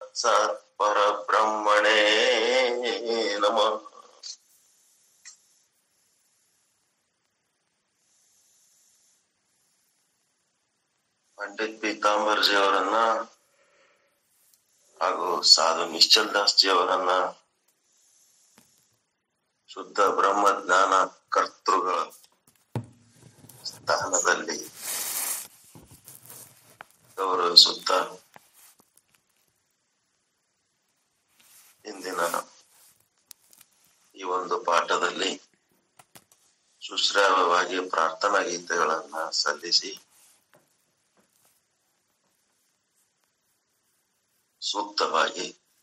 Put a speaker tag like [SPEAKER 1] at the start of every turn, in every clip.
[SPEAKER 1] ಸಾಕ್ಷಾತ್ ಪರಬ್ರಹ್ಮಣೇ ನಮಃ ಪಂಡಿತ್ ಪೀತಾಂಬರ್ಜಿ ಅವರನ್ನ ಹಾಗೂ ಸಾಧು ನಿಶ್ಚಲ್ ದಾಸ್ ಜಿ ಅವರನ್ನ ಶುದ್ಧ ಬ್ರಹ್ಮ ಜ್ಞಾನ ಕರ್ತೃಗಳ ಸ್ಥಾನದಲ್ಲಿ ಗೌರವಿಸುತ್ತ ಇಂದಿನ ಈ ಒಂದು ಪಾಠದಲ್ಲಿ ಸುಶ್ರಾವ್ಯವಾಗಿ ಪ್ರಾರ್ಥನಾ ಗೀತೆಗಳನ್ನ ಸಲ್ಲಿಸಿ ಸೂಕ್ತವಾಗಿ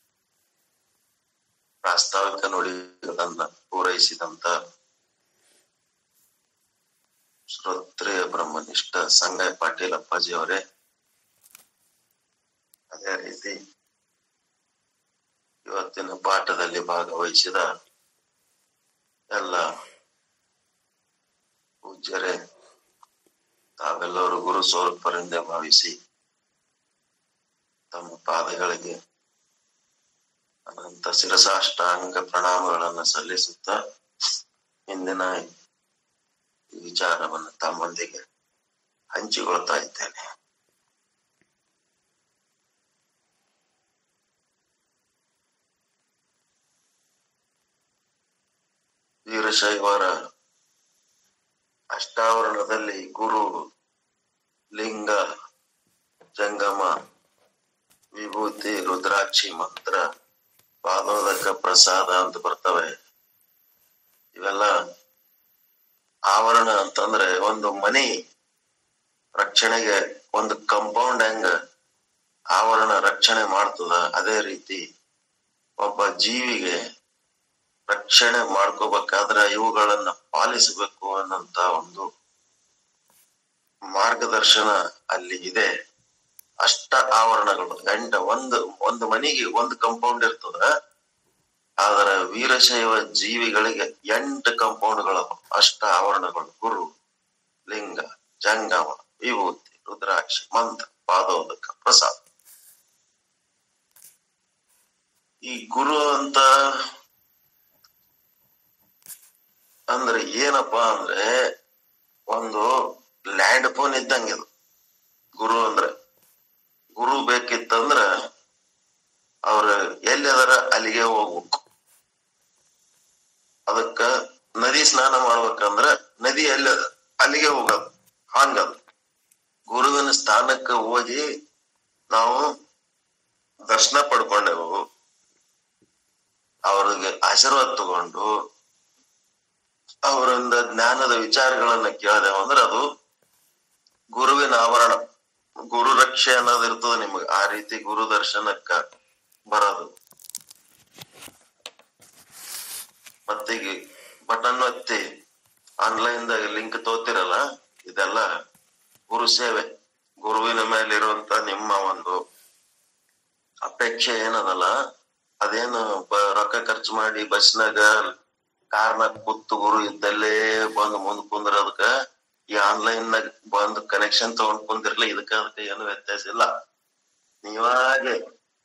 [SPEAKER 1] ಪ್ರಾಸ್ತಾವಿಕ ನುಡಿಗಳನ್ನ ಪೂರೈಸಿದಂತ ಶ್ರೋತ್ರಿಯ ಬ್ರಹ್ಮನಿಷ್ಠ ಸಂಗಯ ಪಾಟೀಲ್ ಅಪ್ಪಾಜಿ ಅವರೇ ಅದೇ ರೀತಿ ಇವತ್ತಿನ ಪಾಠದಲ್ಲಿ ಭಾಗವಹಿಸಿದ ಎಲ್ಲ ಪೂಜ್ಯರೇ ತಾವೆಲ್ಲರೂ ಗುರು ಸ್ವರೂಪರಿಂದ ಭಾವಿಸಿ ತಮ್ಮ ಪಾದಗಳಿಗೆ ಅನಂತ ಶಿರಸಾಷ್ಟಾಂಗ ಪ್ರಣಾಮಗಳನ್ನು ಸಲ್ಲಿಸುತ್ತಾ ಇಂದಿನ ಈ ವಿಚಾರವನ್ನು ತಮ್ಮೊಂದಿಗೆ ಹಂಚಿಕೊಳ್ತಾ ಇದ್ದೇನೆ ವೀರಶೈವರ ಅಷ್ಟಾವರಣದಲ್ಲಿ ಗುರು ಲಿಂಗ ಜಂಗಮ ವಿಭೂತಿ ರುದ್ರಾಕ್ಷಿ ಮಂತ್ರ ಪಾದೋದಕ ಪ್ರಸಾದ ಅಂತ ಬರ್ತವೆ ಇವೆಲ್ಲ ಆವರಣ ಅಂತಂದ್ರೆ ಒಂದು ಮನಿ ರಕ್ಷಣೆಗೆ ಒಂದು ಕಂಪೌಂಡ್ ಹೆಂಗ ಆವರಣ ರಕ್ಷಣೆ ಮಾಡ್ತದ ಅದೇ ರೀತಿ ಒಬ್ಬ ಜೀವಿಗೆ ರಕ್ಷಣೆ ಮಾಡ್ಕೋಬೇಕಾದ್ರೆ ಇವುಗಳನ್ನ ಪಾಲಿಸಬೇಕು ಅನ್ನಂತ ಒಂದು ಮಾರ್ಗದರ್ಶನ ಅಲ್ಲಿ ಇದೆ ಅಷ್ಟ ಆವರಣಗಳು ಎಂಟ ಒಂದು ಒಂದು ಮನಿಗೆ ಒಂದು ಕಂಪೌಂಡ್ ಇರ್ತದ ಆದ್ರೆ ವೀರಶೈವ ಜೀವಿಗಳಿಗೆ ಎಂಟು ಕಂಪೌಂಡ್ಗಳು ಅಷ್ಟ ಆವರಣಗಳು ಗುರು ಲಿಂಗ ಜಂಗಮ ವಿಭೂತಿ ರುದ್ರಾಕ್ಷಿ ಮಂತ್ರ ಪಾದೋದಕ ಪ್ರಸಾದ ಈ ಗುರು ಅಂತ ಅಂದ್ರೆ ಏನಪ್ಪಾ ಅಂದ್ರೆ ಒಂದು ಲ್ಯಾಂಡ್ ಫೋನ್ ಇದ್ದಂಗೆ ಇದು ಗುರು ಅಂದ್ರೆ ಗುರು ಬೇಕಿತ್ತಂದ್ರ ಅವ್ರ ಎಲ್ಲಿ ಅದರ ಅಲ್ಲಿಗೆ ಹೋಗ್ಬೇಕು ಅದಕ್ಕ ನದಿ ಸ್ನಾನ ಮಾಡ್ಬೇಕಂದ್ರ ನದಿ ಎಲ್ಲಿ ಅದ ಅಲ್ಲಿಗೆ ಹೋಗೋದು ಹಂಗದ ಗುರುವಿನ ಸ್ಥಾನಕ್ಕೆ ಹೋಗಿ ನಾವು ದರ್ಶನ ಪಡ್ಕೊಂಡೆವು ಅವ್ರಿಗೆ ಆಶೀರ್ವಾದ ತಗೊಂಡು ಅವರಿಂದ ಜ್ಞಾನದ ವಿಚಾರಗಳನ್ನ ಕೇಳಿದೆವು ಅಂದ್ರೆ ಅದು ಗುರುವಿನ ಆವರಣ ಗುರು ರಕ್ಷೆ ಅನ್ನೋದು ಇರ್ತದ ನಿಮಗೆ ಆ ರೀತಿ ಗುರು ದರ್ಶನಕ್ಕ ಬರೋದು ಮತ್ತೀಗ ಬಟನ್ ಒತ್ತಿ ಆನ್ಲೈನ್ ದಾಗ ಲಿಂಕ್ ತೋತಿರಲ್ಲ ಇದೆಲ್ಲ ಗುರು ಸೇವೆ ಗುರುವಿನ ಮೇಲಿರುವಂತ ನಿಮ್ಮ ಒಂದು ಅಪೇಕ್ಷೆ ಏನದಲ್ಲ ಅದೇನು ಬ- ರೊಕ್ಕ ಖರ್ಚು ಮಾಡಿ ಬಸ್ನಾಗ ಕಾರ್ನಾಗ ಕೂತು ಗುರು ಇದ್ದಲ್ಲೇ ಬಂದು ಮುಂದ್ ಕುಂದ್ರದಕ್ಕ ಈ ಆನ್ಲೈನ್ ನಾಗ ಬಂದು ಕನೆಕ್ಷನ್ ತಗೊಂಡ್ ಕುಂದಿರ್ಲಿ ಇದಕ್ಕ ಅದಕ್ಕೆ ಏನು ವ್ಯತ್ಯಾಸ ಇಲ್ಲ ನೀವಾಗೆ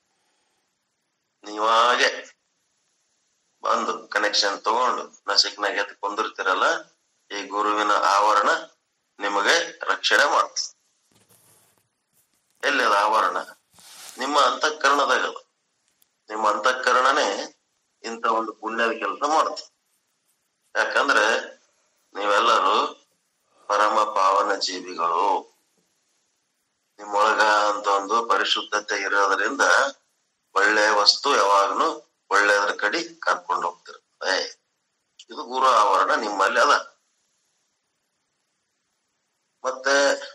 [SPEAKER 1] ನೀವಾಗೆ ಬಂದು ಕನೆಕ್ಷನ್ ತಗೊಂಡು ನಸಿಕ್ನಾಗ ಎದ್ದು ಕುಂದಿರ್ತಿರಲ್ಲ ಈ ಗುರುವಿನ ಆವರಣ ನಿಮಗೆ ರಕ್ಷಣೆ ಮಾಡ್ತದೆ ಎಲ್ಲಿ ಅದ ಆವರಣ ನಿಮ್ಮ ಅಂತಃಕರಣದಾಗ ಅದು ನಿಮ್ಮ ಅಂತಃಕರಣನೇ ಇಂಥ ಒಂದು ಪುಣ್ಯದ ಕೆಲಸ ಮಾಡ್ತದೆ ಯಾಕಂದ್ರೆ ನೀವೆಲ್ಲರೂ ಪರಮ ಪಾವನ ಜೀವಿಗಳು ನಿಮ್ಮೊಳಗ ಅಂತ ಒಂದು ಪರಿಶುದ್ಧತೆ ಇರೋದ್ರಿಂದ ಒಳ್ಳೆಯ ವಸ್ತು ಯಾವಾಗ್ಲೂ ಒಳ್ಳೆಯದ್ರ ಕಡೆ ಕರ್ಕೊಂಡು ಹೋಗ್ತಿರ್ತದೆ ಇದು ಗುರು ಆವರಣ ನಿಮ್ಮಲ್ಲಿ ಅದ ಮತ್ತೆ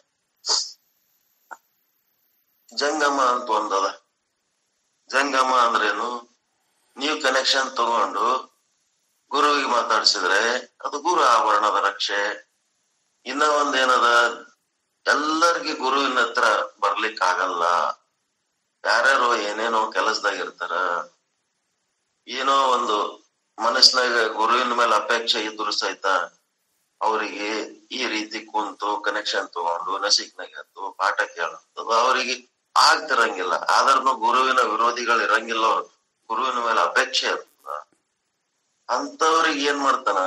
[SPEAKER 1] ಜಂಗಮ ಅಂತ ಒಂದದ ಜಂಗಮ ಅಂದ್ರೇನು ನೀವು ಕನೆಕ್ಷನ್ ತಗೊಂಡು ಗುರುವಿಗೆ ಮಾತಾಡ್ಸಿದ್ರೆ ಅದು ಗುರು ಆವರಣದ ರಕ್ಷೆ ಇನ್ನ ಒಂದೇನದ ಎಲ್ಲರಿಗೂ ಗುರುವಿನ ಹತ್ರ ಬರ್ಲಿಕ್ ಆಗಲ್ಲ ಯಾರ್ಯಾರೋ ಏನೇನೋ ಕೆಲಸದಾಗ ಇರ್ತಾರ ಏನೋ ಒಂದು ಮನಸ್ಸಿನಾಗ ಗುರುವಿನ ಮೇಲೆ ಅಪೇಕ್ಷೆ ಇದ್ರು ಸಹಿತ ಅವರಿಗೆ ಈ ರೀತಿ ಕುಂತು ಕನೆಕ್ಷನ್ ತಗೊಂಡು ನಸಿಕ್ನಾಗ ಎದ್ದು ಪಾಠ ಕೇಳೋದು ಅವರಿಗೆ ಆಗ್ತಿರಂಗಿಲ್ಲ ಆದ್ರೂ ಗುರುವಿನ ವಿರೋಧಿಗಳು ಇರಂಗಿಲ್ಲ ಅವ್ರು ಗುರುವಿನ ಮೇಲೆ ಅಪೇಕ್ಷೆ ಇರ್ತದ ಅಂತವ್ರಿಗೆ ಏನ್ ಮಾಡ್ತಾನ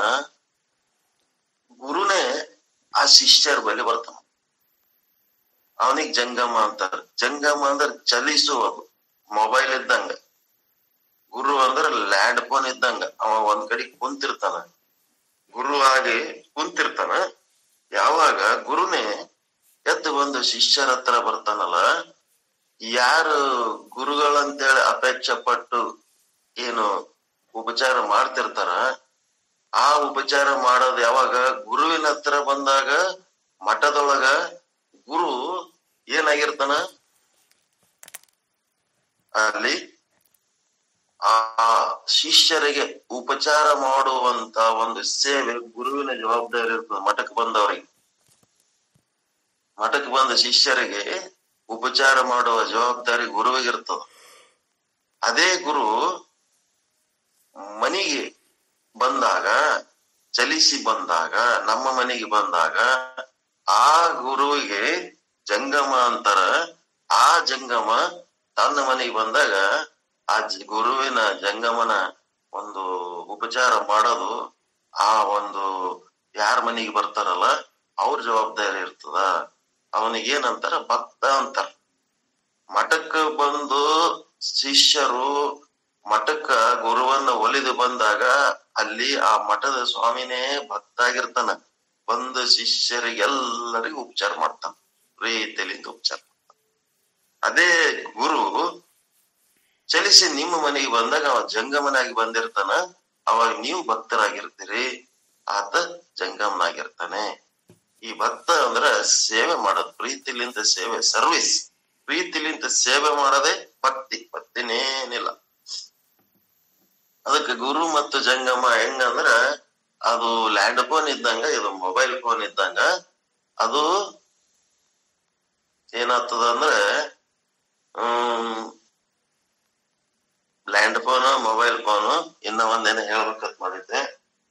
[SPEAKER 1] ಗುರುನೇ ಆ ಶಿಷ್ಯರ ಬಳಿ ಬರ್ತಾನ ಅವನಿಗೆ ಜಂಗಮ ಅಂತಾರ ಜಂಗಮ ಅಂದ್ರೆ ಚಲಿಸುವುದು ಮೊಬೈಲ್ ಇದ್ದಂಗ ಗುರು ಅಂದ್ರೆ ಲ್ಯಾಂಡ್ ಫೋನ್ ಇದ್ದಂಗ ಅವ ಒಂದ್ ಕಡೆ ಕುಂತಿರ್ತಾನ ಗುರು ಆಗಿ ಕುಂತಿರ್ತಾನ ಯಾವಾಗ ಗುರುನೇ ಎದ್ದು ಬಂದು ಶಿಷ್ಯರ ಹತ್ರ ಬರ್ತಾನಲ್ಲ ಯಾರು ಗುರುಗಳಂತೇಳಿ ಅಪೇಕ್ಷೆ ಪಟ್ಟು ಏನು ಉಪಚಾರ ಮಾಡ್ತಿರ್ತಾರ ಆ ಉಪಚಾರ ಮಾಡೋದು ಯಾವಾಗ ಗುರುವಿನ ಹತ್ರ ಬಂದಾಗ ಮಠದೊಳಗ ಗುರು ಏನಾಗಿರ್ತಾನ ಅಲ್ಲಿ ಆ ಶಿಷ್ಯರಿಗೆ ಉಪಚಾರ ಮಾಡುವಂತ ಒಂದು ಸೇವೆ ಗುರುವಿನ ಜವಾಬ್ದಾರಿ ಇರ್ತದೆ ಮಠಕ್ಕೆ ಬಂದವರಿಗೆ ಮಠಕ್ಕೆ ಬಂದ ಶಿಷ್ಯರಿಗೆ ಉಪಚಾರ ಮಾಡುವ ಜವಾಬ್ದಾರಿ ಗುರುವಿಗಿರ್ತದ ಅದೇ ಗುರು ಮನೆಗೆ ಬಂದಾಗ ಚಲಿಸಿ ಬಂದಾಗ ನಮ್ಮ ಮನೆಗೆ ಬಂದಾಗ ಆ ಗುರುವಿಗೆ ಜಂಗಮ ಅಂತಾರ ಆ ಜಂಗಮ ತನ್ನ ಮನೆಗೆ ಬಂದಾಗ ಆ ಜ- ಗುರುವಿನ ಜಂಗಮನ ಒಂದು ಉಪಚಾರ ಮಾಡೋದು ಆ ಒಂದು ಯಾರ ಮನೆಗೆ ಬರ್ತಾರಲ್ಲ ಅವ್ರ ಜವಾಬ್ದಾರಿ ಇರ್ತದ ಅವನಿಗೆ ಏನಂತಾರ ಭಕ್ತ ಅಂತಾರ ಮಠಕ್ಕ ಬಂದು ಶಿಷ್ಯರು ಮಠಕ್ಕ ಗುರುವನ್ನ ಒಲಿದು ಬಂದಾಗ ಅಲ್ಲಿ ಆ ಮಠದ ಸ್ವಾಮಿನೇ ಭಕ್ತ ಆಗಿರ್ತಾನ ಬಂದು ಶಿಷ್ಯರಿಗೆಲ್ಲರಿಗೂ ಉಪಚಾರ ಮಾಡ್ತಾನ ಪ್ರೀತಿಲಿಂದ ಉಪಚಾರ ಮಾಡ್ತಾನ. ಅದೇ ಗುರು ಚಲಿಸಿ ನಿಮ್ಮ ಮನೆಗೆ ಬಂದಾಗ ಅವ ಜಂಗಮನಾಗಿ ಬಂದಿರ್ತಾನ ಅವಾಗ ನೀವು ಭಕ್ತರಾಗಿರ್ತೀರಿ ಆತ ಜಂಗಮನಾಗಿರ್ತಾನೆ ಈ ಭಕ್ತ ಅಂದ್ರ ಸೇವೆ ಮಾಡೋದು ಪ್ರೀತಿಲಿಂದ ಸೇವೆ ಸರ್ವಿಸ್ ಪ್ರೀತಿಲಿಂದ ಸೇವೆ ಮಾಡೋದೇ ಭಕ್ತಿ ಭಕ್ತಿನೇನಿಲ್ಲ ಅದಕ್ಕೆ ಗುರು ಮತ್ತು ಜಂಗಮ ಹೆಂಗಂದ್ರ ಅದು ಲ್ಯಾಂಡ್ ಫೋನ್ ಇದ್ದಂಗ ಇದು ಮೊಬೈಲ್ ಫೋನ್ ಇದ್ದಂಗ ಅದು ಏನಾಗ್ತದ ಅಂದ್ರೆ ಹ್ಮ್ ಲ್ಯಾಂಡ್ ಫೋನ್ ಮೊಬೈಲ್ ಫೋನ್ ಇನ್ನ ಒಂದೇನ ಹೇಳ್ಬೇಕಂತ ಮಾಡಿದ್ದೆ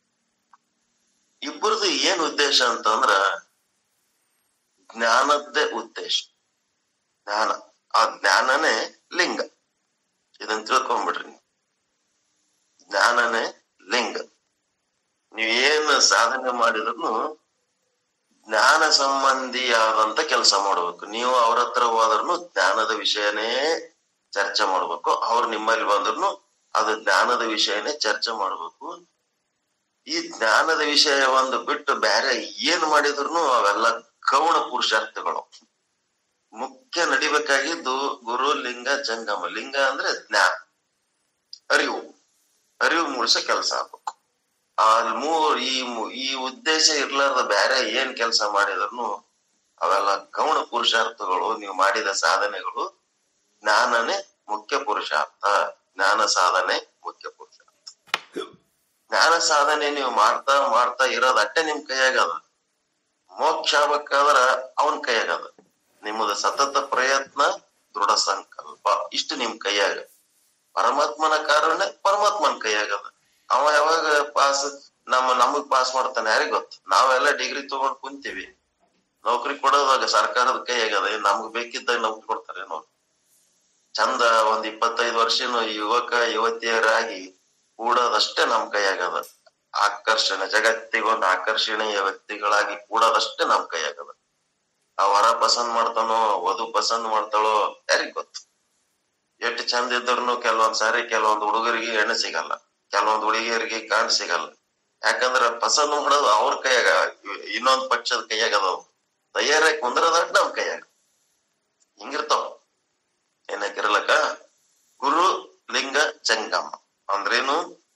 [SPEAKER 1] ಇಬ್ಬರದು ಏನ್ ಉದ್ದೇಶ ಅಂತಂದ್ರ ಜ್ಞಾನದ್ದೇ ಉದ್ದೇಶ ಜ್ಞಾನ ಆ ಜ್ಞಾನನೇ ಲಿಂಗ ಇದನ್ನ ತಿಳ್ಕೊಂಡ್ಬಿಡ್ರಿ ನೀವು. ಜ್ಞಾನನೇ ಲಿಂಗ ನೀವ್ ಏನ್ ಸಾಧನೆ ಮಾಡಿದ್ರು ಜ್ಞಾನ ಸಂಬಂಧಿಯಾದಂತ ಕೆಲಸ ಮಾಡ್ಬೇಕು ನೀವು ಅವ್ರ ಹತ್ರ ಹೋದ್ರೂ ಜ್ಞಾನದ ವಿಷಯನೇ ಚರ್ಚೆ ಮಾಡ್ಬೇಕು ಅವ್ರು ನಿಮ್ಮಲ್ಲಿ ಬಂದ್ರು ಅದು ಜ್ಞಾನದ ವಿಷಯನೇ ಚರ್ಚೆ ಮಾಡ್ಬೇಕು ಈ ಜ್ಞಾನದ ವಿಷಯ ಒಂದು ಬಿಟ್ಟು ಬೇರೆ ಏನ್ ಮಾಡಿದ್ರು ಅವೆಲ್ಲ ಗೌಣ ಪುರುಷಾರ್ಥಗಳು ಮುಖ್ಯ ನಡಿಬೇಕಾಗಿದ್ದು ಗುರು ಲಿಂಗ ಜಂಗಮ ಲಿಂಗ ಅಂದ್ರೆ ಜ್ಞಾನ ಅರಿವು ಅರಿವು ಮೂಡಿಸೋ ಕೆಲಸ ಆಗ್ಬೇಕು ಆ ಮೂರ್ ಈ ಮೂ- ಈ ಉದ್ದೇಶ ಇರ್ಲಾರ್ದ ಬೇರೆ ಏನ್ ಕೆಲಸ ಮಾಡಿದ್ರು ಅವೆಲ್ಲ ಗೌಣ ಪುರುಷಾರ್ಥಗಳು ನೀವು ಮಾಡಿದ ಸಾಧನೆಗಳು ಜ್ಞಾನನೇ ಮುಖ್ಯ ಪುರುಷಾರ್ಥ ಜ್ಞಾನ ಸಾಧನೆ ಮುಖ್ಯ ಪುರುಷಾರ್ಥ ಜ್ಞಾನ ಸಾಧನೆ ನೀವು ಮಾಡ್ತಾ ಮಾಡ್ತಾ ಇರೋದ್ ಅಟ್ಟೆ ನಿಮ್ ಕೈಯಾಗದ ಮೋಕ್ಷ ಆಗ್ಬೇಕಾದ್ರ ಅವನ್ ಕೈಯಾಗದ ನಿಮ್ಮದು ಸತತ ಪ್ರಯತ್ನ ದೃಢ ಸಂಕಲ್ಪ ಇಷ್ಟು ನಿಮ್ ಕೈಯಾಗ ಪರಮಾತ್ಮನ ಕಾರಣ ಪರಮಾತ್ಮನ ಕೈಯಾಗದ ಅವ ಯಾವಾಗ ಪಾಸ್ ನಮ್ಮ ನಮಗ್ ಪಾಸ್ ಮಾಡ್ತಾನೆ ಯಾರಿಗ್ ಗೊತ್ತು ನಾವೆಲ್ಲ ಡಿಗ್ರಿ ತಗೊಂಡ್ ಕುಂತೀವಿ ನೌಕರಿ ಕೊಡೋದಾಗ ಸರ್ಕಾರದ ಕೈಯಾಗದ ಏನ್ ನಮ್ಗ್ ಬೇಕಿದ್ದಾಗ ನೌಕರಿ ಕೊಡ್ತಾರೆ ನೋಡಿ ಚಂದ ಒಂದ್ ಇಪ್ಪತ್ತೈದು ವರ್ಷನು ಯುವಕ ಯುವತಿಯರಾಗಿ ಕೂಡೋದಷ್ಟೇ ನಮ್ ಕೈಯಾಗದ ಆಕರ್ಷಣೆ ಜಗತ್ತಿಗೊಂದು ಆಕರ್ಷಣೀಯ ವ್ಯಕ್ತಿಗಳಾಗಿ ಕೂಡೋದಷ್ಟೇ ನಮ್ ಕೈಯಾಗದ ಆ ವರ ಪಸಂದ್ ಮಾಡ್ತಾನೋ ವಧು ಪಸಂದ್ ಮಾಡ್ತಾಳೋ ಯಾರಿಗ್ ಗೊತ್ತು ಎಷ್ಟು ಚಂದ ಇದ್ರು ಕೆಲವೊಂದ್ ಸಾರಿ ಕೆಲವೊಂದ್ ಹುಡುಗರಿಗೆ ಹೆಣ್ಣು ಸಿಗಲ್ಲ ಕೆಲವೊಂದ್ ಹುಡುಗಿಯರಿಗೆ ಗಂಡ್ ಸಿಗಲ್ಲ ಯಾಕಂದ್ರ ಪಸಂದ್ ಮಾಡೋದು ಅವ್ರ ಕೈಯಾಗ ಇನ್ನೊಂದ್ ಪಕ್ಷದ ಕೈಯಾಗ ಅದಾವ ತಯಾರಾಗಿ ಕುಂದ್ರದಟ್ ನಮ್ ಕೈಯಾಗ ಹಿಂಗಿರ್ತಾವ ಏನಾಕಿರಲಕ್ಕ ಗುರು ಲಿಂಗ ಜಂಗಮ ಅಂದ್ರೇನು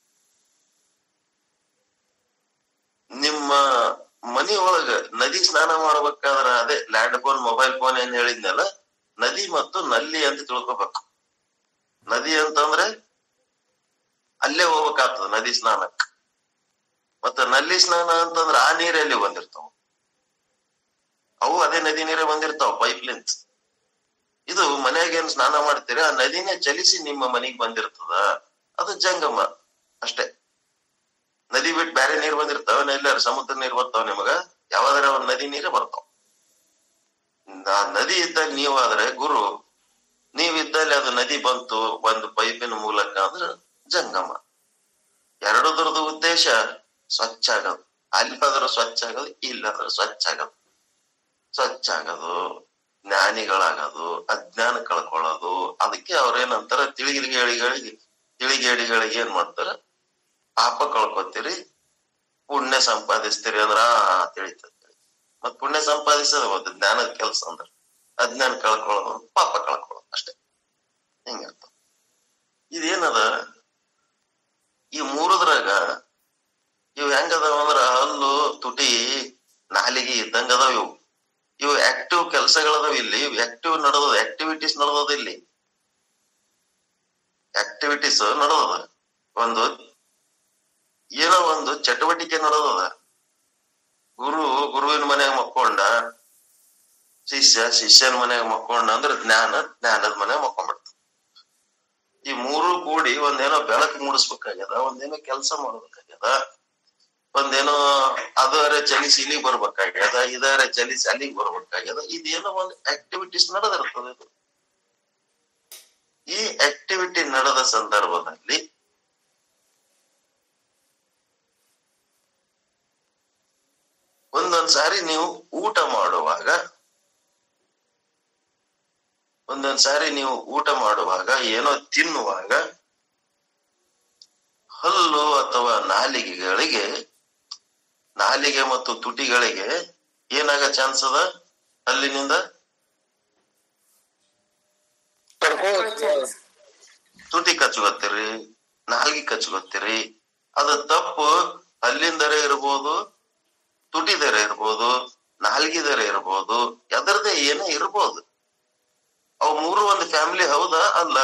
[SPEAKER 1] ನಿಮ್ಮ ಮನಿ ಒಳಗ ನದಿ ಸ್ನಾನ ಮಾಡ್ಬೇಕಾದ್ರ ಅದೇ ಲ್ಯಾಂಡ್ ಫೋನ್ ಮೊಬೈಲ್ ಫೋನ್ ಏನ್ ಹೇಳಿದ್ನಲ್ಲ ನದಿ ಮತ್ತು ನಲ್ಲಿ ಅಂತ ತಿಳ್ಕೊಬೇಕು ನದಿ ಅಂತಂದ್ರೆ ಅಲ್ಲೇ ಹೋಗ್ಬೇಕಾಗ್ತದ ನದಿ ಸ್ನಾನಕ್ ಮತ್ತ ನಲ್ಲಿ ಸ್ನಾನ ಅಂತಂದ್ರ ಆ ನೀರಲ್ಲಿ ಬಂದಿರ್ತಾವ ಅವು ಅದೇ ನದಿ ನೀರೇ ಬಂದಿರ್ತಾವ ಪೈಪ್ ಲಿಂತ್ ಇದು ಮನ್ಯಾಗ ಏನ್ ಸ್ನಾನ ಮಾಡ್ತೀರಿ ಆ ನದಿನೇ ಚಲಿಸಿ ನಿಮ್ಮ ಮನೆಗ್ ಬಂದಿರ್ತದ ಅದು ಜಂಗಮ ಅಷ್ಟೇ ನದಿ ಬಿಟ್ಟು ಬೇರೆ ನೀರ್ ಬಂದಿರ್ತಾವ ಎಲ್ಲಾರ ಸಮುದ್ರ ನೀರ್ ಬರ್ತಾವ ನಿಮಗ ಯಾವಾಗಾರ ಒಂದ್ ನದಿ ನೀರೇ ಬರ್ತಾವ ಆ ನದಿ ಇದ್ದಾಗ ನೀವು ಆದ್ರೆ ಗುರು ನದಿ ಬಂತು ಒಂದು ಪೈಪಿನ ಮೂಲಕ ಅಂದ್ರೆ ಜಂಗಮ ಎರಡದ್ರದ್ದು ಉದ್ದೇಶ ಸ್ವಚ್ಛ ಆಗೋದು ಅಲ್ಲಿ ಹೋದ್ರೆ ಸ್ವಚ್ಛ ಆಗೋದು ಇಲ್ಲಾದ್ರೆ ಸ್ವಚ್ಛ ಆಗೋದು ಸ್ವಚ್ಛ ಆಗೋದು ಜ್ಞಾನಿಗಳಾಗೋದು ಅಜ್ಞಾನ ಕಳ್ಕೊಳ್ಳೋದು ಅದಕ್ಕೆ ಅವ್ರೇನಂತಾರ ತಿಳಿಗಿಳಿಗಳಿಗೆ ತಿಳಿಗೇಡಿಗಳಿಗೆ ಏನ್ ಮಾಡ್ತಾರ ಪಾಪ ಕಳ್ಕೊತೀರಿ ಪುಣ್ಯ ಸಂಪಾದಿಸ್ತೀರಿ ಅಂದ್ರ ಆ ತಿಳಿತದೆ ಮತ್ ಪುಣ್ಯ ಸಂಪಾದಿಸೋದು ಒಂದು ಜ್ಞಾನದ ಕೆಲಸ ಅಂದ್ರ ಅಜ್ಞಾನ ಕಳ್ಕೊಳ್ಳೋದು ಪಾಪ ಕಳ್ಕೊಳ್ಳೋದು ಅಷ್ಟೇ ಹಿಂಗರ್ಥ ಇದೇನದ ಈ ಮೂರದ್ರಾಗ ಇವ್ ಹೆಂಗದಾವ ಅಂದ್ರ ಹಲ್ಲು ತುಟಿ ನಾಲಿಗೆ ಇದ್ದಂಗ ಅದಾವ ಇವು ಇವು ಆಕ್ಟಿವ್ ಕೆಲಸಗಳದಾವ ಇಲ್ಲಿ ಆಕ್ಟಿವ್ ನಡೆದದ ಆಕ್ಟಿವಿಟೀಸ್ ನಡೆದದ ಇಲ್ಲಿ ಆಕ್ಟಿವಿಟೀಸ್ ನಡೆದದ ಒಂದು ಏನೋ ಒಂದು ಚಟುವಟಿಕೆ ನಡೆದದ ಗುರು ಗುರುವಿನ ಮನ್ಯಾಗ ಮಕ್ಕೊಂಡ ಶಿಷ್ಯ ಶಿಷ್ಯನ ಮನ್ಯಾಗ ಮಕ್ಕೊಂಡ ಅಂದ್ರ ಜ್ಞಾನ ಜ್ಞಾನದ ಮನ್ಯಾಗ ಮಕ್ಕೊಂಡ್ಬಿಡ್ತ ಈ ಮೂರು ಕೂಡಿ ಒಂದೇನೋ ಬೆಳಕು ಮೂಡಿಸ್ಬೇಕಾಗ್ಯದ ಒಂದೇನೋ ಕೆಲಸ ಮಾಡ್ಬೇಕಾಗ್ಯದ ಒಂದೇನೋ ಅದರ ಚಲಿಸಿ ಇಲ್ಲಿಗೆ ಬರ್ಬೇಕಾಗ್ಯದ ಇದರ ಚಲಿಸಿ ಅಲ್ಲಿಗೆ ಬರ್ಬೇಕಾಗ್ಯದ ಇದೇನೋ ಒಂದು ಆಕ್ಟಿವಿಟೀಸ್ ನಡೆದಿರ್ತದೆ ಇದು ಈ ಆಕ್ಟಿವಿಟಿ ನಡೆದ ಸಂದರ್ಭದಲ್ಲಿ ಒಂದೊಂದ್ ಸಾರಿ ನೀವು ಊಟ ಮಾಡುವಾಗ ಒಂದೊಂದ್ ಸಾರಿ ನೀವು ಊಟ ಮಾಡುವಾಗ ಏನೋ ತಿನ್ನುವಾಗ ಹಲ್ಲು ಅಥವಾ ನಾಲಿಗೆಗಳಿಗೆ ನಾಲಿಗೆ ಮತ್ತು ತುಟಿಗಳಿಗೆ ಏನಾಗ ಚಾನ್ಸ್ ಅದ ಹಲ್ಲಿನಿಂದ ತುಟಿ ಕಚ್ಕೋತೀರಿ ನಾಲ್ಗಿ ಕಚ್ಕೋತೀರಿ ಅದು ತಪ್ಪು ಹಲ್ಲಿಂದರೇ ಇರ್ಬೋದು ತುಟಿದರೆ ಇರ್ಬೋದು ನಾಲ್ಗಿದರೆ ಇರ್ಬೋದು ಎದರದೇ ಏನೇ ಇರ್ಬೋದು ಅವು ಮೂರು ಒಂದು ಫ್ಯಾಮಿಲಿ ಹೌದಾ ಅಲ್ಲ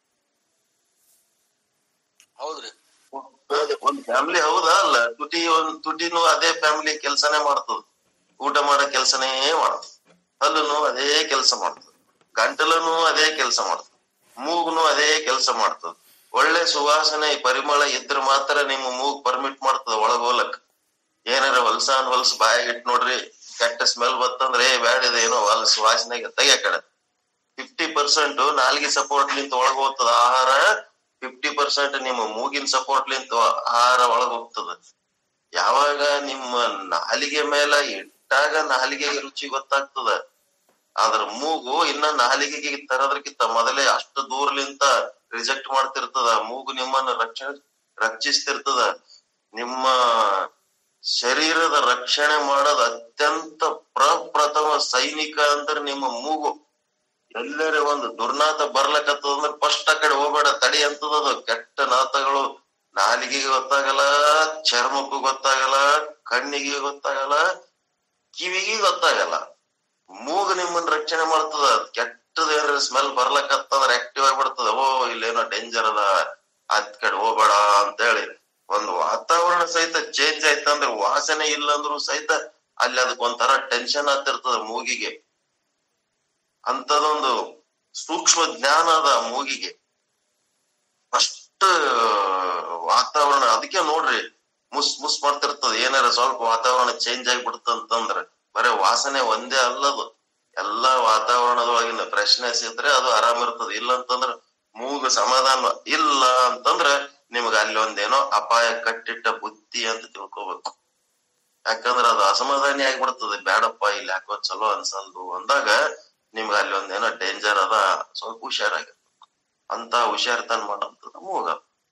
[SPEAKER 2] ಹೌದ್ರಿ
[SPEAKER 1] ಒಂದ್ ಫ್ಯಾಮಿಲಿ ಹೌದಾ ಅಲ್ಲ ತುಟಿ ಒಂದ್ ತುಟಿನೂ ಅದೇ ಫ್ಯಾಮಿಲಿ ಕೆಲ್ಸನೇ ಮಾಡ್ತದ ಊಟ ಮಾಡೋ ಕೆಲ್ಸನೇ ಮಾಡ್ತದ ಹಲ್ಲುನು ಅದೇ ಕೆಲಸ ಮಾಡ್ತದ ಗಂಟಲನು ಅದೇ ಕೆಲಸ ಮಾಡ್ತದ ಮೂಗುನು ಅದೇ ಕೆಲಸ ಮಾಡ್ತದ ಒಳ್ಳೆ ಸುವಾಸನೆ ಪರಿಮಳ ಇದ್ರ ಮಾತ್ರ ನಿಮ್ಮ ಮೂಗ್ ಪರ್ಮಿಟ್ ಮಾಡ್ತದ ಒಳಗ್ ಹೋಲಕ್ ಏನಾರ ಹೊಲ್ಸಾನ್ ಹೊಲ್ಸ್ ಬಾಯಾಗ ಇಟ್ ನೋಡ್ರಿ ಕೆಟ್ಟ ಸ್ಮೆಲ್ ಬತ್ತಂದ್ರೆ ಏ ಬ್ಯಾಡಿದ ಏನೋ ಹೊಲ್ಸ್ ವಾಸನೆಗೆ ತೆಗಿಯ ಕಡೆ ಫಿಫ್ಟಿ ಪರ್ಸೆಂಟ್ ನಾಲ್ಗೆ ಸಪೋರ್ಟ್ ನಿಂತ ಒಳಗ್ ಹೋಗ್ತದ ಆಹಾರ ಫಿಫ್ಟಿ ಪರ್ಸೆಂಟ್ ನಿಮ್ಮ ಮೂಗಿನ ಸಪೋರ್ಟ್ ನಿಂತ ಆಹಾರ ಒಳಗ್ ಹೋಗ್ತದ ಯಾವಾಗ ನಿಮ್ಮ ನಾಲಿಗೆ ಮೇಲೆ ಇಟ್ಟಾಗ ನಾಲಿಗೆಗೆ ರುಚಿ ಗೊತ್ತಾಗ್ತದ ಆದ್ರ ಮೂಗು ಇನ್ನ ನಾಲಿಗೆಗೆ ತರೋದ್ರಕ್ಕಿಂತ ಮೊದಲೇ ಅಷ್ಟು ದೂರಲಿಂತ ರಿಜೆಕ್ಟ್ ಮಾಡ್ತಿರ್ತದ ಮೂಗು ನಿಮ್ಮನ್ನ ರಕ್ಷಣೆ ರಕ್ಷಿಸ್ತಿರ್ತದ ನಿಮ್ಮ ಶರೀರದ ರಕ್ಷಣೆ ಮಾಡೋದ್ ಅತ್ಯಂತ ಪ್ರಪ್ರಥಮ ಸೈನಿಕ ಅಂದ್ರೆ ನಿಮ್ಮ ಮೂಗು ಎಲ್ಲರೇ ಒಂದು ದುರ್ನಾತ ಬರ್ಲಕತ್ತದ ಅಂದ್ರೆ ಫಸ್ಟ್ ಆ ಕಡೆ ಹೋಗ್ಬೇಡ ತಡಿ ಅಂತದದು ಕೆಟ್ಟ ನಾತಗಳು ನಾಲಿಗೆಗೆ ಗೊತ್ತಾಗಲ್ಲ ಚರ್ಮಕ್ಕೂ ಗೊತ್ತಾಗಲ್ಲ ಕಣ್ಣಿಗೆ ಗೊತ್ತಾಗಲ್ಲ ಕಿವಿಗೆ ಗೊತ್ತಾಗಲ್ಲ ಮೂಗು ನಿಮ್ಮನ್ನ ರಕ್ಷಣೆ ಮಾಡ್ತದ ಕೆಟ್ಟದ ಏನಾರ ಸ್ಮೆಲ್ ಬರ್ಲಕತ್ತಂದ್ರ ಆಕ್ಟಿವ್ ಆಗ್ಬಿಡ್ತದ ಓ ಇಲ್ಲೇನೋ ಡೇಂಜರ್ ಅದ ಅದ್ ಕಡೆ ಹೋಗ್ಬೇಡ ಅಂತ ಹೇಳಿ ಒಂದು ವಾತಾವರಣ ಸಹಿತ ಚೇಂಜ್ ಆಯ್ತಂದ್ರೆ ವಾಸನೆ ಇಲ್ಲ ಅಂದ್ರೂ ಸಹಿತ ಅಲ್ಲಿ ಅದಕ್ಕೆ ಒಂಥರ ಟೆನ್ಷನ್ ಆಗ್ತಿರ್ತದ ಮೂಗಿಗೆ ಅಂತದೊಂದು ಸೂಕ್ಷ್ಮ ಜ್ಞಾನ ಅದ ಮೂಗಿಗೆ ಅಷ್ಟ ವಾತಾವರಣ ಅದಕ್ಕೆ ನೋಡ್ರಿ ಮುಸ್ ಮುಸ್ ಮಾಡ್ತಿರ್ತದ ಏನಾರ ಸ್ವಲ್ಪ ವಾತಾವರಣ ಚೇಂಜ್ ಆಗಿಬಿಡ್ತಂತಂದ್ರ ಬರೇ ವಾಸನೆ ಒಂದೇ ಅಲ್ಲದು ಎಲ್ಲಾ ವಾತಾವರಣದೊಳಗಿನ ಫ್ರೆಶ್ನೆಸ್ ಇದ್ರೆ ಅದು ಆರಾಮ್ ಇರ್ತದ ಇಲ್ಲ ಅಂತಂದ್ರ ಮೂಗು ಸಮಾಧಾನ ಇಲ್ಲ ಅಂತಂದ್ರ ನಿಮ್ಗ ಅಲ್ಲಿ ಒಂದೇನೋ ಅಪಾಯ ಕಟ್ಟಿಟ್ಟ ಬುದ್ಧಿ ಅಂತ ತಿಳ್ಕೊಬೇಕು ಯಾಕಂದ್ರ ಅದು ಅಸಮಾಧಾನಿ ಆಗ್ಬಿಡ್ತದೆ ಬ್ಯಾಡಪ್ಪ ಇಲ್ಲಿ ಯಾಕೋ ಚಲೋ ಅನ್ಸಲ್ದು ಅಂದಾಗ ನಿಮ್ಗ ಅಲ್ಲಿ ಒಂದೇನೋ ಡೇಂಜರ್ ಅದ ಸ್ವಲ್ಪ ಹುಷಾರಾಗಿರ್ಬೇಕು ಅಂತ ಹುಷಾರ್ತನ ಮಾಡೋಂಥದ್ದು ಮೂಗ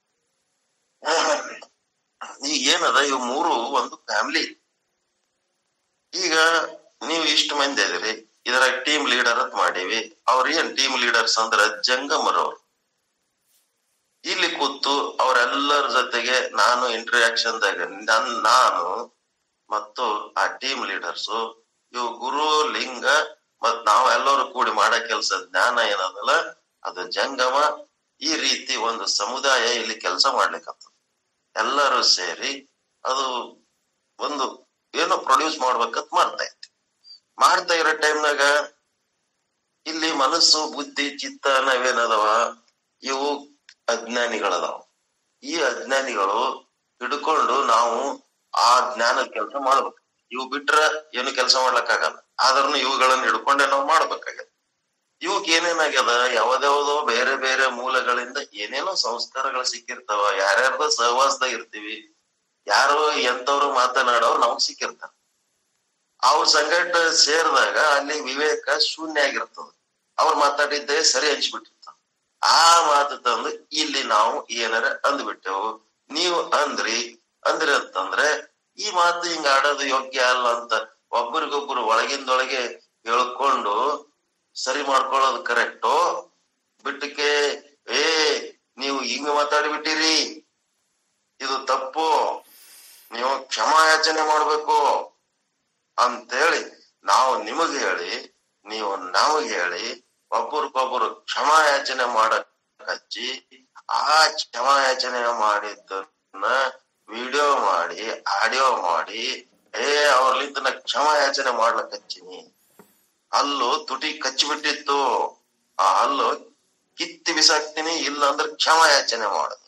[SPEAKER 1] ಈಗ ಏನದ ಇವ್ ಮೂರು ಒಂದು ಫ್ಯಾಮಿಲಿ ಈಗ ನೀವು ಇಷ್ಟು ಮಂದಿ ಅದಿರಿ ಇದರ ಟೀಮ್ ಲೀಡರ್ ಅಂತ ಮಾಡೀವಿ ಅವ್ರ ಏನ್ ಟೀಮ್ ಲೀಡರ್ಸ್ ಅಂದ್ರ ಜಂಗಮರವ್ರು ಇಲ್ಲಿ ಕೂತು ಅವರೆಲ್ಲರ ಜೊತೆಗೆ ನಾನು ಇಂಟರಾಕ್ಷನ್ ದಾಗ ನನ್ ನಾನು ಮತ್ತು ಆ ಟೀಮ್ ಲೀಡರ್ಸ್ ಇವು ಗುರು ಲಿಂಗ ಮತ್ ನಾವೆಲ್ಲರೂ ಕೂಡಿ ಮಾಡೋ ಕೆಲಸ ಜ್ಞಾನ ಏನದಲ್ಲ ಅದು ಜಂಗಮ ಈ ರೀತಿ ಒಂದು ಸಮುದಾಯ ಇಲ್ಲಿ ಕೆಲಸ ಮಾಡ್ಲಿಕ್ಕಂತ ಎಲ್ಲರೂ ಸೇರಿ ಅದು ಒಂದು ಏನೋ ಪ್ರೊಡ್ಯೂಸ್ ಮಾಡ್ಬೇಕಂತ ಮಾಡ್ತಾ ಇತ್ತು ಮಾಡ್ತಾ ಇರೋ ಟೈಮ್ನಾಗ ಇಲ್ಲಿ ಮನಸ್ಸು ಬುದ್ಧಿ ಚಿತ್ತ ನಾವೇನದವ ಇವು ಅಜ್ಞಾನಿಗಳದಾವ ಈ ಅಜ್ಞಾನಿಗಳು ಹಿಡ್ಕೊಂಡು ನಾವು ಆ ಜ್ಞಾನದ ಕೆಲಸ ಮಾಡ್ಬೇಕು ಇವು ಬಿಟ್ರ ಏನು ಕೆಲಸ ಮಾಡ್ಲಕ್ಕಾಗಲ್ಲ ಆದ್ರೂ ಇವುಗಳನ್ನ ಹಿಡ್ಕೊಂಡೆ ನಾವು ಮಾಡ್ಬೇಕಾಗತ್ತೆ ಇವಕ್ ಏನೇನಾಗ್ಯದ ಯಾವ್ದ್ಯಾವ್ದೋ ಬೇರೆ ಬೇರೆ ಮೂಲಗಳಿಂದ ಏನೇನೋ ಸಂಸ್ಕಾರಗಳು ಸಿಕ್ಕಿರ್ತಾವ ಯಾರ್ಯಾರ್ದೋ ಸಹವಾಸದಾಗ ಇರ್ತೀವಿ ಯಾರೋ ಎಂತವ್ರು ಮಾತನಾಡೋರು ನಮಗ್ ಸಿಕ್ಕಿರ್ತಾರ ಅವ್ರ ಸಂಗಟ ಸೇರಿದಾಗ ಅಲ್ಲಿ ವಿವೇಕ ಶೂನ್ಯ ಆಗಿರ್ತದ ಅವ್ರು ಮಾತಾಡಿದ್ದೆ ಸರಿ ಅನ್ಸ್ಬಿಟ್ಟಿರ್ತಾವ ಆ ಮಾತು ತಂದು ಇಲ್ಲಿ ನಾವು ಏನಾರ ಅಂದ್ಬಿಟ್ಟೆವು ನೀವು ಅಂದ್ರಿ ಅಂದ್ರಿ ಅಂತಂದ್ರೆ ಈ ಮಾತು ಹಿಂಗ ಆಡೋದು ಯೋಗ್ಯ ಅಲ್ಲ ಅಂತ ಒಬ್ಬರಿಗೊಬ್ರು ಒಳಗಿಂದೊಳಗೆ ಹೇಳ್ಕೊಂಡು ಸರಿ ಮಾಡ್ಕೊಳ್ಳೋದು ಕರೆಕ್ಟು ಬಿಟ್ಟಕ್ಕೆ ಏ ನೀವು ಹಿಂಗ ಮಾತಾಡ್ಬಿಟ್ಟಿರಿ ಇದು ತಪ್ಪು ನೀವು ಕ್ಷಮಾಯಾಚನೆ ಮಾಡ್ಬೇಕು ಅಂತೇಳಿ ನಾವು ನಿಮಗ್ ಹೇಳಿ ನೀವು ನಮಗ್ ಹೇಳಿ ಒಬ್ಬರಿಗೊಬ್ಬರು ಕ್ಷಮಾಯಾಚನೆ ಮಾಡಕ್ ಹಚ್ಚಿ ಆ ಕ್ಷಮಾಯಾಚನೆ ಮಾಡಿದ್ದನ್ನ ವಿಡಿಯೋ ಮಾಡಿ ಆಡಿಯೋ ಮಾಡಿ ಏ ಅವ್ರಲಿಂದ ನಾ ಕ್ಷಮಾಯಾಚನೆ ಮಾಡ್ಲಕ್ ಹಚ್ಚಿನಿ ಹಲ್ಲು ತುಟಿ ಕಚ್ಚಿಬಿಟ್ಟಿತ್ತು ಆ ಹಲ್ಲು ಕಿತ್ತಿ ಬಿಸಾಕ್ತೀನಿ ಇಲ್ಲ ಅಂದ್ರೆ ಕ್ಷಮಾಯಾಚನೆ ಮಾಡುದು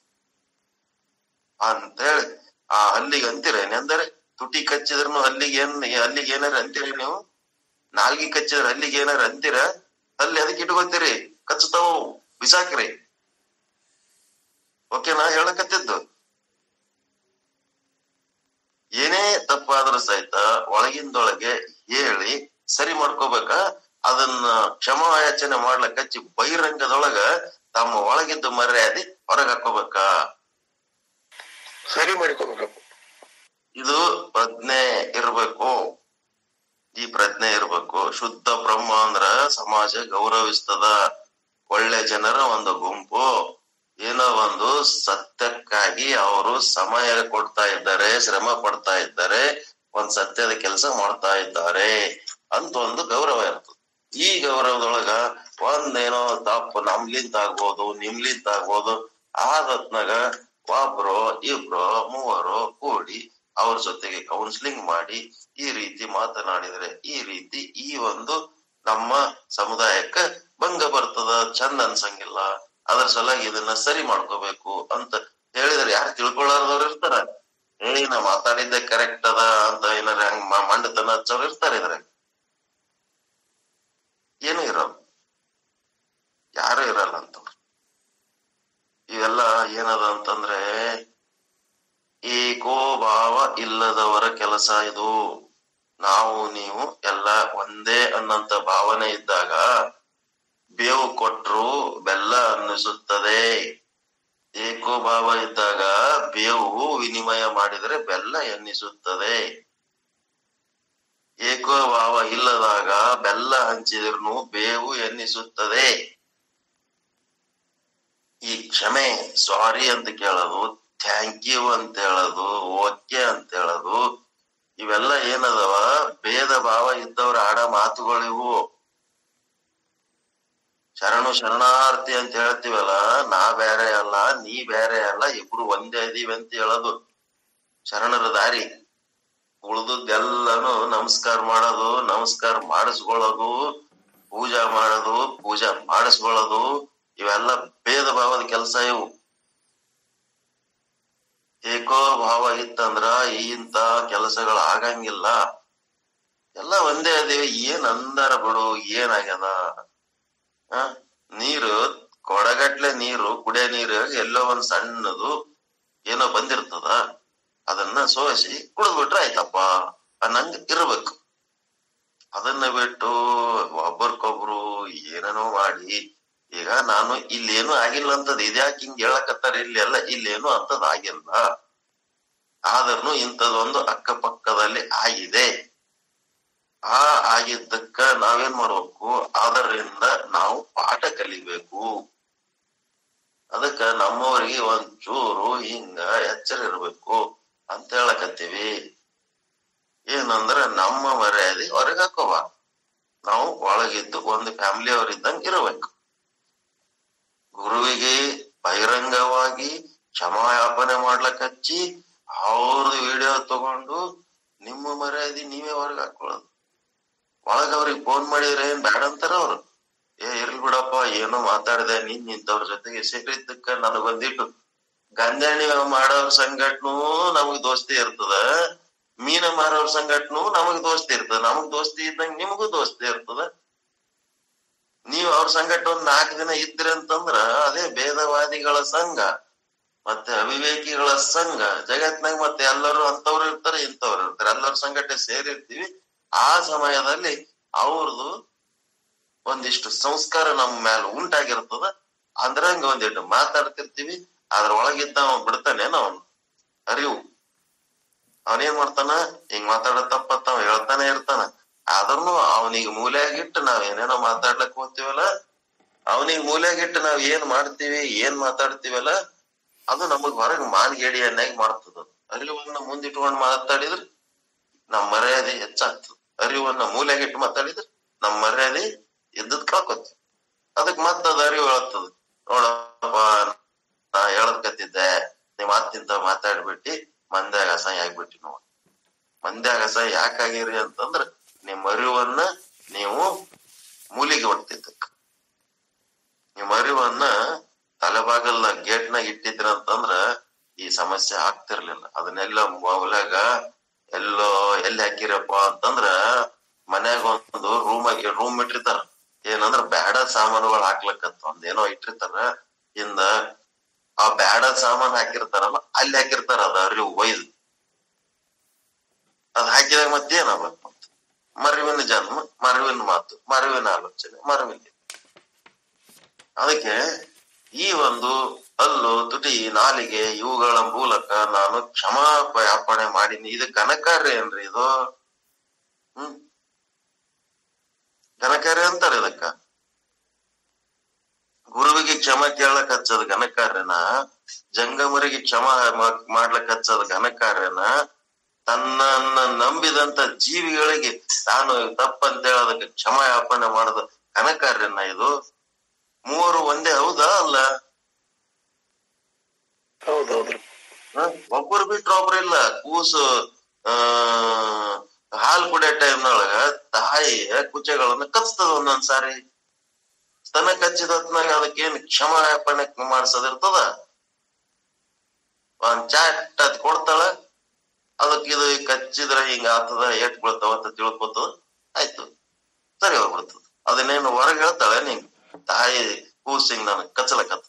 [SPEAKER 1] ಅಂತೇಳಿ ಆ ಹಲ್ಲಿಗೆ ಅಂತೀರೇನೆ ಅಂದರೆ ತುಟಿ ಕಚ್ಚಿದ್ರೂ ಹಲ್ಲಿಗೆ ಏನ್ ಹಲ್ಲಿಗೆ ಏನಾರ ಅಂತೀರಿ ನೀವು ನಾಲ್ಗಿ ಕಚ್ಚಿದ್ರ ಹಲ್ಲಿಗೆ ಏನಾರ ಅಂತೀರ ಅಲ್ಲಿ ಅದಕ್ಕೆ ಇಟ್ಕೋತೀರಿ ಕಚ್ಚತಾವು ಬಿಸಾಕ್ರಿ ಓಕೆನಾ ಹೇಳಕತ್ತಿದ್ದು ಏನೇ ತಪ್ಪಾದ್ರೂ ಸಹಿತ ಒಳಗಿಂದೊಳಗೆ ಹೇಳಿ ಸರಿ ಮಾಡ್ಕೋಬೇಕ ಅದನ್ನ ಕ್ಷಮಾಯಾಚನೆ ಮಾಡ್ಲಕ್ ಹಚ್ಚಿ ಬಹಿರಂಗದೊಳಗ ತಮ್ಮ ಒಳಗಿದ್ದ ಮರ್ಯಾದೆ ಹೊರಗ್ ಹಾಕೋಬೇಕ
[SPEAKER 2] ಸರಿ ಮಾಡಿಕೊಬೇಕು
[SPEAKER 1] ಇದು ಪ್ರಜ್ಞೆ ಇರ್ಬೇಕು ಈ ಪ್ರಜ್ಞೆ ಇರ್ಬೇಕು ಶುದ್ಧ ಬ್ರಹ್ಮ ಅಂದ್ರ ಸಮಾಜ ಗೌರವಿಸ್ತದ ಒಳ್ಳೆ ಜನರ ಒಂದು ಗುಂಪು ಏನೋ ಒಂದು ಸತ್ಯಕ್ಕಾಗಿ ಅವರು ಸಮಯ ಕೊಡ್ತಾ ಇದ್ದಾರೆ ಶ್ರಮ ಪಡ್ತಾ ಇದ್ದಾರೆ ಒಂದ್ ಸತ್ಯದ ಕೆಲಸ ಮಾಡ್ತಾ ಇದ್ದಾರೆ ಅಂತ ಒಂದು ಗೌರವ ಇರ್ತದೆ ಈ ಗೌರವದೊಳಗ ಒಂದೇನೋ ತಪ್ಪು ನಮ್ಲಿಂದ ಆಗ್ಬೋದು ನಿಮ್ಲಿಂದ ಆಗ್ಬೋದು ಆದತ್ನಾಗ ಒಬ್ರು ಇಬ್ರು ಮೂವರು ಕೂಡಿ ಅವ್ರ ಜೊತೆಗೆ ಕೌನ್ಸಿಲಿಂಗ್ ಮಾಡಿ ಈ ರೀತಿ ಮಾತನಾಡಿದ್ರೆ ಈ ರೀತಿ ಈ ಒಂದು ನಮ್ಮ ಸಮುದಾಯಕ್ಕ ಭಂಗ ಬರ್ತದ ಚಂದ ಅನ್ಸಂಗಿಲ್ಲ ಅದ್ರ ಸಲುವಾಗಿ ಇದನ್ನ ಸರಿ ಮಾಡ್ಕೋಬೇಕು ಅಂತ ಹೇಳಿದ್ರೆ ಯಾರು ತಿಳ್ಕೊಳ್ಳಾರ್ದವ್ರು ಇರ್ತಾರ ಏ ನಾ ಮಾತಾಡಿದ್ದೆ ಕರೆಕ್ಟ್ ಅದ ಅಂತ ಏನಾರ ಹಂಗ ಮ- ಮಂಡತನ ಹಚ್ಚೋರು ಇರ್ತಾರೆ ಇದ್ರಾಗ ಏನು ಇರಲ್ಲ ಯಾರು ಇರಲ್ಲ ಅಂತವ್ರು ಇವೆಲ್ಲ ಏನದ ಅಂತಂದ್ರೆ ಏಕೋಭಾವ ಇಲ್ಲದವರ ಕೆಲಸ ಇದು ನಾವು ನೀವು ಎಲ್ಲ ಒಂದೇ ಅನ್ನಂತ ಭಾವನೆ ಇದ್ದಾಗ ಬೇವು ಕೊಟ್ರು ಬೆಲ್ಲ ಅನ್ನಿಸುತ್ತದೆ ಏಕೋಭಾವ ಇದ್ದಾಗ ಬೇವು ವಿನಿಮಯ ಮಾಡಿದರೆ ಬೆಲ್ಲ ಎನ್ನಿಸುತ್ತದೆ ಏಕೋಭಾವ ಇಲ್ಲದಾಗ ಬೆಲ್ಲ ಹಂಚಿದ್ರು ಬೇವು ಎನ್ನಿಸುತ್ತದೆ ಈ ಕ್ಷಮೆ ಸಾರಿ ಅಂತ ಕೇಳೋದು ಥ್ಯಾಂಕ್ ಯು ಅಂತ ಹೇಳೋದು ಓಕೆ ಅಂತ ಹೇಳೋದು ಇವೆಲ್ಲ ಏನದವ ಭೇದ ಭಾವ ಇದ್ದವ್ರ ಆಡ ಮಾತುಗಳಿವು ಶರಣು ಶರಣಾರ್ಥಿ ಅಂತ ಹೇಳ್ತೀವಲ್ಲ ನಾ ಬೇರೆ ಅಲ್ಲ ನೀ ಬೇರೆ ಅಲ್ಲ ಇಬ್ರು ಒಂದೇ ಇದೀವಿ ಅಂತ ಹೇಳೋದು ಶರಣರ ದಾರಿ ಉಳ್ದದ್ದೆಲ್ಲನು ನಮಸ್ಕಾರ ಮಾಡೋದು ನಮಸ್ಕಾರ ಮಾಡಿಸ್ಕೊಳ್ಳೋದು ಪೂಜಾ ಮಾಡೋದು ಪೂಜಾ ಮಾಡಿಸ್ಕೊಳ್ಳೋದು ಇವೆಲ್ಲ ಭೇದ ಭಾವದ ಕೆಲಸ ಇವು ಏಕೋ ಭಾವ ಇತ್ತಂದ್ರ ಇಂತ ಕೆಲಸಗಳು ಆಗಂಗಿಲ್ಲ ಎಲ್ಲ ಒಂದೇ ಅದೀವಿ ಏನ್ ಅಂದಾರ ಬಿಡು ಏನಾಗ್ಯದ ಆ ನೀರು ಕೊಡಗಟ್ಲೆ ನೀರು ಕುಡಿಯೋ ನೀರು ಎಲ್ಲೋ ಒಂದ್ ಸಣ್ಣದು ಏನೋ ಬಂದಿರ್ತದ ಅದನ್ನ ಸೋಸಿ ಕುಡಿದ್ಬಿಟ್ರೆ ಆಯ್ತಪ್ಪ ಅನ್ನಂಗ್ ಇರ್ಬೇಕು ಅದನ್ನ ಬಿಟ್ಟು ಒಬ್ಬರಿಗೊಬ್ರು ಏನೇನೋ ಮಾಡಿ ಈಗ ನಾನು ಇಲ್ಲೇನು ಆಗಿಲ್ಲ ಅಂತದ್ ಇದ್ಯಾಕೆ ಹಿಂಗ್ ಹೇಳಕತ್ತಾರ ಇಲ್ಲಿ ಎಲ್ಲ ಇಲ್ಲೇನು ಅಂತದ್ ಆಗಿಲ್ಲ ಆದ್ರೂ ಇಂಥದೊಂದು ಅಕ್ಕಪಕ್ಕದಲ್ಲಿ ಆಗಿದೆ ಆ ಆಗಿದ್ದಕ್ಕ ನಾವೇನ್ ಮಾಡ್ಬೇಕು ಅದರಿಂದ ನಾವು ಪಾಠ ಕಲಿಬೇಕು ಅದಕ್ಕ ನಮ್ಮವರಿಗೆ ಒಂದ್ ಚೂರು ಹಿಂಗ ಎಚ್ಚರ ಇರ್ಬೇಕು ಅಂತ ಹೇಳಕತ್ತೀವಿ ಏನಂದ್ರ ನಮ್ಮ ಮರ್ಯಾದೆ ಹೊರಗ್ ಹಾಕೋಬ ನಾವು ಒಳಗಿದ್ದು ಒಂದು ಫ್ಯಾಮಿಲಿ ಅವರಿದ್ದಂಗೆ ಇರಬೇಕು ಗುರುವಿಗೆ ಬಹಿರಂಗವಾಗಿ ಕ್ಷಮಾಯಾಪನೆ ಮಾಡ್ಲಕ್ ಹಚ್ಚಿ ಅವ್ರದ್ದು ವಿಡಿಯೋ ತಗೊಂಡು ನಿಮ್ಮ ಮರ್ಯಾದೆ ನೀವೇ ಹೊರಗ್ ಹಾಕೊಳ್ಳೋದು ಒಳಗ ಅವ್ರಿಗೆ ಫೋನ್ ಮಾಡಿದ್ರೆ ಏನ್ ಬ್ಯಾಡ ಅಂತಾರ ಅವ್ರು ಏ ಇರ್ಲಿ ಬಿಡಪ್ಪ ಏನೋ ಮಾತಾಡಿದೆ ನೀನ್ ನಿಂತವ್ರ ಜೊತೆಗೆ ಸೇರಿದ್ದಕ್ಕ ನನಗೊಂದಿಟ್ಟು ಗಂಜಾಣಿ ಮಾಡೋರ್ ಸಂಘಟನೂ ನಮಗ್ ದೋಸ್ತಿ ಇರ್ತದ ಮೀನ ಮಾರೋರ್ ಸಂಘಟನೂ ನಮಗ್ ದೋಸ್ತಿ ಇರ್ತದ ನಮಗ್ ದೋಸ್ತಿ ಇದ್ದಂಗ ನಿಮಗೂ ದೋಸ್ತಿ ಇರ್ತದ ನೀವು ಅವ್ರ ಸಂಗಟ ಒಂದ್ ನಾಲ್ಕು ದಿನ ಇದ್ರಿ ಅಂತಂದ್ರ ಅದೇ ಭೇದವಾದಿಗಳ ಸಂಘ ಮತ್ತೆ ಅವಿವೇಕಿಗಳ ಸಂಘ ಜಗತ್ನಾಗ ಮತ್ತೆ ಎಲ್ಲರೂ ಅಂತವ್ರು ಇರ್ತಾರೆ ಇಂಥವ್ರು ಇರ್ತಾರೆ ಎಲ್ಲರ ಸಂಗಟ ಸೇರಿರ್ತೀವಿ ಆ ಸಮಯದಲ್ಲಿ ಅವ್ರದ್ದು ಒಂದಿಷ್ಟು ಸಂಸ್ಕಾರ ನಮ್ಮ ಮೇಲೆ ಉಂಟಾಗಿರ್ತದ ಅಂದ್ರಂಗ ಒಂದಿಟ್ಟು ಮಾತಾಡ್ತಿರ್ತೀವಿ ಅದ್ರ ಒಳಗಿದ್ದ ಅವ ಬಿಡ್ತಾನೇನ ಅವನು ಅರಿವು ಅವನೇನ್ ಮಾಡ್ತಾನ ಹಿಂಗ್ ಮಾತಾಡೋ ತಪ್ಪತ್ತ ಅವ ಹೇಳ್ತಾನೆ ಇರ್ತಾನ ಆದ್ರೂ ಅವನಿಗೆ ಮೂಲೆಯಾಗಿಟ್ಟು ನಾವ್ ಏನೇನೋ ಮಾತಾಡ್ಲಕ್ ಹೋಗ್ತೀವಲ್ಲ ಅವನಿಗೆ ಮೂಲೆಯಾಗಿಟ್ಟು ನಾವ್ ಏನ್ ಮಾಡ್ತೀವಿ ಏನ್ ಮಾತಾಡ್ತೀವಲ್ಲ ಅದು ನಮಗ್ ಹೊರಗ್ ಮಾನ್ಗೇಡಿಯನ್ನಾಗಿ ಮಾಡ್ತದ ಅರಿವನ್ನ ಮುಂದಿಟ್ಕೊಂಡ್ ಮಾತಾಡಿದ್ರೆ ನಮ್ ಮರ್ಯಾದೆ ಹೆಚ್ಚಾಗ್ತದ ಅರಿವನ್ನ ಮೂಲೆಗಿಟ್ಟು ಮಾತಾಡಿದ್ರೆ ನಮ್ ಮರ್ಯಾದೆ ಇದ್ದದ್ ಕಳ್ಕೊತೀವಿ ಅದಕ್ ಮತ್ತ ಅದ ಅರಿವು ಹೇಳ್ತದ ನೋಡಪ್ಪ ನಾ ಹೇಳಕತ್ತಿದ್ದೆ ನೀವ್ ಮಾತಿಂತ ಮಾತಾಡ್ಬಿಟ್ಟಿ ಮಂದ್ಯಾಗ ಅಸಹ್ಯ ಆಗ್ಬಿಟ್ಟಿ ನೋಡ್ ಮಂದ್ಯಾಗ ಅಸಹ್ಯ ಯಾಕಾಗಿರಿ ಅಂತಂದ್ರ ನಿಮ್ ಅರಿವನ್ನ ನೀವು ಮೂಲಿಗೆ ಹೊಡ್ತಿದ್ದಕ್ ನಿಮ್ ಅರಿವನ್ನ ತಲೆಬಾಗಲ್ನ ಗೇಟ್ನಾಗ ಇಟ್ಟಿದ್ರ ಅಂತಂದ್ರ ಈ ಸಮಸ್ಯೆ ಆಗ್ತಿರ್ಲಿಲ್ಲ ಅದನ್ನೆಲ್ಲ ಮೊದಲಾಗ ಎಲ್ಲೋ ಎಲ್ಲಿ ಹಾಕಿರಪ್ಪ ಅಂತಂದ್ರ ಮನ್ಯಾಗ ಒಂದು ರೂಮ್ ಆಗಿ ರೂಮ್ ಇಟ್ಟಿರ್ತಾರ ಏನಂದ್ರ ಬ್ಯಾಡ ಸಾಮಾನುಗಳು ಹಾಕ್ಲಕ್ಕಂತ ಒಂದೇನೋ ಇಟ್ಟಿರ್ತಾರ ಇಂದ ಆ ಬ್ಯಾಡ ಸಾಮಾನ್ ಹಾಕಿರ್ತಾರಲ್ಲ ಅಲ್ಲಿ ಹಾಕಿರ್ತಾರ ಅದ ಅರಿವು ಒಯ್ದು ಅದ್ ಹಾಕಿದಾಗ ಮತ್ತೇನಾಗ್ಬೇಕು ಮತ್ತೆ ಮರುವಿನ ಜನ್ಮ ಮರುವಿನ ಮಾತು ಮರುವಿನ ಆಲೋಚನೆ ಮರುವಿನ ಅದಕ್ಕೆ ಈ ಒಂದು ಹಲ್ಲು ತುಟಿ ನಾಲಿಗೆ ಇವುಗಳ ಮೂಲಕ ನಾನು ಕ್ಷಮಾಪಯಾಪಣೆ ಮಾಡೀನಿ ಇದು ಘನಕಾರ್ಯ ಏನ್ರಿ ಇದು ಹ್ಮ್ ಘನಕಾರ್ಯ ಅಂತಾರೆ ಇದಕ್ಕ ಗುರುವಿಗೆ ಕ್ಷಮ ಕೇಳಕ್ ಹಚ್ಚದ ಘನಕಾರ್ಯನ ಜಂಗಮರಿಗೆ ಕ್ಷಮ ಮಾ- ಮಾಡ್ಲಕ್ ಹಚ್ಚದ ಘನಕಾರ್ಯನ ತನ್ನನ್ನ ನಂಬಿದಂತ ಜೀವಿಗಳಿಗೆ ತಾನು ತಪ್ಪಂತ ಹೇಳೋದಕ್ಕೆ ಕ್ಷಮ ಯಾಪನೆ ಮಾಡದ ಘನಕಾರ್ಯನ ಇದು ಮೂವರು ಒಂದೇ ಹೌದಾ ಅಲ್ಲ
[SPEAKER 2] ಹೌದೌದ್ರಿ
[SPEAKER 1] ಹ? ಒಬ್ಬರು ಬಿಟ್ರ ಒಬ್ರು ಇಲ್ಲ ಕೂಸು ಆ ಹಾಲ್ ಕುಡಿಯೋ ಟೈಮ್ನೊಳಗ ತಾಯಿಯ ಕುಚೆಗಳನ್ನ ಕಚ್ತದ ಒಂದೊಂದ್ ಸಾರಿ ಸ್ತನ ಕಚ್ಚಿದ ಹೊತ್ನಾಗ ಅದಕ್ಕೇನ್ ಕ್ಷಮಾಪಣೆ ಮಾಡ್ಸೋದಿರ್ತದ ಒಂದ್ ಚಾಟ್ ಅದ್ ಕೊಡ್ತಾಳ ಅದಕ್ ಇದು ಕಚ್ಚಿದ್ರ ಹಿಂಗ ಆತದ ಏಟ್ ಬೀಳ್ತಾವ ಅಂತ ತಿಳ್ಕೊತದ ಆಯ್ತು ಸರಿ ಹೋಗ್ಬಿಡ್ತದ ಅದನ್ನೇನು ಹೊರಗೆ ಹೇಳ್ತಾಳೆ ನಿಂಗ್ ತಾಯಿ ಕೂಸಿಂಗ್ ನನ್ ಕಚ್ಚಲಕತ್ತ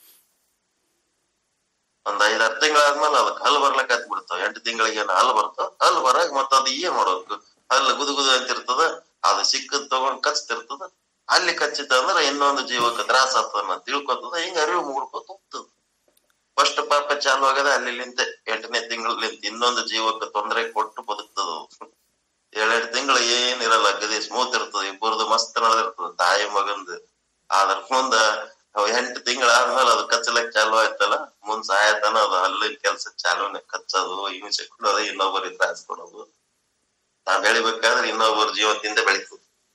[SPEAKER 1] ಒಂದ್ ಐದಾರು ತಿಂಗಳಾದ್ಮೇಲೆ ಅದಕ್ಕೆ ಹಲ್ಲು ಬರ್ಲಕ್ ಹತ್ ಬಿಡ್ತಾವ ಎಂಟು ತಿಂಗಳಿಗೆ ಏನು ಹಲ್ಲು ಬರ್ತಾವ ಹಲ್ಲು ಬರಾಗ ಮತ್ತ ಅದು ಏನ್ ಮಾಡ್ಬೇಕು ಹಲ್ಲು ಗುದು ಗುದು ಅಂತಿರ್ತದ ಅದು ಸಿಕ್ಕದ್ ತಗೊಂಡ್ ಕಚ್ತಿರ್ತದ ಅಲ್ಲಿ ಕಚ್ಚಿತ ಅಂದ್ರ ಇನ್ನೊಂದು ಜೀವಕ್ಕೆ ತ್ರಾಸ ಆಗ್ತದ ತಿಳ್ಕೊತದ ಹಿಂಗ ಅರಿವು ಮುಗ್ಡ್ಕೊತ ಹೋಗ್ತದ ಫಸ್ಟ್ ಪಾಪ ಚಾಲು ಆಗದ ಅಲ್ಲಿಂದ ಎಂಟನೇ ತಿಂಗಳಿಂದ ಇನ್ನೊಂದು ಜೀವಕ್ಕೆ ತೊಂದರೆ ಕೊಟ್ಟು ಬದುಕ್ತದ ಅದು. ಏಳೆಂಟು ತಿಂಗಳು ಏನಿರಲ್ಲ ಗದಿ ಸ್ಮೂತ್ ಇರ್ತದ ಇಬ್ಬರದು ಮಸ್ತ್ ನಡೆದಿರ್ತದ ತಾಯಿ ಮಗಂದು ಅದ್ರ ಮುಂದ ಅವ್ ಎಂಟು ತಿಂಗಳಾದ್ಮೇಲೆ ಅದು ಕಚ್ಚಲಕ್ ಚಾಲು ಆಯ್ತಲ್ಲ ಮುಂದ್ ಸಾಯತನ ಅದು ಹಲ್ಲಿನ ಕೆಲ್ಸ ಚಾಲುನೆ ಕಚ್ಚೋದು ಹಿಂಸೆ ಕೊಡೋದು ಇನ್ನೊಬ್ಬರಿಗೆ ತ್ರಾಸ ಕೊಡೋದು ನಾ ಬೆಳಿಬೇಕಾದ್ರೆ ಇನ್ನೊಬ್ಬರ ಜೀವನದಿಂದ ಬೆಳಿತದ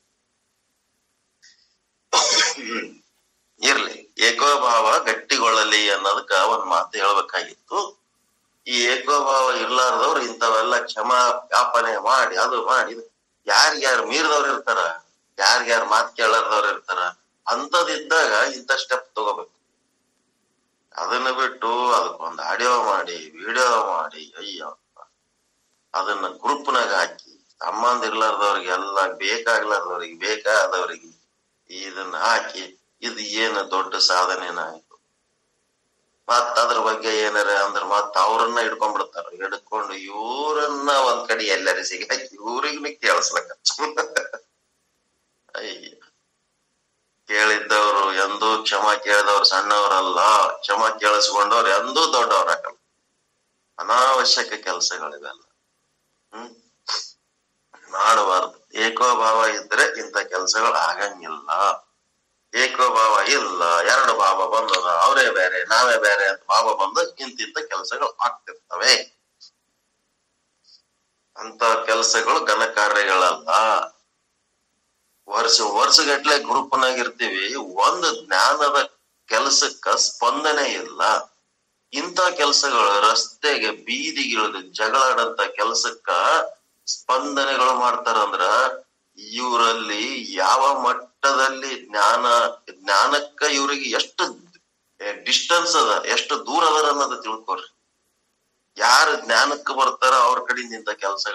[SPEAKER 1] ಇರ್ಲಿ ಏಕೋಭಾವ ಗಟ್ಟಿಗೊಳ್ಳಲಿ ಅನ್ನೋದಕ್ಕ ಒಂದ್ ಮಾತು ಹೇಳ್ಬೇಕಾಗಿತ್ತು ಈ ಏಕೋಭಾವ ಇರ್ಲಾರ್ದವ್ರು ಇಂಥವೆಲ್ಲ ಕ್ಷಮಾ ವ್ಯಾಪನೆ ಮಾಡಿ ಅದು ಮಾಡಿ ಯಾರ್ಯಾರು ಮೀರಿದವ್ರು ಇರ್ತಾರ ಯಾರ್ಯಾರು ಮಾತ್ ಕೇಳಾರ್ದವ್ರು ಇರ್ತಾರ ಅಂತದಿದ್ದಾಗ ಇಂಥ ಸ್ಟೆಪ್ ತಗೋಬೇಕು ಅದನ್ನ ಬಿಟ್ಟು ಅದಕ್ಕೊಂದು ಆಡಿಯೋ ಮಾಡಿ ವಿಡಿಯೋ ಮಾಡಿ ಅಯ್ಯೋ ಅದನ್ನ ಗ್ರೂಪ್ನಾಗ ಹಾಕಿ ಸಂಬಂಧ ಇರ್ಲಾರ್ದವ್ರಿಗೆ ಎಲ್ಲ ಬೇಕಾಗ್ಲಾರ್ದವ್ರಿಗೆ ಬೇಕಾದವ್ರಿಗೆ ಇದನ್ನ ಹಾಕಿ ಇದು ಏನು ದೊಡ್ಡ ಸಾಧನೆನ ಆಯ್ತು ಮತ್ತ ಅದ್ರ ಬಗ್ಗೆ ಏನಾರ ಅಂದ್ರ ಮತ್ತ ಅವ್ರನ್ನ ಹಿಡ್ಕೊಂಡ್ಬಿಡ್ತಾರ ಹಿಡ್ಕೊಂಡು ಇವ್ರನ್ನ ಒಂದ್ ಕಡೆ ಎಲ್ಲರ ಸಿಗಾಕಿ ಇವ್ರಿಗೂ ಕೇಳಿಸ್ಲಕ್ಕ ಅಯ್ಯ ಕೇಳಿದ್ದವ್ರು ಎಂದೂ ಕ್ಷಮ ಕೇಳಿದವ್ರು ಸಣ್ಣವರಲ್ಲ ಕ್ಷಮ ಕೇಳಿಸ್ಕೊಂಡವ್ರು ಎಂದೂ ದೊಡ್ಡವರಾಗಲ್ಲ ಅನಾವಶ್ಯಕ ಕೆಲಸಗಳಿವೆಲ್ಲ ಹ್ಮ್ ಮಾಡಬಾರ್ದು ಏಕೋಭಾವ ಇದ್ರೆ ಇಂಥ ಕೆಲಸಗಳು ಆಗಂಗಿಲ್ಲ ಏಕೋಭಾವ ಇಲ್ಲ ಎರಡು ಭಾವ ಬಂದದ ಅವರೇ ಬೇರೆ ನಾವೇ ಬೇರೆ ಅಂತ ಭಾವ ಬಂದು ಇಂತಿಂತ ಕೆಲಸಗಳು ಆಗ್ತಿರ್ತವೆ ಅಂತ ಕೆಲಸಗಳು ಘನ ಕಾರ್ಯಗಳಲ್ಲ ವರ್ಷ ವರ್ಷಗಟ್ಲೆ ಗ್ರೂಪ್ನಾಗ ಇರ್ತೀವಿ ಒಂದು ಜ್ಞಾನದ ಕೆಲಸಕ್ಕ ಸ್ಪಂದನೆ ಇಲ್ಲ ಇಂಥ ಕೆಲಸಗಳು ರಸ್ತೆಗೆ ಬೀದಿಗಿಳಿದು ಜಗಳಾಡಂತ ಕೆಲಸಕ್ಕ ಸ್ಪಂದನೆಗಳು ಮಾಡ್ತಾರಂದ್ರ ಇವರಲ್ಲಿ ಯಾವ ಮಟ್ಟದಲ್ಲಿ ಜ್ಞಾನ ಜ್ಞಾನಕ್ಕ ಇವ್ರಿಗೆ ಎಷ್ಟು ಡಿಸ್ಟನ್ಸ್ ಅದ ಎಷ್ಟು ದೂರ ಅದಾರ ಅನ್ನೋದು ತಿಳ್ಕೊರಿ ಯಾರು ಜ್ಞಾನಕ್ಕೆ ಬರ್ತಾರ ಅವ್ರ ಕಡೆಯಿಂದ ಇಂಥ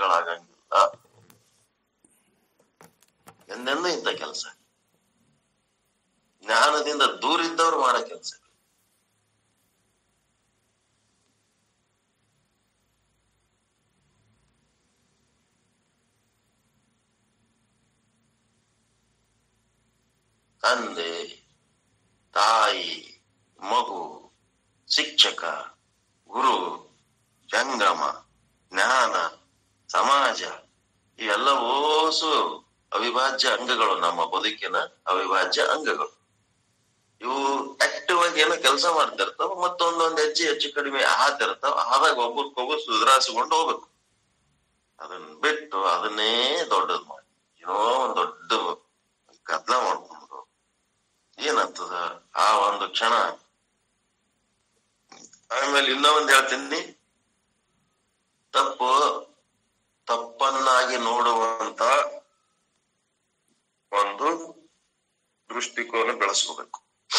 [SPEAKER 1] ಕೆಲಸಗಳಾಗಂಗಿಲ್ಲ ಎಂದೆಂದೂ ಇಂಥ ಕೆಲಸ ಜ್ಞಾನದಿಂದ ದೂರ ಇದ್ದವ್ರು ಮಾಡೋ ಕೆಲಸ ತಂದೆ ತಾಯಿ ಮಗು ಶಿಕ್ಷಕ ಗುರು ಜಂಗಮ ಜ್ಞಾನ ಸಮಾಜ ಇವೆಲ್ಲ ಓಸು ಅವಿಭಾಜ್ಯ ಅಂಗಗಳು ನಮ್ಮ ಬದುಕಿನ ಅವಿಭಾಜ್ಯ ಅಂಗಗಳು ಇವು ಆಕ್ಟಿವ್ ಆಗಿ ಏನೋ ಕೆಲಸ ಮಾಡ್ತಿರ್ತಾವ ಮತ್ತೊಂದೊಂದ್ ಹೆಜ್ಜೆ ಹೆಚ್ಚು ಕಡಿಮೆ ಆತಿರ್ತಾವ ಆದಾಗ ಒಬ್ಬರಿಗೊಬ್ಬರು ಸುಧಾರಿಸಿಕೊಂಡು ಹೋಗ್ಬೇಕು ಅದನ್ನ ಬಿಟ್ಟು ಅದನ್ನೇ ದೊಡ್ಡದ್ ಮಾಡಿ ಏನೋ ಒಂದ್ ದೊಡ್ಡ ಗದ್ದಲ ಮಾಡ್ಕೊಂಡು ಏನಾಗ್ತದ ಆ ಒಂದು ಕ್ಷಣ ಆಮೇಲೆ ಇನ್ನೂ ಒಂದ್ ಹೇಳ್ತೀನಿ ತಪ್ಪು ತಪ್ಪನ್ನಾಗಿ ನೋಡುವಂತ ಒಂದು ದೃಷ್ಟಿಕೋನ ಬೆಳೆಸ್ಕೋಬೇಕು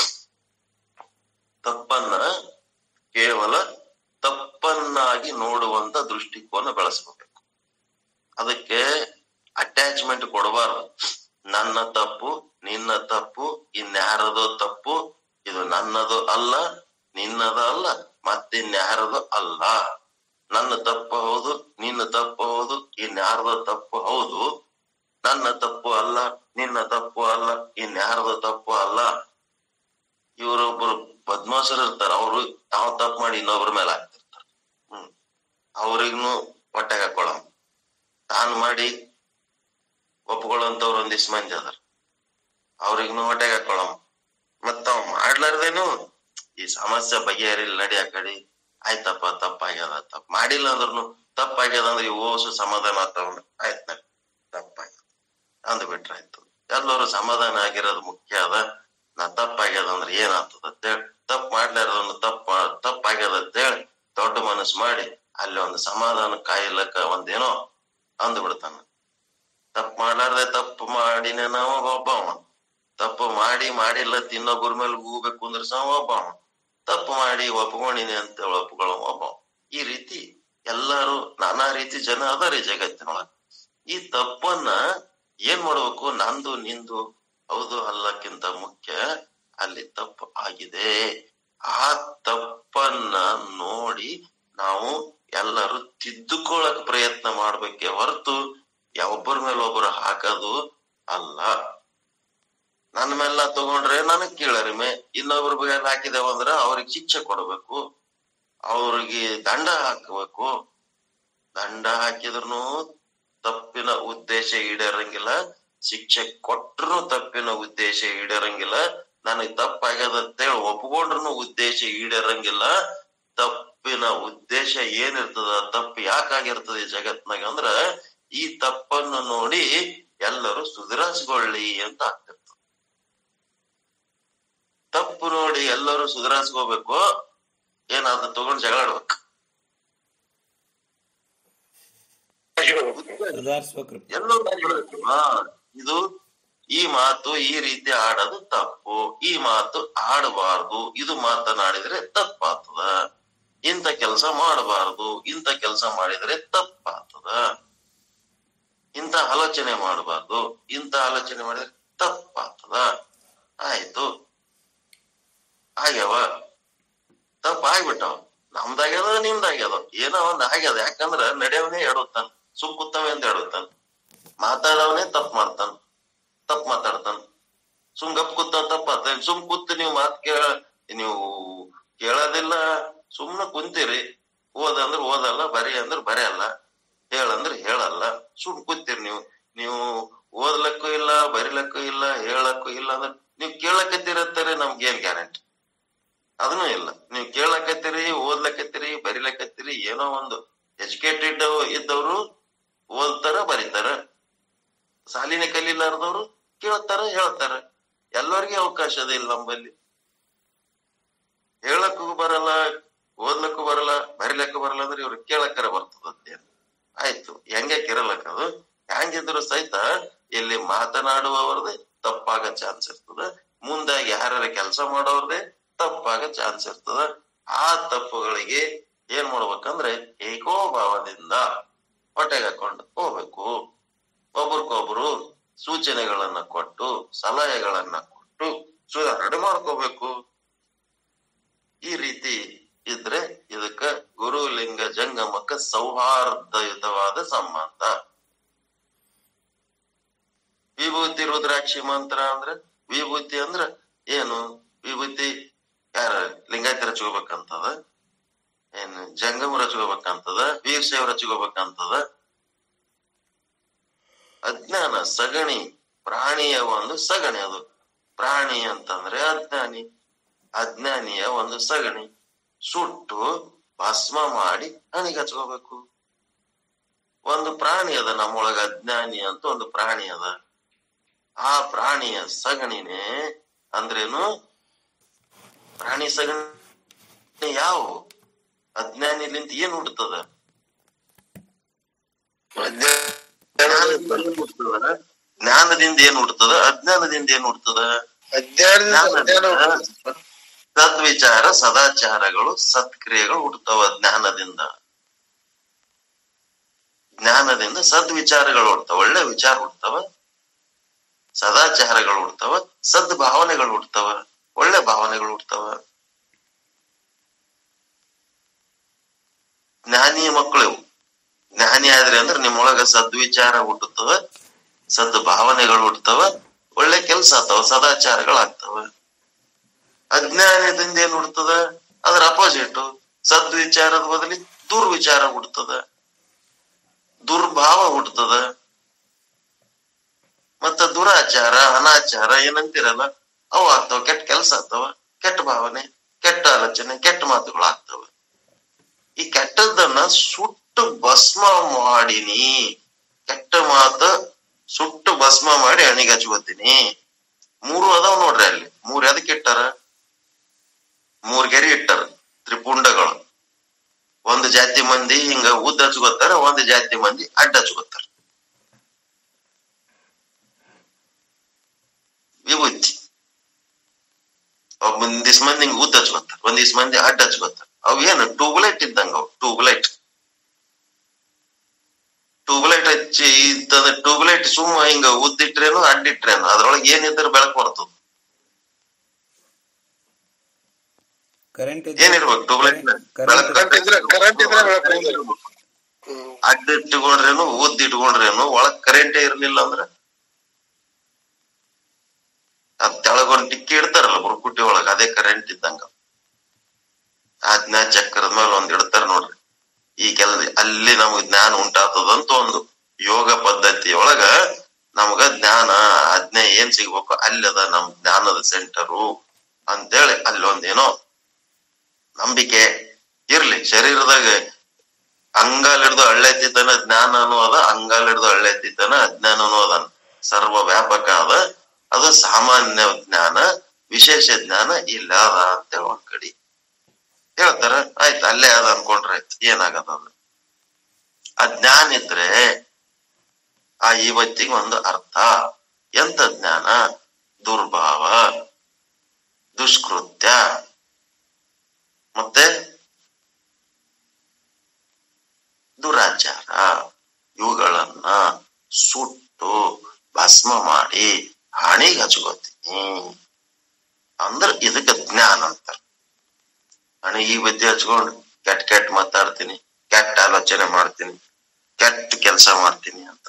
[SPEAKER 1] ತಪ್ಪನ್ನ ಕೇವಲ ತಪ್ಪನ್ನಾಗಿ ನೋಡುವಂತ ದೃಷ್ಟಿಕೋನ ಬೆಳೆಸ್ಕೋಬೇಕು ಅದಕ್ಕೆ ಅಟ್ಯಾಚ್ಮೆಂಟ್ ಕೊಡಬಾರ್ದು ನನ್ನ ತಪ್ಪು ನಿನ್ನ ತಪ್ಪು ಇನ್ಯಾರದೋ ತಪ್ಪು ಇದು ನನ್ನದು ಅಲ್ಲ ನಿನ್ನದ ಅಲ್ಲ ಮತ್ತಿನ್ಯಾರದು ಅಲ್ಲ ನನ್ನ ತಪ್ಪು ಹೌದು ನಿನ್ನ ತಪ್ಪು ಹೌದು ಇನ್ಯಾರ್ದ ತಪ್ಪು ಹೌದು ನನ್ನ ತಪ್ಪು ಅಲ್ಲ ನಿನ್ನ ತಪ್ಪು ಅಲ್ಲ ಇನ್ಯಾರ್ದ ತಪ್ಪು ಅಲ್ಲ ಇವರೊಬ್ರು ಬದ್ಮಾಸರು ಇರ್ತಾರ ಅವ್ರು ತಾವ್ ತಪ್ಪು ಮಾಡಿ ಇನ್ನೊಬ್ರ ಮೇಲೆ ಹಾಕ್ತಿರ್ತಾರ ಹ್ಮ್ ಅವ್ರಿಗ್ನು ಹೊಟ್ಟೆಗೆ ಹಾಕೊಳ ತಾನ್ ಮಾಡಿ ಒಪ್ಕೊಳ್ಳೋಂತವ್ರು ಒಂದಿಷ್ಟು ಮಂದಿ ಅದಾರ ಅವ್ರಿಗ್ನು ಹೊಟ್ಟೆಗೆ ಹಾಕೊಳ ಮತ್ತ ಅವ್ ಮಾಡ್ಲಾರ್ದೇನು ಈ ಸಮಸ್ಯೆ ಬಗೆಹರಿಲ್ಲ ನಡಿ ಆ ಕಡೆ ಆಯ್ತಪ್ಪ ತಪ್ಪಾಗ್ಯದ ತಪ್ಪ ಮಾಡಿಲ್ಲ ಅಂದ್ರುನು ತಪ್ಪಾಗ್ಯದ ಅಂದ್ರೆ ಈ ಓಸು ಸಮಾಧಾನ ಆಗ್ತಾವ ಆಯ್ತ್ ನಡಿ ತಪ್ಪಾಗ್ಯದ ಅಂದ್ ಬಿಟ್ರ ಆಯ್ತು ಎಲ್ಲರೂ ಸಮಾಧಾನ ಆಗಿರೋದು ಮುಖ್ಯ ಅದ ನಾ ತಪ್ಪಾಗ್ಯದ ಅಂದ್ರೆ ಏನಾಗ್ತದ ಅಂತೇಳಿ ತಪ್ಪು ಮಾಡ್ಲಾರ್ದವ್ನು ತಪ್ಪ ತಪ್ಪಾಗ್ಯದ ಅಂತೇಳಿ ದೊಡ್ಡ ಮನಸ್ಸು ಮಾಡಿ ಅಲ್ಲಿ ಒಂದು ಸಮಾಧಾನ ಕಾಯಿಲಕ್ಕ ಒಂದೇನೋ ಅಂದ್ ಬಿಡ್ತಾನ ತಪ್ಪು ಮಾಡ್ಲಾರ್ದೆ ತಪ್ಪು ಮಾಡಿನೇ ನಾವು ಒಬ್ಬವ ತಪ್ಪು ಮಾಡಿ ಮಾಡಿಲ್ಲ ಇನ್ನೊಬ್ಬರ ಮೇಲೆ ಹೋಗ್ಬೇಕು ಅಂದ್ರೆ ಸಹ ಒಬ್ಬವ ತಪ್ಪು ಮಾಡಿ ಒಪ್ಕೊಂಡಿನಿ ಅಂತ ಒಪ್ಕೊಳ್ಳೋ ಒಬ್ಬ ಈ ರೀತಿ ಎಲ್ಲಾರು ನಾನಾ ರೀತಿ ಜನ ಅದಾರಿ ಜಗತ್ತಿನೊಳಗ ಈ ತಪ್ಪನ್ನ ಏನ್ ಮಾಡ್ಬೇಕು ನಂದು ನಿಂದು ಹೌದು ಅಲ್ಲಕ್ಕಿಂತ ಮುಖ್ಯ ಅಲ್ಲಿ ತಪ್ಪು ಆಗಿದೆ ಆ ತಪ್ಪನ್ನ ನೋಡಿ ನಾವು ಎಲ್ಲರೂ ತಿದ್ದುಕೊಳ್ಳಕ್ ಪ್ರಯತ್ನ ಮಾಡ್ಬೇಕೆ ಹೊರತು ಒಬ್ಬರ ಮೇಲೆ ಒಬ್ಬರು ಹಾಕೋದು ಅಲ್ಲ ನನ್ನ ಮೇಲೆ ತಗೊಂಡ್ರೆ ನನಗ್ ಕೀಳರಿಮೆ ಇನ್ನೊಬ್ರ ಮೇಲೆ ಹಾಕಿದೇವ ಅಂದ್ರ ಅವ್ರಿಗೆ ಶಿಕ್ಷೆ ಕೊಡ್ಬೇಕು ಅವ್ರಿಗೆ ದಂಡ ಹಾಕಬೇಕು ದಂಡ ಹಾಕಿದ್ರು ತಪ್ಪಿನ ಉದ್ದೇಶ ಈಡೇರಂಗಿಲ್ಲ ಶಿಕ್ಷೆ ಕೊಟ್ರು ತಪ್ಪಿನ ಉದ್ದೇಶ ಈಡೇರಂಗಿಲ್ಲ ನನಗ್ ತಪ್ಪಾಗ್ಯದ ಅಂತೇಳಿ ಒಪ್ಕೊಂಡ್ರು ಉದ್ದೇಶ ಈಡೇರಂಗಿಲ್ಲ ತಪ್ಪಿನ ಉದ್ದೇಶ ಏನಿರ್ತದ ತಪ್ಪು ಯಾಕಾಗಿರ್ತದೆ ಜಗತ್ನಾಗ ಅಂದ್ರ ಈ ತಪ್ಪನ್ನು ನೋಡಿ ಎಲ್ಲರೂ ಸುಧಾರಿಸ್ಕೊಳ್ಳಿ ಅಂತ ಆಗ್ತಿರ್ತದೆ ತಪ್ಪು ನೋಡಿ ಎಲ್ಲರೂ ಸುಧಾರಿಸ್ಕೋಬೇಕು ಏನಾದ್ರು ತಗೊಂಡ್ ಜಗಳಾಡ್ಬೇಕು
[SPEAKER 2] ಸುಧಾರಿಸ್ಬೇಕ್ರಿ
[SPEAKER 1] ಎಲ್ಲರೂ ಹೇಳ್ಬೇಕು. ಹಾ ಇದು ಈ ಮಾತು ಈ ರೀತಿ ಆಡೋದು ತಪ್ಪು ಈ ಮಾತು ಆಡಬಾರ್ದು ಇದು ಮಾತನಾಡಿದ್ರೆ ತಪ್ಪಾಗ್ತದ ಇಂಥ ಕೆಲಸ ಮಾಡಬಾರ್ದು ಇಂಥ ಕೆಲಸ ಮಾಡಿದ್ರೆ ತಪ್ಪಾಗ್ತದ ಇಂಥ ಆಲೋಚನೆ ಮಾಡಬಾರ್ದು ಇಂಥ ಆಲೋಚನೆ ಮಾಡಿದ್ರೆ ತಪ್ಪಾಗ್ತದ ಆಯ್ತು ಆಗ್ಯಾವ ತಪ್ಪ ಆಗ್ಬಿಟ್ಟವ ನಮ್ದಾಗ್ಯದ ನಿಮ್ದಾಗ್ಯದ ಏನೋ ಒಂದ್ ಆಗ್ಯದ ಯಾಕಂದ್ರ ನಡೆಯವನೇ ಎಡುತ್ತಾನ ಸುಮ್ ಕೂತವೆ ಅಂತ ಎಡುತ್ತಾನ ಮಾತಾಡವನೇ ತಪ್ಪು ಮಾಡ್ತಾನ ತಪ್ಪು ಮಾತಾಡ್ತಾನ ಸುಮ್ ಗಪ್ ಕೂತ ತಪ್ಪ ಸುಮ್ ಕೂತ್ ನೀವು ಮಾತ್ ಕೇಳ ನೀವು ಕೇಳೋದಿಲ್ಲ ಸುಮ್ನೆ ಕುಂತೀರಿ ಓದಂದ್ರ ಓದಲ್ಲ ಬರಿ ಅಂದ್ರ ಬರೆಯಲ್ಲ ಹೇಳಂದ್ರ ಹೇಳಲ್ಲ ಸುಮ್ ಕೂತೀರಿ ನೀವು ನೀವು ಓದ್ಲಕ್ಕೂ ಇಲ್ಲ ಬರಿಲಕ್ಕೂ ಇಲ್ಲ ಹೇಳಕ್ಕೂ ಇಲ್ಲ ಅಂದ್ರೆ ನೀವು ಕೇಳಕತ್ತಿರತ್ತಾರೆ ನಮ್ಗೇನ್ ಗ್ಯಾರಂಟಿ ಅದನ್ನೂ ಇಲ್ಲ ನೀವು ಕೇಳಕತ್ತೀರಿ ಓದ್ಲಕತ್ತೀರಿ ಬರಿಲಕತ್ತೀರಿ ಏನೋ ಒಂದು ಎಜುಕೇಟೆಡ್ ಇದ್ದವರು ಓದ್ತಾರ ಬರೀತಾರ ಸಾಲಿನ ಕಲೀಲಾರ್ದವ್ರು ಕೇಳ್ತಾರ ಹೇಳ್ತಾರ ಎಲ್ಲರಿಗೂ ಅವಕಾಶ ಅದ ಇಲ್ಲ ನಮ್ಮಲ್ಲಿ ಹೇಳಕ್ಕೂ ಬರಲ್ಲ ಓದ್ಲಕ್ಕೂ ಬರಲ್ಲ ಬರಿಲಕ್ಕೂ ಬರಲ್ಲ ಅಂದ್ರೆ ಇವ್ರು ಕೇಳಕ್ಕರ ಬರ್ತದಂತೆ ಆಯ್ತು ಹೆಂಗೆ ಕಿರಲಕ್ಕ ಅದು ಹೆಂಗಿದ್ರು ಸಹಿತ ಇಲ್ಲಿ ಮಾತನಾಡುವವ್ರದೇ ತಪ್ಪಾಗ ಚಾನ್ಸ್ ಇರ್ತದ ಮುಂದೆ ಯಾರ ಕೆಲಸ ಮಾಡೋರ್ದೇ ತಪ್ಪಾಗ ಚಾನ್ಸ್ ಇರ್ತದ ಆ ತಪ್ಪುಗಳಿಗೆ ಏನ್ ಮಾಡ್ಬೇಕಂದ್ರೆ ಏಕೋಭಾವದಿಂದ ಹೊಟ್ಟೆಗೆ ಹಾಕೊಂಡು ಹೋಗ್ಬೇಕು ಒಬ್ರಿಗೊಬ್ರು ಸೂಚನೆಗಳನ್ನ ಕೊಟ್ಟು ಸಲಹೆಗಳನ್ನ ಕೊಟ್ಟು ಸುಧಾರಣೆ ಮಾಡ್ಕೋಬೇಕು ಈ ರೀತಿ ಇದ್ರೆ ಇದಕ್ಕ ಗುರುಲಿಂಗ ಜಂಗಮಕ್ಕ ಸೌಹಾರ್ದಯುತವಾದ ಸಂಬಂಧ ವಿಭೂತಿ ರುದ್ರಾಕ್ಷಿ ಮಂತ್ರ ಅಂದ್ರೆ ವಿಭೂತಿ ಅಂದ್ರ ಏನು ವಿಭೂತಿ ಯಾರ ಲಿಂಗಾಯತ ರಚ್ಕೋಬೇಕಂತದ ಏನ್ ಜಂಗಮ ರಚ್ಕೋಬೇಕಂತದ ವೀರಶೈವ ರಚ್ಕೋಬೇಕಂತದ ಅಜ್ಞಾನ ಸಗಣಿ ಪ್ರಾಣಿಯ ಒಂದು ಸಗಣಿ ಅದು ಪ್ರಾಣಿ ಅಂತಂದ್ರೆ ಅಜ್ಞಾನಿ ಅಜ್ಞಾನಿಯ ಒಂದು ಸಗಣಿ ಸುಟ್ಟು ಭಸ್ಮ ಮಾಡಿ ಹಣಿಗೆ ಹಚ್ಕೋಬೇಕು ಒಂದು ಪ್ರಾಣಿ ಅದ ನಮ್ಮೊಳಗ ಅಜ್ಞಾನಿ ಅಂತ ಒಂದು ಪ್ರಾಣಿ ಅದ ಆ ಪ್ರಾಣಿಯ ಸಗಣಿನೇ ಅಂದ್ರೇನು ಪ್ರಾಣಿ ಸಗಣಿ ಯಾವ ಅಜ್ಞಾನಿಲಿಂತ ಏನ್ ಹುಡ್ತದ ಜ್ಞಾನದಿಂದ ಏನ್ ಹುಡ್ತದ ಜ್ಞಾನದಿಂದ ಏನ್ ಹುಡ್ತದ ಅಜ್ಞಾನದಿಂದ ಏನ್ ಹುಡ್ತದ
[SPEAKER 2] ಅಜ್ಞಾನದಿಂದ
[SPEAKER 1] ಸದ್ವಿಚಾರ ಸದಾಚಾರಗಳು ಸತ್ಕ್ರಿಯೆಗಳು ಹುಟ್ಟುತ್ತವ ಜ್ಞಾನದಿಂದ ಜ್ಞಾನದಿಂದ ಸದ್ವಿಚಾರಗಳು ಹುಡ್ತಾವ ಒಳ್ಳೆ ವಿಚಾರ ಹುಡ್ತಾವ ಸದಾಚಾರಗಳು ಹುಡ್ತಾವ ಸದ್ ಭಾವನೆಗಳು ಹುಡ್ತಾವ ಒಳ್ಳೆ ಭಾವನೆಗಳು ಹುಡ್ತಾವ ಜ್ಞಾನಿಯ ಮಕ್ಕಳು ಇವು. ಜ್ಞಾನಿ ಆದ್ರೆ ಅಂದ್ರೆ ನಿಮ್ಮೊಳಗ ಸದ್ವಿಚಾರ ಹುಟ್ಟುತ್ತವ ಸದ್ ಭಾವನೆಗಳು ಹುಟ್ಟುತ್ತವ ಒಳ್ಳೆ ಕೆಲಸ ಆಗ್ತಾವ ಸದಾಚಾರಗಳಾಗ್ತವ ಅಜ್ಞಾನದಿಂದ ಏನ್ ಹುಡ್ತದ ಅದ್ರ ಅಪೋಸಿಟ್ ಸದ್ವಿಚಾರದ ಬದಲಿ ದುರ್ವಿಚಾರ ಹುಡ್ತದ ದುರ್ಭಾವ ಹುಡ್ತದ ಮತ್ತ ದುರಾಚಾರ ಅನಾಚಾರ ಏನಂತಿರಲ್ಲ ಅವು ಆಗ್ತಾವ ಕೆಟ್ಟ ಕೆಲಸ ಆಗ್ತಾವ ಕೆಟ್ಟ ಭಾವನೆ ಕೆಟ್ಟ ಆಲೋಚನೆ ಕೆಟ್ಟ ಮಾತುಗಳು ಆಗ್ತಾವ ಈ ಕೆಟ್ಟದ್ದನ್ನ ಸುಟ್ಟು ಭಸ್ಮ ಮಾಡಿನಿ ಕೆಟ್ಟ ಮಾತು ಸುಟ್ಟು ಭಸ್ಮ ಮಾಡಿ ಅಣಿಗೆ ಹಚ್ಕೋತೀನಿ ಮೂರು ಅದಾವ ನೋಡ್ರಿ ಅಲ್ಲಿ ಮೂರ್ ಎದಕ್ ಇಟ್ಟಾರ ಮೂರ್ ಗೆರೆ ಇಟ್ಟಾರ ತ್ರಿಪುಂಡಗಳು ಒಂದು ಜಾತಿ ಮಂದಿ ಹಿಂಗ ಉದ್ದ ಹಚ್ಕೋತಾರ ಒಂದು ಜಾತಿ ಮಂದಿ ಅಡ್ಡ ಹಚ್ಕೋತಾರ ವಿಭೂತಿ ಒಂದಿಸ್ ಮಂದಿ ಹಿಂಗ ಉದ್ದ ಹಚ್ಕೋತಾರ ಒಂದಿಸ್ ಮಂದಿ ಅಡ್ಡ ಹಚ್ಕೋತಾರ ಅವ್ ಏನು ಟ್ಯೂಬ್ಲೈಟ್ ಇದ್ದಂಗ ಅವು ಟ್ಯೂಬ್ಲೈಟ್ ಟ್ಯೂಬ್ಲೈಟ್ ಹಚ್ಚಿ ಇದ್ದದ ಟ್ಯೂಬ್ಲೈಟ್ ಸುಮ್ಮ ಹಿಂಗ ಉದ್ದಿಟ್ರೇನು ಅಡ್ಡಿಟ್ರೇನು ಅದ್ರೊಳಗೆ ಏನಿದ್ರೆ ಬೆಳಕು ಬರ್ತದ
[SPEAKER 3] ಕರೆಂಟ್
[SPEAKER 1] ಏನಿರ್ಬೇಕು ಟ್ಯೂಬ್ಲೈಟ್ ಬೆಳಕು
[SPEAKER 2] ಕರೆಂಟ್ ಇದ್ರೆ ಕರೆಂಟ್ ಇದ್ರೆ ಬೆಳಕು ಹ್ಮ್.
[SPEAKER 1] ಅಡ್ಡ ಇಟ್ಕೊಂಡ್ರೇನು ಉದ್ದ ಇಟ್ಕೊಂಡ್ರೇನು ಒಳಗ್ ಕರೆಂಟೇ ಇರ್ಲಿಲ್ಲ ಅಂದ್ರ ಅದ್ ತೆಳಗೊಂದ್ ಟಿಕ್ಕಿ ಇಡ್ತಾರಲ್ಲ ಬುರ್ಕುಟ್ಟಿ ಒಳಗ ಅದೇ ಕರೆಂಟ್ ಇದ್ದಂಗ ಆಜ್ಞಾ ಚಕ್ರದ ಮೇಲೆ ಒಂದ್ ಇಡ್ತಾರ ನೋಡ್ರಿ ಈ ಕೆಲ ಅಲ್ಲಿ ನಮಗ್ ಜ್ಞಾನ ಉಂಟಾಗ್ತದಂತ ಒಂದು ಯೋಗ ಪದ್ಧತಿ ಒಳಗ ನಮಗ ಜ್ಞಾನ ಆಜ್ಞೆ ಏನ್ ಸಿಗ್ಬೇಕು ಅಲ್ಲಿ ಅದ ನಮ್ ಜ್ಞಾನದ ಸೆಂಟರು ಅಂತೇಳಿ ಅಲ್ಲಿ ಒಂದೇನೋ ನಂಬಿಕೆ ಇರ್ಲಿ ಶರೀರದಾಗ ಅಂಗಾಲ್ ಹಿಡ್ದು ಹಳ್ಳೆತ್ತಿದ್ದಾನ ಜ್ಞಾನನು ಅದ ಅಂಗಾಲ್ ಹಿಡ್ದು ಹಳ್ಳೆತ್ತಿದ್ದಾನ ಅಜ್ಞಾನನು ಅದ ಸರ್ವ ವ್ಯಾಪಕ ಅದ ಅದು ಸಾಮಾನ್ಯ ಜ್ಞಾನ ವಿಶೇಷ ಜ್ಞಾನ ಇಲ್ಲ ಅದ ಅಂತೇಳಿ ಒಂದ್ ಕಡಿ ಹೇಳ್ತಾರ ಆಯ್ತು ಅಲ್ಲೇ ಅದ ಅನ್ಕೊಂಡ್ರೆ ಆಯ್ತು ಏನಾಗದ ಅದು ಅಜ್ಞಾನ ಇದ್ರೆ ಆ ಇವತ್ತಿಗೆ ಒಂದು ಅರ್ಥ ಎಂತ ಜ್ಞಾನ ದುರ್ಭಾವ ದುಷ್ಕೃತ್ಯ ಮತ್ತೆ ದುರಾಚಾರ ಇವುಗಳನ್ನ ಸುಟ್ಟು ಭಸ್ಮ ಮಾಡಿ ಹಣಿಗೆ ಹಚ್ಕೋತೀನಿ ಅಂದ್ರ ಇದಕ್ಕ ಜ್ಞಾನ ಅಂತಾರ ಹಣಿಗೆ ಬದ್ದಿ ಹಚ್ಕೊಂಡು ಕೆಟ್ಟ ಕೆಟ್ಟ ಮಾತಾಡ್ತೀನಿ ಕೆಟ್ಟ ಆಲೋಚನೆ ಮಾಡ್ತೀನಿ ಕೆಟ್ಟ ಕೆಲಸ ಮಾಡ್ತೀನಿ ಅಂತ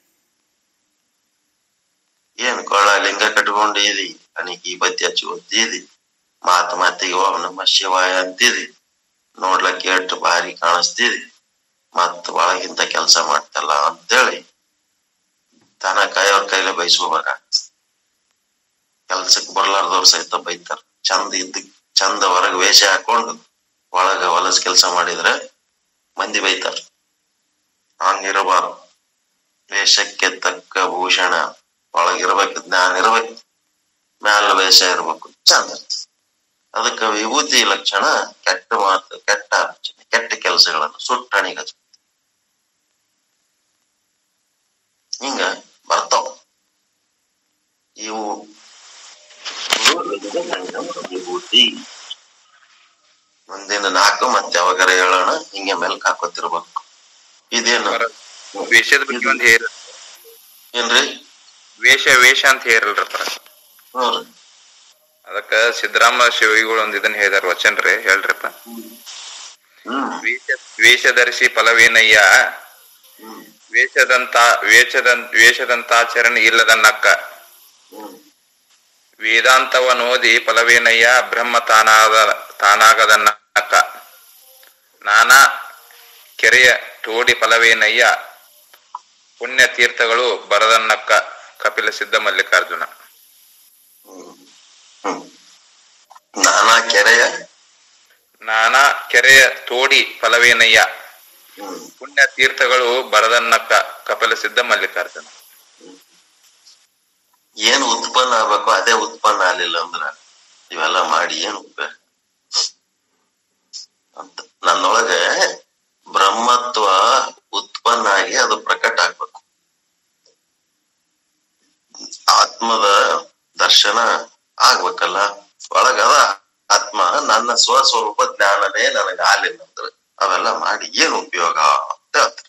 [SPEAKER 1] ಏನ್ ಕೊಳ್ಳ ಲಿಂಗ ಕಟ್ಕೊಂಡು ಇದಿ ಹಣಿಗೆ ಬದ್ದಿ ಹಚ್ಕೋತಿದಿ ಮಾತು ಮಾತಿಗೆ ಓಂ ನಮ ಶಿವಾಯ ಅಂತಿದಿ ನೋಡ್ಲಕ್ಕೆ ಎಷ್ಟು ಭಾರಿ ಕಾಣಿಸ್ತಿದಿ ಮತ್ ಒಳಗಿಂತ ಕೆಲಸ ಮಾಡ್ತಲ್ಲ ಅಂತೇಳಿ ದನ ಕಾಯೋರ್ ಕೈಲೇ ಬಯಸ್ಕೋಬೇಕಾಗ್ತದೆ ಕೆಲ್ಸಕ್ ಬರ್ಲಾರ್ದವ್ರು ಸಹಿತ ಬೈತಾರ ಚಂದ ಇದ್ದ ಚಂದ ಹೊರಗ್ ವೇಷ ಹಾಕೊಂಡು ಒಳಗ ಹೊಲಸ್ ಕೆಲಸ ಮಾಡಿದ್ರೆ ಮಂದಿ ಬೈತಾರ ಹಂಗಿರಬಾರ್ದು ವೇಷಕ್ಕೆ ತಕ್ಕ ಭೂಷಣ ಒಳಗಿರ್ಬೇಕು ಜ್ಞಾನ ಇರ್ಬೇಕು ಮ್ಯಾಲ ವೇಷ ಇರ್ಬೇಕು ಚಂದ ಇರ್ತದೆ ಅದಕ್ಕೆ ವಿಭೂತಿ ಲಕ್ಷಣ ಕೆಟ್ಟ ಮಾತು ಕೆಟ್ಟ ಆಲೋಚನೆ ಕೆಟ್ಟ ಕೆಲಸಗಳನ್ನು ಸುಟ್ಟಣಿಗೆ ಹಚ್ಚ ಹಿಂಗ ಬರ್ತಾವ ಇವು ವಿಭೂತಿ ಮುಂದಿನ ನಾಲ್ಕು ಮತ್ತೆ ಯಾವಾಗಾರ ಹೇಳೋಣ ಹಿಂಗೆ ಮೆಲ್ಕ್ ಹಾಕೋತಿರ್ಬೇಕು ಇದೇನು
[SPEAKER 4] ವೇಷದ ಬಗ್ಗೆ ಒಂದ್ ಹೇರ್
[SPEAKER 1] ಏನ್ರಿ
[SPEAKER 4] ವೇಷ ವೇಷ ಅಂತ ಹೇರಲ್ರಿ ಸರ್
[SPEAKER 1] ನೋಡ್ರಿ
[SPEAKER 4] ಅದಕ್ಕ ಸಿದ್ದರಾಮ ಶಿವಿಗಳು ಒಂದ್ ಇದನ್ನ ಹೇಳಿದಾರ ವಚನ್ರಿ ಹೇಳ್ರಿಪ್ಪ
[SPEAKER 1] ಹ್ಮ್
[SPEAKER 4] ವೇಷ ವೇಷ ಧರಿಸಿ ಫಲವೇನಯ್ಯ
[SPEAKER 1] ಹ್ಮ್
[SPEAKER 4] ವೇಷದಂತ ವೇಷದಂತ ವೇಷದಂತಾಚರಣೆ ಇಲ್ಲದನ್ನಕ್ಕ
[SPEAKER 1] ಹ್ಮ್
[SPEAKER 4] ವೇದಾಂತವನೋದಿ ಫಲವೇನಯ್ಯ ಬ್ರಹ್ಮ ತಾನಾದ ತಾನಾಗದನ್ನಕ್ಕ ನಾನಾ ಕೆರೆಯ ತೋಡಿ ಫಲವೇನಯ್ಯ ಪುಣ್ಯ ತೀರ್ಥಗಳು ಬರದನ್ನಕ್ಕ ಕಪಿಲ ಸಿದ್ಧ ಮಲ್ಲಿಕಾರ್ಜುನ
[SPEAKER 1] ಹ್ಮ್ ನಾನಾ ಕೆರೆಯ
[SPEAKER 4] ನಾನಾ ಕೆರೆಯ ತೋಡಿ ಫಲವೇನಯ್ಯ
[SPEAKER 1] ಹ್ಮ್
[SPEAKER 4] ಪುಣ್ಯ ತೀರ್ಥಗಳು ಬರದನ್ನಕ್ಕ ಕಪಿಲ ಸಿದ್ಧ ಮಲ್ಲಿಕಾರ್ಜುನ
[SPEAKER 1] ಏನ್ ಉತ್ಪನ್ನ ಆಗ್ಬೇಕು ಅದೇ ಉತ್ಪನ್ನ ಆಗ್ಲಿಲ್ಲ ಅಂದ್ರ ಇವೆಲ್ಲ ಮಾಡಿ ಏನ್ ಉಪಯೋಗ ಅಂತ ನನ್ನೊಳಗೆ ಬ್ರಹ್ಮತ್ವ ಉತ್ಪನ್ನ ಆಗಿ ಅದು ಪ್ರಕಟ ಆಗ್ಬೇಕು ಆತ್ಮದ ದರ್ಶನ ಆಗ್ಬೇಕಲ್ಲ ಒಳಗದ ಆತ್ಮ ನನ್ನ ಸ್ವಸ್ವರೂಪ ಜ್ಞಾನನೇ ನನಗ ಆಲಿಲ್ಲ ಅಂದ್ರೆ ಅವೆಲ್ಲ ಮಾಡಿ ಏನ್ ಉಪಯೋಗ ಅಂತ ಹೇಳ್ತಾರೆ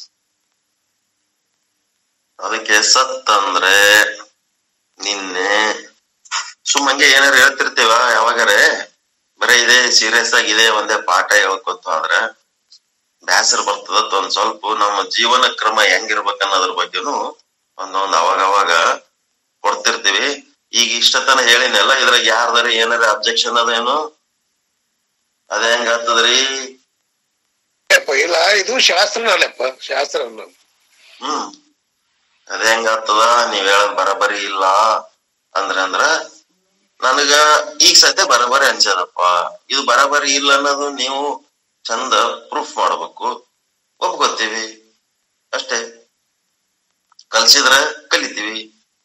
[SPEAKER 1] ಅದಕ್ಕೆ ಸತ್ ಅಂದ್ರೆ ನಿನ್ನೆ ಸುಮ್ಮಂಗೆ ಏನಾರು ಹೇಳ್ತಿರ್ತೀವ ಯಾವಾಗಾರೆ ಬರೀ ಇದೇ ಸೀರಿಯಸ್ ಆಗಿ ಇದೇ ಒಂದೇ ಪಾಠ ಹೇಳ್ಕೊತ ಆದ್ರ ಬ್ಯಾಸರ ಬರ್ತದ ಒಂದ್ ಸ್ವಲ್ಪ ನಮ್ಮ ಜೀವನ ಕ್ರಮ ಹೆಂಗಿರ್ಬೇಕ ಅನ್ನೋದ್ರ ಬಗ್ಗೆನು ಒಂದೊಂದ್ ಅವಾಗ ಅವಾಗ ಕೊಡ್ತಿರ್ತೀವಿ ಈಗ ಇಷ್ಟತನ ಹೇಳಿನಲ್ಲ ಇದ್ರಾಗ ಯಾರ್ದಾರ ಏನಾರ ಅಬ್ಜೆಕ್ಷನ್ ಅದೇನು ಅದ ಹೆಂಗ ಆಗ್ತದ್ರಿ
[SPEAKER 2] ಯಪ್ಪ, ಇಲ್ಲ ಇದು ಶಾಸ್ತ್ರನಲ್ಲಪ್ಪ ಶಾಸ್ತ್ರ ಅನ್ನೋದು.
[SPEAKER 1] ಹ್ಮ್ ಅದ ಹೆಂಗ ಆಗ್ತದ ನೀವ್ ಹೇಳದ್ ಬರಬರಿ ಇಲ್ಲ ಅಂದ್ರ ಅಂದ್ರ ನನಗ ಈಗ ಸದ್ಯ ಬರಬರಿ ಅನ್ಸದಪ್ಪ ಇದು ಬರಬರಿ ಇಲ್ಲ ಅನ್ನೋದು ನೀವು ಚಂದ ಪ್ರೂಫ್ ಮಾಡ್ಬೇಕು ಒಪ್ಕೋತೀವಿ ಅಷ್ಟೇ ಕಲ್ಸಿದ್ರ ಕಲಿತೀವಿ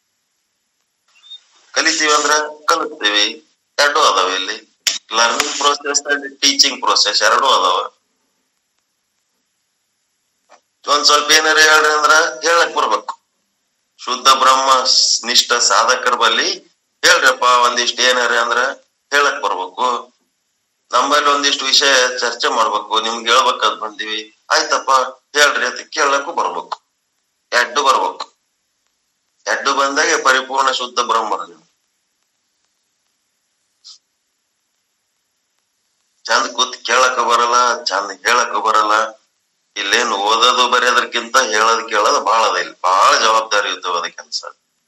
[SPEAKER 1] ಕಲಿತೀವಿ ಅಂದ್ರ ಕಲಿಸ್ತೀವಿ ಎರಡು ಅದಾವ ಇಲ್ಲಿ learning process and teaching process ಎರಡು ಅದಾವ ಒಂದ್ ಸ್ವಲ್ಪ ಏನಾರ ಹೇಳ್ರಿ ಅಂದ್ರ ಹೇಳಕ್ ಬರ್ಬೇಕು ಶುದ್ಧ ಬ್ರಹ್ಮ ಸ್- ನಿಷ್ಠ ಸಾಧಕರ ಬಲ್ಲಿ ಹೇಳ್ರಪ್ಪ ಒಂದಿಷ್ಟು ಏನಾರ ಅಂದ್ರ ಹೇಳಕ್ ಬರ್ಬೇಕು ನಮ್ಮಲ್ಲಿ ಒಂದಿಷ್ಟು ವಿಷಯ ಚರ್ಚೆ ಮಾಡ್ಬೇಕು ನಿಮ್ಗೆ ಹೇಳ್ಬೇಕಂತ ಬಂದಿವಿ ಆಯ್ತಪ್ಪ ಹೇಳ್ರಿ ಅಂತ ಕೇಳಕ್ಕೂ ಬರ್ಬೇಕು ಎಡ್ಡು ಬರ್ಬೇಕು ಎಡ್ಡು ಬಂದಾಗ ಪರಿಪೂರ್ಣ ಶುದ್ಧ ಬ್ರಹ್ಮರು ನೀವು ಚಂದ ಕೂತ್ ಕೇಳಕ ಬರಲ್ಲ ಚಂದ ಹೇಳಕ ಬರಲ್ಲ ಇಲ್ಲೇನು ಓದೋದು ಬರೆಯೋದಕ್ಕಿಂತ ಹೇಳೋದ್ ಕೇಳೋದು ಬಹಳ ಅದ ಇಲ್ಲಿ ಬಹಳ ಜವಾಬ್ದಾರಿಯುತವಾದ ಕೆಲಸ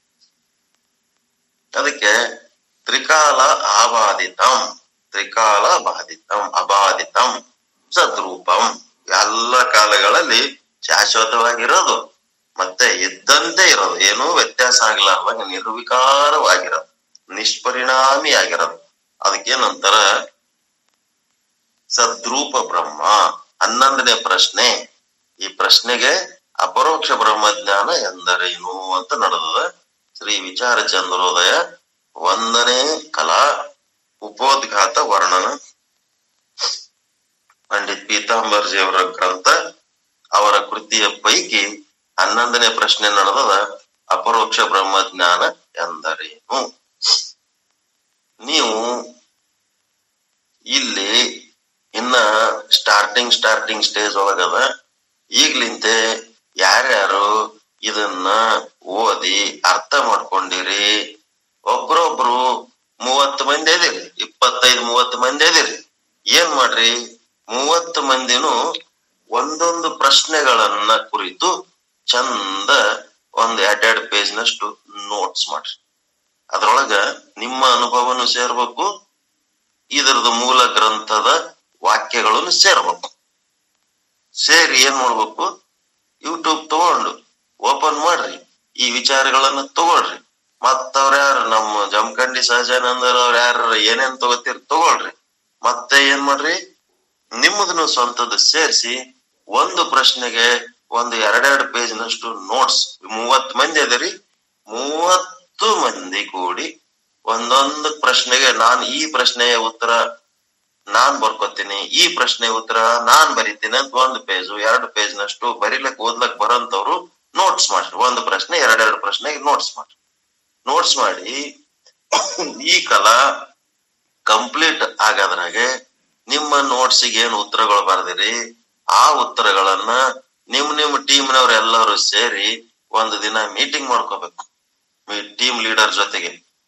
[SPEAKER 1] ಅದಕ್ಕೆ ತ್ರಿಕಾಲ ಆಬಾಧಿತಂ ತ್ರಿಕಾಲ ಬಾಧಿತಂ ಅಬಾಧಿತಂ ಸದ್ರೂಪಂ ಎಲ್ಲ ಕಾಲಗಳಲ್ಲಿ ಶಾಶ್ವತವಾಗಿರೋದು ಮತ್ತೆ ಇದ್ದಂತೆ ಇರೋದು ಏನೂ ವ್ಯತ್ಯಾಸ ಆಗ್ಲಾರ್ದಂಗ ನಿರ್ವಿಕಾರವಾಗಿರೋದು ನಿಷ್ಪರಿಣಾಮಿಯಾಗಿರೋದು ಅದಕ್ಕೇನಂತಾರ ಸದ್ರೂಪ ಬ್ರಹ್ಮ ಹನ್ನೊಂದನೇ ಪ್ರಶ್ನೆ ಈ ಪ್ರಶ್ನೆಗೆ ಅಪರೋಕ್ಷ ಬ್ರಹ್ಮಜ್ಞಾನ ಎಂದರೇನು ಅಂತ ನಡೆದದ ಶ್ರೀ ವಿಚಾರ ಚಂದ್ರೋದಯ ಒಂದನೇ ಕಲಾ ಉಪೋದ್ಘಾತ ವರ್ಣನ ಪಂಡಿತ್ ಪೀತಾಂಬರ್ಜಿ ಅವರ ಗ್ರಂಥ ಅವರ ಕೃತಿಯ ಪೈಕಿ ಹನ್ನೊಂದನೇ ಪ್ರಶ್ನೆ ನಡೆದದ ಅಪರೋಕ್ಷ ಬ್ರಹ್ಮಜ್ಞಾನ ಎಂದರೇನು ನೀವು ಇಲ್ಲಿ ಇನ್ನ ಸ್ಟಾರ್ಟಿಂಗ್ ಸ್ಟಾರ್ಟಿಂಗ್ ಸ್ಟೇಜ್ ಒಳಗದ ಈಗ್ಲಿಂತೆ ಯಾರ್ಯಾರು ಇದನ್ನ ಓದಿ ಅರ್ಥ ಮಾಡ್ಕೊಂಡಿರಿ ಒಬ್ರೊಬ್ರು ಮೂವತ್ತು ಮಂದಿ ಇದೀರಿ ಇಪ್ಪತ್ತೈದು ಮೂವತ್ತು ಮಂದಿ ಇದೀರಿ ಏನ್ ಮಾಡ್ರಿ ಮೂವತ್ತು ಮಂದಿನೂ ಒಂದೊಂದು ಪ್ರಶ್ನೆಗಳನ್ನ ಕುರಿತು ಚಂದ ಒಂದ್ ಎರಡೆರಡು ಪೇಜ್ ನಷ್ಟು ನೋಟ್ಸ್ ಮಾಡ್ರಿ ಅದ್ರೊಳಗ ನಿಮ್ಮ ಅನುಭವನು ಸೇರ್ಬೇಕು ಇದರದು ಮೂಲ ಗ್ರಂಥದ ವಾಕ್ಯಗಳನ್ನು ಸೇರ್ಬೇಕು ಸೇರಿ ಏನ್ ಮಾಡ್ಬೇಕು ಯೂಟ್ಯೂಬ್ ತಗೊಂಡು ಓಪನ್ ಮಾಡ್ರಿ ಈ ವಿಚಾರಗಳನ್ನ ತಗೊಳ್ರಿ ಮತ್ತವ್ರ ಯಾರು ನಮ್ಮ ಜಮಖಂಡಿ ಸಹಜಾನಂದರ್ ಅವ್ರ ಯಾರು ಏನೇನ್ ತಗೋತೀರಿ ತಗೊಳ್ರಿ ಮತ್ತೆ ಏನ್ ಮಾಡ್ರಿ ನಿಮ್ಮದನ್ನು ಸ್ವಂತದ ಸೇರಿಸಿ ಒಂದು ಪ್ರಶ್ನೆಗೆ ಒಂದು ಎರಡೆರಡು ಪೇಜ್ ನಷ್ಟು ನೋಟ್ಸ್ ಮೂವತ್ ಮಂದಿ ಅದರಿ ಮೂವತ್ತು ಮಂದಿ ಕೂಡಿ ಒಂದೊಂದು ಪ್ರಶ್ನೆಗೆ ನಾನ್ ಈ ಪ್ರಶ್ನೆಯ ಉತ್ತರ ನಾನ್ ಬರ್ಕೋತೀನಿ ಈ ಪ್ರಶ್ನೆ ಉತ್ತರ ನಾನ್ ಬರಿತೀನಿ ಅಂತ ಒಂದು ಪೇಜ್ ಎರಡು ಪೇಜ್ ನಷ್ಟು ಬರಿಲಕ್ ಓದ್ಲಕ್ ಬರೋಂತವ್ರು ನೋಟ್ಸ್ ಮಾಡ್ರಿ ಒಂದು ಪ್ರಶ್ನೆ ಎರಡೆರಡು ಪ್ರಶ್ನೆಗೆ ನೋಟ್ಸ್ ಮಾಡ್ರಿ ನೋಟ್ಸ್ ಮಾಡಿ ಈ ಕಲಾ ಕಂಪ್ಲೀಟ್ ಆಗೋದ್ರಾಗೆ ನಿಮ್ಮ ನೋಟ್ಸಿಗೆ ಏನ್ ಉತ್ತರಗಳು ಬರ್ದಿರಿ ಆ ಉತ್ತರಗಳನ್ನ ನಿಮ್ ನಿಮ್ ಟೀಮ್ನವ್ರೆಲ್ಲರೂ ಸೇರಿ ಒಂದು ದಿನ ಮೀಟಿಂಗ್ ಮಾಡ್ಕೋಬೇಕು ಟೀಮ್ ಲೀಡರ್ ಜೊತೆಗೆ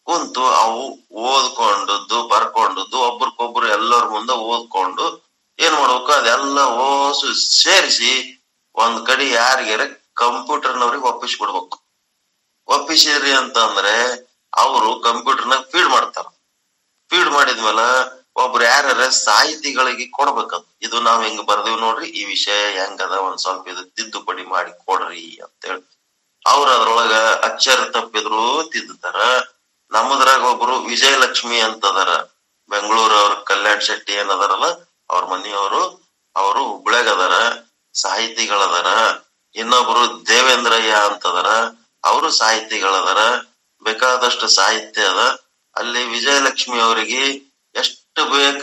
[SPEAKER 1] ಕುಂತು ಅವು ಓದ್ಕೊಂಡದ್ದು ಬರ್ಕೊಂಡದ್ದು ಒಬ್ರಿಗೊಬ್ರು ಎಲ್ಲರ ಮುಂದೆ ಓದ್ಕೊಂಡು ಏನ್ ಮಾಡ್ಬೇಕು ಅದೆಲ್ಲ ಓಸು ಸೇರಿಸಿ ಒಂದ್ ಕಡೆ ಯಾರಿಗಾರ ಕಂಪ್ಯೂಟರ್ನವ್ರಿಗೆ ಒಪ್ಪಿಸ್ಬಿಡ್ಬೇಕು ಒಪ್ಪಿಸಿದ್ರಿ ಅಂತಂದ್ರೆ ಅವರು ಕಂಪ್ಯೂಟರ್ನಾಗ ಫೀಡ್ ಮಾಡ್ತಾರ ಫೀಡ್ ಮಾಡಿದ್ಮೇಲೆ ಒಬ್ರು ಯಾರ್ಯಾರ ಸಾಹಿತಿಗಳಿಗೆ ಕೊಡ್ಬೇಕದು ಇದು ನಾವ್ ಹಿಂಗ್ ಬರ್ದೇವ್ ನೋಡ್ರಿ ಈ ವಿಷಯ ಹೆಂಗದ ಒಂದ್ ಸ್ವಲ್ಪ ಇದು ತಿದ್ದುಪಡಿ ಮಾಡಿ ಕೊಡ್ರಿ ಅಂತೇಳಿ ಅವ್ರ ಅದ್ರೊಳಗ ಅಕ್ಷರ ತಪ್ಪಿದ್ರು ತಿದ್ದುತ್ತಾರ ನಮ್ಮದ್ರಾಗ ಒಬ್ರು ವಿಜಯಲಕ್ಷ್ಮಿ ಅಂತದಾರ ಬೆಂಗಳೂರು ಅವ್ರ ಕಲ್ಯಾಣ್ ಶೆಟ್ಟಿ ಏನದಾರಲ್ಲ ಅವ್ರ ಮನೆಯವರು ಅವರು ಹುಬ್ಳ್ಯಾಗ ಅದಾರ ಸಾಹಿತಿಗಳದಾರ ಇನ್ನೊಬ್ರು ದೇವೇಂದ್ರಯ್ಯ ಅಂತದಾರ ಅವರು ಸಾಹಿತಿಗಳದಾರ ಬೇಕಾದಷ್ಟು ಸಾಹಿತ್ಯ ಅದ ಅಲ್ಲಿ ವಿಜಯಲಕ್ಷ್ಮಿ ಅವರಿಗೆ ಎಷ್ಟು ಬೇಕ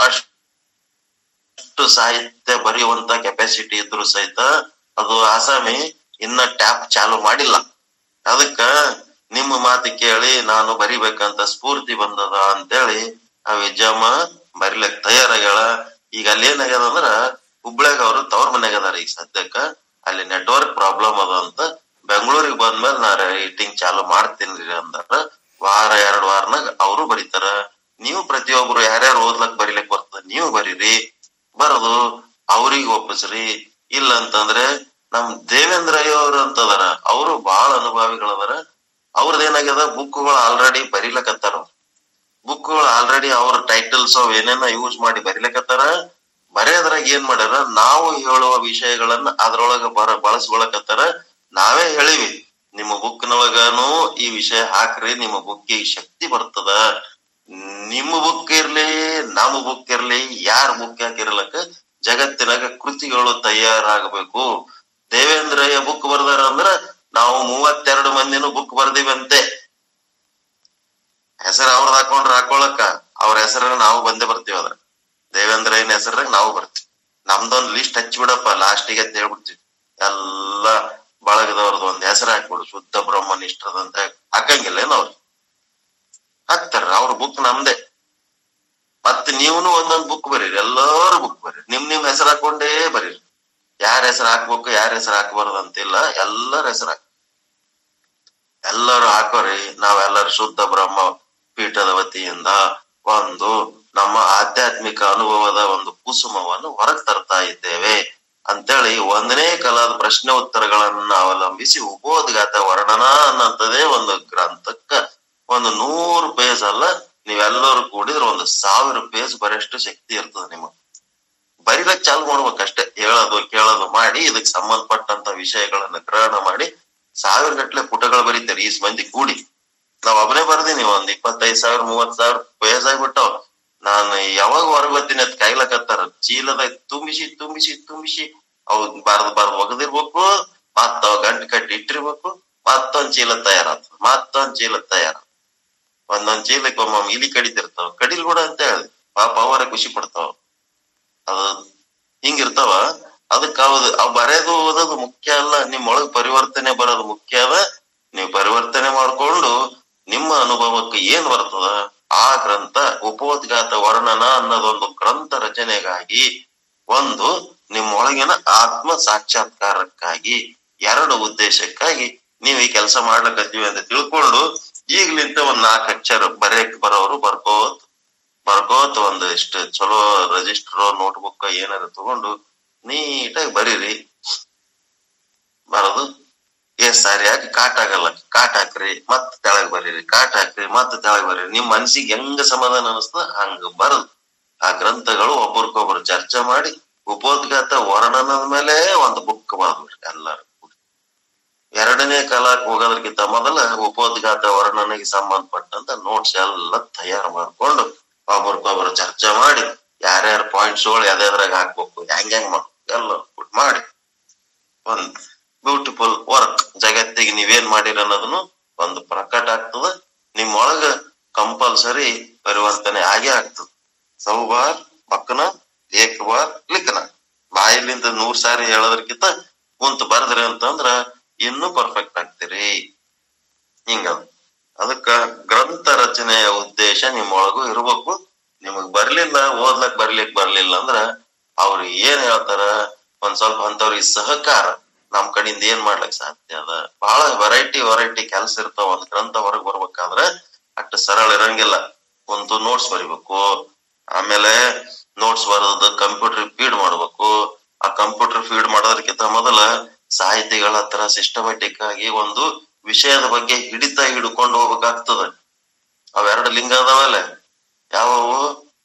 [SPEAKER 1] ಅಷ್ಟು ಸಾಹಿತ್ಯ ಬರೆಯುವಂತ ಕೆಪಾಸಿಟಿ ಇದ್ರು ಸಹಿತ ಅದು ಆಸಾಮಿ ಇನ್ನ ಟ್ಯಾಪ್ ಚಾಲು ಮಾಡಿಲ್ಲ ಅದಕ್ಕ ನಿಮ್ಮ ಮಾತು ಕೇಳಿ ನಾನು ಬರಿಬೇಕಂತ ಸ್ಫೂರ್ತಿ ಬಂದದ ಅಂತೇಳಿ ಆ ವಿಜಯಮ್ಮ ಬರಿಲಕ್ ತಯಾರಾಗ್ಯಾಳ ಈಗ ಅಲ್ಲಿ ಏನಾಗ್ಯದ ಅಂದ್ರ ಹುಬ್ಳ್ಯಾಗ ಅವರು ತವ್ರ ಮನ್ಯಾಗ ಅದಾರ ಈಗ ಸದ್ಯಕ್ಕ ಅಲ್ಲಿ ನೆಟ್ವರ್ಕ್ ಪ್ರಾಬ್ಲಮ್ ಅದ ಅಂತ ಬೆಂಗಳೂರಿಗೆ ಬಂದ್ಮೇಲೆ ನಾ ರೈಟಿಂಗ್ ಚಾಲು ಮಾಡ್ತೀನಿ ಅಂದಾರ ವಾರ ಎರಡ್ ವಾರನಾಗ ಅವರು ಬರೀತಾರ ನೀವು ಪ್ರತಿಯೊಬ್ರು ಯಾರ್ಯಾರು ಓದ್ಲಕ್ ಬರಿಲಕ್ ಬರ್ತದ ನೀವು ಬರೀರಿ ಬರದು ಅವ್ರಿಗೆ ಒಪ್ಪಿಸ್ರಿ ಇಲ್ಲ ಅಂತಂದ್ರೆ ನಮ್ ದೇವೇಂದ್ರಯ್ಯ ಅವ್ರು ಅಂತದಾರ ಅವರು ಬಹಳ ಅನುಭವಿಗಳದಾರ ಅವ್ರದ್ದು ಏನಾಗ್ಯದ ಬುಕ್ಗಳು ಆಲ್ರೆಡಿ ಬರಿಲಕತ್ತಾರ ಬುಕ್ಗಳು ಆಲ್ರೆಡಿ ಅವ್ರ ಟೈಟಲ್ಸ್ ಅವ್ ಏನೇನ ಯೂಸ್ ಮಾಡಿ ಬರಿಲಕತ್ತಾರ ಬರೆಯೋದ್ರಾಗ ಏನ್ ಮಾಡ್ಯಾರ ನಾವು ಹೇಳುವ ವಿಷಯಗಳನ್ನ ಅದ್ರೊಳಗ ಬರ ಬಳಸ್ಕೊಳಕತ್ತಾರ ನಾವೇ ಹೇಳಿವಿ ನಿಮ್ಮ ಬುಕ್ನೊಳಗನು ಈ ವಿಷಯ ಹಾಕ್ರಿ ನಿಮ್ಮ ಬುಕ್ಕಿಗೆ ಶಕ್ತಿ ಬರ್ತದ ನಿಮ್ಮ ಬುಕ್ ಇರ್ಲಿ ನಮ್ಮ ಬುಕ್ ಇರ್ಲಿ ಯಾರ ಬುಕ್ ಹಾಕಿರ್ಲಕ್ಕ ಜಗತ್ತಿನಾಗ ಕೃತಿಗಳು ತಯಾರಾಗಬೇಕು ದೇವೇಂದ್ರಯ್ಯ ಬುಕ್ ಬರ್ದಾರ ಅಂದ್ರ ನಾವು ಮೂವತ್ತೆರಡು ಮಂದಿನೂ ಬುಕ್ ಬರ್ದಿವಂತೆ ಹೆಸರು ಅವ್ರದ್ ಹಾಕೊಂಡ್ರ ಹಾಕೊಳಕ ಅವ್ರ ಹೆಸರ ನಾವು ಬಂದೇ ಬರ್ತೀವಿ ಅದ್ರ ದೇವೇಂದ್ರಯ್ಯನ ಹೆಸರಾಗ ನಾವು ಬರ್ತೀವಿ ನಮ್ದೊಂದ್ ಲಿಸ್ಟ್ ಹಚ್ಚಿಬಿಡಪ್ಪ ಲಾಸ್ಟಿಗೆ ಅಂತ ಹೇಳ್ಬಿಡ್ತೀವಿ ಎಲ್ಲ ಬಳಗದವ್ರದ್ದು ಒಂದ್ ಹೆಸರು ಹಾಕ್ಬಿಡು ಶುದ್ಧ ಬ್ರಹ್ಮನಿಷ್ಠದಂತ ಹಾಕಂಗಿಲ್ಲ ಏನವ್ರು ಹಾಕ್ತಾರ ಅವ್ರ ಬುಕ್ ನಮ್ದೇ ಮತ್ ನೀವುನು ಒಂದೊಂದ್ ಬುಕ್ ಬರೀರಿ ಎಲ್ಲಾರು ಬುಕ್ ಬರೀರಿ ನಿಮ್ ನಿಮ್ ಹೆಸರು ಹಾಕೊಂಡೇ ಬರೀರಿ ಯಾರ ಹೆಸರು ಹಾಕ್ಬೇಕು ಯಾರ ಹೆಸರು ಹಾಕ್ಬಾರ್ದು ಅಂತಿಲ್ಲ ಎಲ್ಲರ ಹೆಸರು ಹಾಕ್ ಎಲ್ಲರೂ ಹಾಕೋರಿ ನಾವೆಲ್ಲರೂ ಶುದ್ಧ ಬ್ರಹ್ಮ ಪೀಠದ ವತಿಯಿಂದ ಒಂದು ನಮ್ಮ ಆಧ್ಯಾತ್ಮಿಕ ಅನುಭವದ ಒಂದು ಕುಸುಮವನ್ನು ಹೊರಗ್ ತರ್ತಾ ಇದ್ದೇವೆ ಅಂತೇಳಿ ಒಂದನೇ ಕಾಲದ ಪ್ರಶ್ನೆ ಉತ್ತರಗಳನ್ನ ಅವಲಂಬಿಸಿ ಉಪೋದ್ಘಾತ ವರ್ಣನ ಅನ್ನಂತದೇ ಒಂದು ಗ್ರಂಥಕ್ಕ ಒಂದು ನೂರು ಪೇಜ್ ಅಲ್ಲ ನೀವೆಲ್ಲರೂ ಕೂಡಿದ್ರೆ ಒಂದು ಸಾವಿರ ಪೇಜ್ ಬರೆಯಷ್ಟು ಶಕ್ತಿ ಇರ್ತದೆ ನಿಮಗೆ ಬರಿಲಕ್ ಚಾಲು ಮಾಡ್ಬೇಕಷ್ಟೇ ಹೇಳೋದು ಕೇಳೋದು ಮಾಡಿ ಇದಕ್ ಸಂಬಂಧಪಟ್ಟಂತ ವಿಷಯಗಳನ್ನ ಗ್ರಹಣ ಮಾಡಿ ಸಾವಿರ ಗಟ್ಲೆ ಪುಟಗಳು ಬರೀತಾರೆ ಈ ಮಂದಿ ಕೂಡಿ ನಾವ್ ಒಬ್ಬನೇ ಬರ್ದೀನಿ ಒಂದ್ ಇಪ್ಪತ್ತೈದ್ ಸಾವಿರ ಮೂವತ್ ಸಾವಿರ ಪೇಜ್ ಆಗ್ಬಿಟ್ಟವ್ ನಾನು ಯಾವಾಗ ಹೊರಗ್ ಬರ್ತೀನಿ ಅದ್ ಕಾಯ್ಲಕತ್ತಾರ ಚೀಲದ ತುಂಬಿಸಿ ತುಂಬಿಸಿ ತುಂಬಿಸಿ ಅವ್ ಬರ್ದ್ ಬರ್ದ್ ಒಗದಿರ್ಬೇಕು ಮತ್ತ ಅವ್ ಗಂಟು ಕಟ್ಟಿ ಇಟ್ಟಿರ್ಬೇಕು ಮತ್ತೊಂದ್ ಚೀಲ ತಯಾರಾಗ್ತದ ಮತ್ತೊಂದ್ ಚೀಲ ತಯಾರ ಒಂದೊಂದ್ ಚೀಲಕ್ಕೆ ಒಮ್ಮೊಮ್ಮೆ ಇಲಿ ಕಡಿತಿರ್ತಾವ ಕಡಿಲ್ ಕೂಡ ಅಂತ ಹೇಳಿ ಪಾಪ ಅವರೇ ಖುಷಿ ಪಡ್ತಾವ ಅದು ಹಿಂಗಿರ್ತಾವ ಅದಕ್ಕ ಹೌದು ಅವ್ ಬರೆಯೋದು ಓದೋದು ಮುಖ್ಯ ಅಲ್ಲ ನಿಮ್ ಒಳಗ್ ಪರಿವರ್ತನೆ ಬರೋದು ಮುಖ್ಯ ಅದ ನೀವು ಪರಿವರ್ತನೆ ಮಾಡ್ಕೊಂಡು ನಿಮ್ಮ ಅನುಭವಕ್ಕೆ ಏನ್ ಬರ್ತದ ಆ ಗ್ರಂಥ ಉಪೋದ್ಘಾತ ವರ್ಣನ ಅನ್ನೋದೊಂದು ಗ್ರಂಥ ರಚನೆಗಾಗಿ ಒಂದು ನಿಮ್ಮ ಒಳಗಿನ ಆತ್ಮ ಸಾಕ್ಷಾತ್ಕಾರಕ್ಕಾಗಿ ಎರಡು ಉದ್ದೇಶಕ್ಕಾಗಿ ನೀವು ಈ ಕೆಲಸ ಮಾಡ್ಲಕತ್ತೀವಿ ಅಂತ ತಿಳ್ಕೊಂಡು ಈಗ್ಲಿಂತ ಒಂದ್ ನಾಲ್ಕು ಅಕ್ಷರ ಬರೆಯಕ್ ಬರೋರು ಬರ್ಕೋತ್ ಬರ್ಕೋತ್ ಒಂದ್ ಇಷ್ಟ ಚಲೋ ರಿಜಿಸ್ಟರ್ ನೋಟ್ಬುಕ್ ಏನಾರ ತಗೊಂಡು ನೀಟಾಗಿ ಬರೀರಿ ಬರೋದು ಎಷ್ಟ್ ಸಾರಿ ಹಾಕಿ ಕಾಟ್ ಆಗಲ್ಲ ಕಾಟ್ ಹಾಕ್ರಿ ಮತ್ ತೆಳಗ್ ಬರೀರಿ ಕಾಟ್ ಹಾಕ್ರಿ ಮತ್ ತೆಳಗ್ ಬರೀರಿ ನಿಮ್ ಮನ್ಸಿಗೆ ಹೆಂಗ ಸಮಾಧಾನ ಅನಿಸ್ತದ ಹಂಗ ಬರದು ಆ ಗ್ರಂಥಗಳು ಒಬ್ಬರಿಗೊಬ್ರು ಚರ್ಚೆ ಮಾಡಿ ಉಪೋದ್ಘಾತ ವರ್ಣನದ ಮೇಲೆ ಒಂದು ಬುಕ್ ಬರ್ದ್ಬಿಡ್ರಿ ಎಲ್ಲಾರು ಕೂಡಿ. ಎರಡನೇ ಕಾಲಕ್ಕೆ ಹೋಗೋದಕ್ಕಿಂತ ಮೊದಲ ಉಪೋದ್ಘಾತ ವರ್ಣನೆಗೆ ಸಂಬಂಧಪಟ್ಟಂತ ನೋಟ್ಸ್ ಎಲ್ಲ ತಯಾರು ಮಾಡ್ಕೊಂಡು ಒಬ್ರಿಗೊಬ್ರು ಚರ್ಚೆ ಮಾಡಿ ಯಾರ್ಯಾರ ಪಾಯಿಂಟ್ಸ್ ಗಳು ಯಾವ್ದ್ರಾಗ ಹಾಕ್ಬೇಕು ಹೆಂಗ್ ಹೆಂಗ್ ಮಾಡ್ಬೇಕು ಎಲ್ಲ ಕೂಡಿ ಮಾಡಿ ಒಂದ್ ಬ್ಯೂಟಿಫುಲ್ ವರ್ಕ್ ಜಗತ್ತಿಗೆ ನೀವೇನ್ ಮಾಡಿರ ಅನ್ನೋದನ್ನು ಒಂದು ಪ್ರಕಟ ಆಗ್ತದ ನಿಮ್ಮೊಳಗ ಕಂಪಲ್ಸರಿ ಪರಿವರ್ತನೆ ಆಗೇ ಆಗ್ತದ ಸೌಬಾರ್ ಬಕ್ಕನ ಏಕ್ ಬಾರ್ ಲಿಖನ ಬಾಯಿಲಿಂದ ನೂರ್ ಸಾರಿ ಹೇಳೋದಕ್ಕಿಂತ ಕುಂತ ಬರ್ದ್ರಿ ಅಂತಂದ್ರ ಇನ್ನೂ ಪರ್ಫೆಕ್ಟ್ ಆಗ್ತೀರಿ ಹಿಂಗ ಅದಕ್ಕ ಗ್ರಂಥ ರಚನೆಯ ಉದ್ದೇಶ ನಿಮ್ಮೊಳಗೂ ಇರ್ಬೇಕು ನಿಮಗ್ ಬರ್ಲಿಲ್ಲ ಓದ್ಲಕ್ ಬರ್ಲಿಕ್ ಬರ್ಲಿಲ್ಲ ಅಂದ್ರ ಅವ್ರು ಏನ್ ಹೇಳ್ತಾರ ಒಂದ್ ಸ್ವಲ್ಪ ಅಂತವ್ರಿಗೆ ಸಹಕಾರ ನಮ್ ಕಡೆಯಿಂದ ಏನ್ ಮಾಡ್ಲಕ್ ಸಾಧ್ಯ ಅದ ಬಹಳ ವೆರೈಟಿ ವೆರೈಟಿ ಕೆಲ್ಸ ಇರ್ತಾವ ಒಂದ್ ಗ್ರಂಥ ಹೊರಗ್ ಬರ್ಬೇಕಾದ್ರ ಅಷ್ಟು ಸರಳ ಇರಂಗಿಲ್ಲ ಒಂದು ನೋಟ್ಸ್ ಬರಿಬೇಕು ಆಮೇಲೆ ನೋಟ್ಸ್ ಬರೋದು ಕಂಪ್ಯೂಟರ್ ಫೀಡ್ ಮಾಡ್ಬೇಕು ಆ ಕಂಪ್ಯೂಟರ್ ಫೀಡ್ ಮಾಡೋದಕ್ಕಿಂತ ಮೊದಲ ಸಾಹಿತಿಗಳ ಹತ್ರ ಸಿಸ್ಟಮೆಟಿಕ್ ಆಗಿ ಒಂದು ವಿಷಯದ ಬಗ್ಗೆ ಹಿಡಿತ ಹಿಡ್ಕೊಂಡು ಹೋಗ್ಬೇಕಾಗ್ತದ ಅವೆರಡು ಲಿಂಗ ಅದಾವಲ್ಲ ಯಾವುವು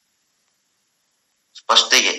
[SPEAKER 1] ಫಸ್ಟಿಗೆ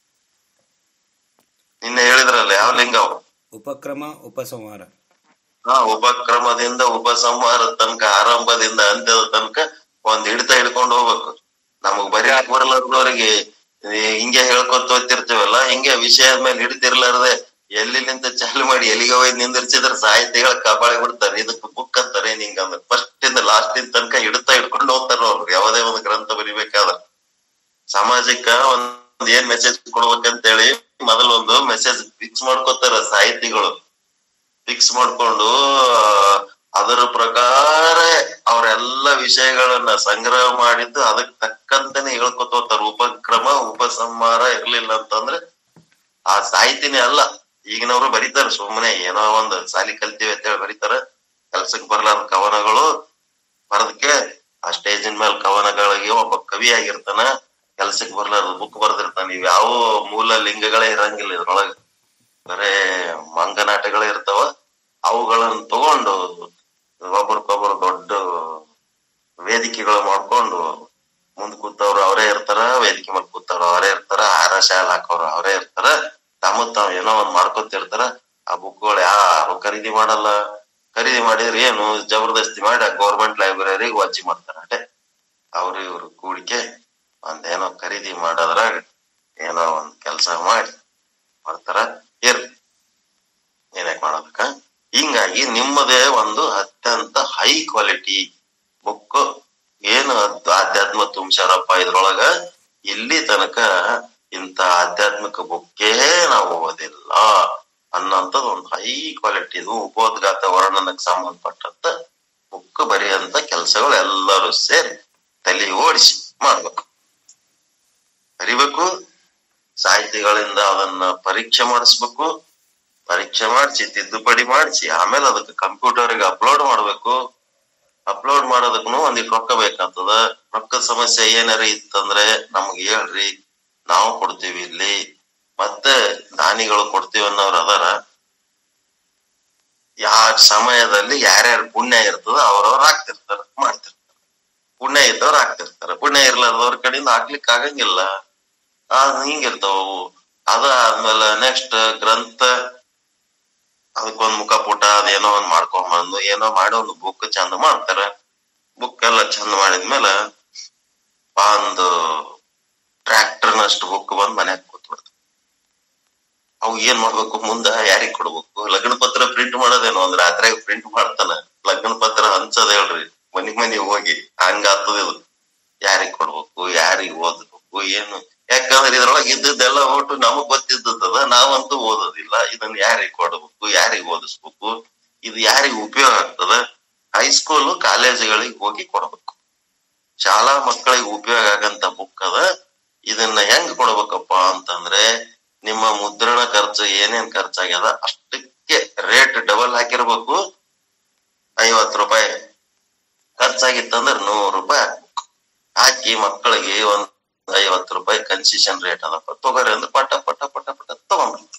[SPEAKER 1] ನಿನ್ನೆ ಹೇಳಿದ್ರಲ್ಲ ಯಾವ ಲಿಂಗ ಅವು
[SPEAKER 3] ಉಪಕ್ರಮ ಉಪಸಂಹಾರ
[SPEAKER 1] ಹಾ ಉಪಕ್ರಮದಿಂದ ಉಪಸಂಹಾರ ತನಕ ಆರಂಭದಿಂದ ಅಂತ್ಯದ ತನಕ ಒಂದ್ ಹಿಡಿತ ಹಿಡ್ಕೊಂಡು ಹೋಗ್ಬೇಕು ನಮಗ್ ಬರೀಕ್ ಬರಲಾರ್ದವ್ರಿಗೆ ಈ ಹಿಂಗೆ ಹೇಳ್ಕೊತ ಹೋಗ್ತಿರ್ತೀವಲ್ಲ ಹಿಂಗೆ ವಿಷಯದ ಮೇಲೆ ಹಿಡಿತಿರ್ಲಾರ್ದೆ ಎಲ್ಲಿಂದ ಚಾಲು ಮಾಡಿ ಎಲ್ಲಿಗೆ ಹೋಗಿ ನಿಂದಿರ್ಸಿದ್ರ ಸಾಹಿತಿಗಳ ಕಬಾಳಿ ಬಿಡ್ತಾರೆ ಇದಕ್ಕೆ ಬುಕ್ ಅಂತಾರೆ ಹಿಂಗ ಅಂದ್ರೆ ಫಸ್ಟ್ ಇಂದ ಲಾಸ್ಟ್ ಇಂದ ತನಕ ಹಿಡಿತ ಹಿಡ್ಕೊಂಡು ಹೋಗ್ತಾರ ಅವ್ರು ಯಾವುದೇ ಒಂದು ಗ್ರಂಥ ಬರಿಬೇಕಾದ್ರೆ ಸಾಮಾಜಿಕ ಒಂದ್ ಏನ್ ಮೆಸೇಜ್ ಕೊಡ್ಬೇಕಂತೇಳಿ ಮೊದಲ ಒಂದು ಮೆಸೇಜ್ ಫಿಕ್ಸ್ ಮಾಡ್ಕೋತಾರ ಸಾಹಿತಿಗಳು ಫಿಕ್ಸ್ ಮಾಡ್ಕೊಂಡು ಅದರ ಪ್ರಕಾರ ಅವರೆಲ್ಲ ವಿಷಯಗಳನ್ನ ಸಂಗ್ರಹ ಮಾಡಿದ್ದು ಅದಕ್ ತಕ್ಕಂತೆನೆ ಹೇಳ್ಕೊತ ಹೋಗ್ತಾರ ಉಪಕ್ರಮ ಉಪಸಂಹಾರ ಇರ್ಲಿಲ್ಲ ಅಂತಂದ್ರೆ ಆ ಸಾಹಿತಿನೇ ಅಲ್ಲ ಈಗಿನವ್ರು ಬರೀತಾರ ಸುಮ್ಮನೆ ಏನೋ ಒಂದ್ ಸಾಲಿ ಕಲ್ತೀವಿ ಅಂತ ಹೇಳಿ ಬರೀತಾರ ಕೆಲ್ಸಕ್ ಬರ್ಲಾರ್ದ ಕವನಗಳು ಬರದಕ್ಕೆ ಆ ಸ್ಟೇಜಿನ ಮೇಲೆ ಕವನಗಳಿಗೆ ಒಬ್ಬ ಕವಿ ಆಗಿರ್ತಾನ ಕೆಲ್ಸಕ್ ಬರ್ಲಾರ್ದ ಬುಕ್ ಬರ್ದಿರ್ತಾನ ಇವ್ ಯಾವ ಮೂಲ ಲಿಂಗಗಳೇ ಇರಂಗಿಲ್ಲ ಇದ್ರೊಳಗ ಬರೇ ಮಂಗನಾಟಗಳೇ ಇರ್ತಾವ ಅವುಗಳನ್ನ ತಗೊಂಡು ಒಬ್ರಿಗೊಬ್ರು ದೊಡ್ಡ ವೇದಿಕೆಗಳು ಮಾಡ್ಕೊಂಡು ಮುಂದ್ ಕೂತವ್ರು ಅವರೇ ಇರ್ತಾರ ವೇದಿಕೆ ಮೇಲೆ ಕೂತವ್ರು ಅವರೇ ಇರ್ತಾರ ಹಾರ ಶಾಲ ಹಾಕೋರು ಅವರೇ ಇರ್ತಾರ ತಮ್ಮ ತಾವ್ ಏನೋ ಒಂದ್ ಮಾಡ್ಕೊತಿರ್ತಾರ ಆ ಬುಕ್ಗಳು ಯಾರು ಖರೀದಿ ಮಾಡಲ್ಲ ಖರೀದಿ ಮಾಡಿದ್ರೆ ಏನು ಜಬರ್ದಸ್ತಿ ಮಾಡಿ ಗೌರ್ಮೆಂಟ್ ಲೈಬ್ರರಿಗೆ ವಜ್ಜಿ ಮಾಡ್ತಾರ ಅಟೆ ಅವ್ರು ಇವ್ರು ಕೂಡಿಕೆ ಒಂದೇನೋ ಖರೀದಿ ಮಾಡೋದ್ರಾಗ ಏನೋ ಒಂದ್ ಕೆಲ್ಸ ಮಾಡಿ ಮಾಡ್ತಾರ ಇರ್ಲಿ ಏನಕ್ಕೆ ಮಾಡೋದಕ್ಕ ಹಿಂಗಾಗಿ ನಿಮ್ಮದೇ ಒಂದು ಅತ್ಯಂತ ಹೈ ಕ್ವಾಲಿಟಿ ಬುಕ್ ಏನು ಅದ್- ಆಧ್ಯಾತ್ಮ ತುಂಬ್ಸ್ಯಾರಪ್ಪ ಇದ್ರೊಳಗ ಇಲ್ಲಿ ತನಕ ಇಂತ ಆಧ್ಯಾತ್ಮಿಕ ಬುಕ್ಕೇ ನಾವು ಓದಿಲ್ಲ ಅನ್ನೋಂಥದ್ದು ಒಂದು ಹೈ ಕ್ವಾಲಿಟಿ ಇದು ಉಪೋದ್ಘಾತ ವರ್ಣನಕ್ಕೆ ಸಂಬಂಧಪಟ್ಟಂತ ಬುಕ್ ಬರೆಯಂತ ಕೆಲಸಗಳು ಎಲ್ಲರೂ ಸೇರಿ ತಲೆ ಓಡಿಸಿ ಮಾಡ್ಬೇಕು ಬರಿಬೇಕು ಸಾಹಿತಿಗಳಿಂದ ಅದನ್ನ ಪರೀಕ್ಷೆ ಮಾಡಿಸ್ಬೇಕು ಪರೀಕ್ಷೆ ಮಾಡಿಸಿ ತಿದ್ದುಪಡಿ ಮಾಡಿಸಿ ಆಮೇಲೆ ಅದಕ್ಕೆ ಕಂಪ್ಯೂಟರ್ಗೆ ಅಪ್ಲೋಡ್ ಮಾಡ್ಬೇಕು ಅಪ್ಲೋಡ್ ಮಾಡೋದಕ್ಕೂ ಒಂದಿಟ್ಟು ರೊಕ್ಕ ಬೇಕಾಗ್ತದ ರೊಕ್ಕದ ಸಮಸ್ಯೆ ಏನಾರ ಇತ್ತಂದ್ರೆ ನಮ್ಗೆ ಹೇಳ್ರಿ ನಾವು ಕೊಡ್ತೀವಿ ಇಲ್ಲಿ ಮತ್ತೆ ದಾನಿಗಳು ಕೊಡ್ತೀವಿ ಅನ್ನೋರು ಅದಾರ ಯಾವ ಸಮಯದಲ್ಲಿ ಯಾರ್ಯಾರು ಪುಣ್ಯ ಇರ್ತದ ಅವ್ರವ್ರು ಹಾಕ್ತಿರ್ತಾರ ಮಾಡ್ತಿರ್ತಾರ ಪುಣ್ಯ ಇದ್ದವ್ರು ಹಾಕ್ತಿರ್ತಾರ ಪುಣ್ಯ ಇರ್ಲಾರ್ದವ್ರ ಕಡೆಯಿಂದ ಹಾಕ್ಲಿಕ್ ಆಗಂಗಿಲ್ಲ ಆ ಹಿಂಗಿರ್ತಾವ ಅವು. ಅದಾದ್ಮೇಲೆ ನೆಕ್ಸ್ಟ್ ಗ್ರಂಥ ಅದಕ್ಕೊಂದ್ ಮುಖಪುಟ ಅದೇನೋ ಒಂದ್ ಮಾಡ್ಕೊಂಡ್ ಬಂದು ಏನೋ ಮಾಡಿ ಒಂದು ಬುಕ್ ಚಂದ ಮಾಡ್ತಾರ ಬುಕ್ ಎಲ್ಲ ಚಂದ ಮಾಡಿದ್ಮೇಲೆ ಒಂದು ಟ್ರ್ಯಾಕ್ಟರ್ನಷ್ಟು ಬುಕ್ ಬಂದ್ ಮನ್ಯಾಗ ಕೂತ್ಬಿಡ್ತ ಅವು ಏನ್ ಮಾಡ್ಬೇಕು ಮುಂದ ಯಾರಿಗ್ ಕೊಡ್ಬೇಕು ಲಗ್ನ ಪತ್ರ ಪ್ರಿಂಟ್ ಮಾಡೋದೇನೋ ಒಂದ್ ರಾತ್ರಿಯಾಗ ಪ್ರಿಂಟ್ ಮಾಡ್ತಾನ ಲಗ್ನ ಪತ್ರ ಹಂಚೋದ್ ಹೇಳ್ರಿ ಮನಿ ಮನಿ ಹೋಗಿ ಹಂಗ ಆಗ್ತದ ಇದು ಯಾರಿಗ್ ಕೊಡ್ಬೇಕು ಯಾರಿಗ್ ಓದ್ಬೇಕು ಏನು ಯಾಕಂದ್ರೆ ಇದ್ರೊಳಗೆ ಇದ್ದದ್ದೆಲ್ಲ ಒಟ್ಟು ನಮಗ್ ಗೊತ್ತಿದ್ದದ ನಾವಂತೂ ಓದೋದಿಲ್ಲ ಇದನ್ನ ಯಾರಿಗ್ ಕೊಡ್ಬೇಕು ಯಾರಿಗ್ ಓದಿಸ್ಬೇಕು ಇದು ಯಾರಿಗ್ ಉಪಯೋಗ ಆಗ್ತದ ಹೈಸ್ಕೂಲ್ ಕಾಲೇಜುಗಳಿಗೆ ಹೋಗಿ ಕೊಡ್ಬೇಕು ಶಾಲಾ ಮಕ್ಕಳಿಗೆ ಉಪಯೋಗ ಆಗಂತ ಬುಕ್ ಅದ ಇದನ್ನ ಹೆಂಗ್ ಕೊಡ್ಬೇಕಪ್ಪ ಅಂತಂದ್ರೆ ನಿಮ್ಮ ಮುದ್ರಣ ಖರ್ಚು ಏನೇನ್ ಖರ್ಚಾಗ್ಯದ ಅಷ್ಟಕ್ಕೆ ರೇಟ್ ಡಬಲ್ ಹಾಕಿರ್ಬೇಕು ಐವತ್ ರೂಪಾಯಿ ಖರ್ಚಾಗಿತ್ತಂದ್ರ ನೂರು ರೂಪಾಯಿ ಹಾಕ್ಬೇಕು ಹಾಕಿ ಮಕ್ಕಳಿಗೆ ಒಂದ್ ಐವತ್ತು ರೂಪಾಯಿ ಕನ್ಸೆಷನ್ ರೇಟ್ ಅದಪ್ಪ ತಗೋರಿ ಅಂದ್ರೆ ಪಟ ಪಟ ಪಟ ಪಟ ತಗೊಂಡ್ಬಿಡ್ತು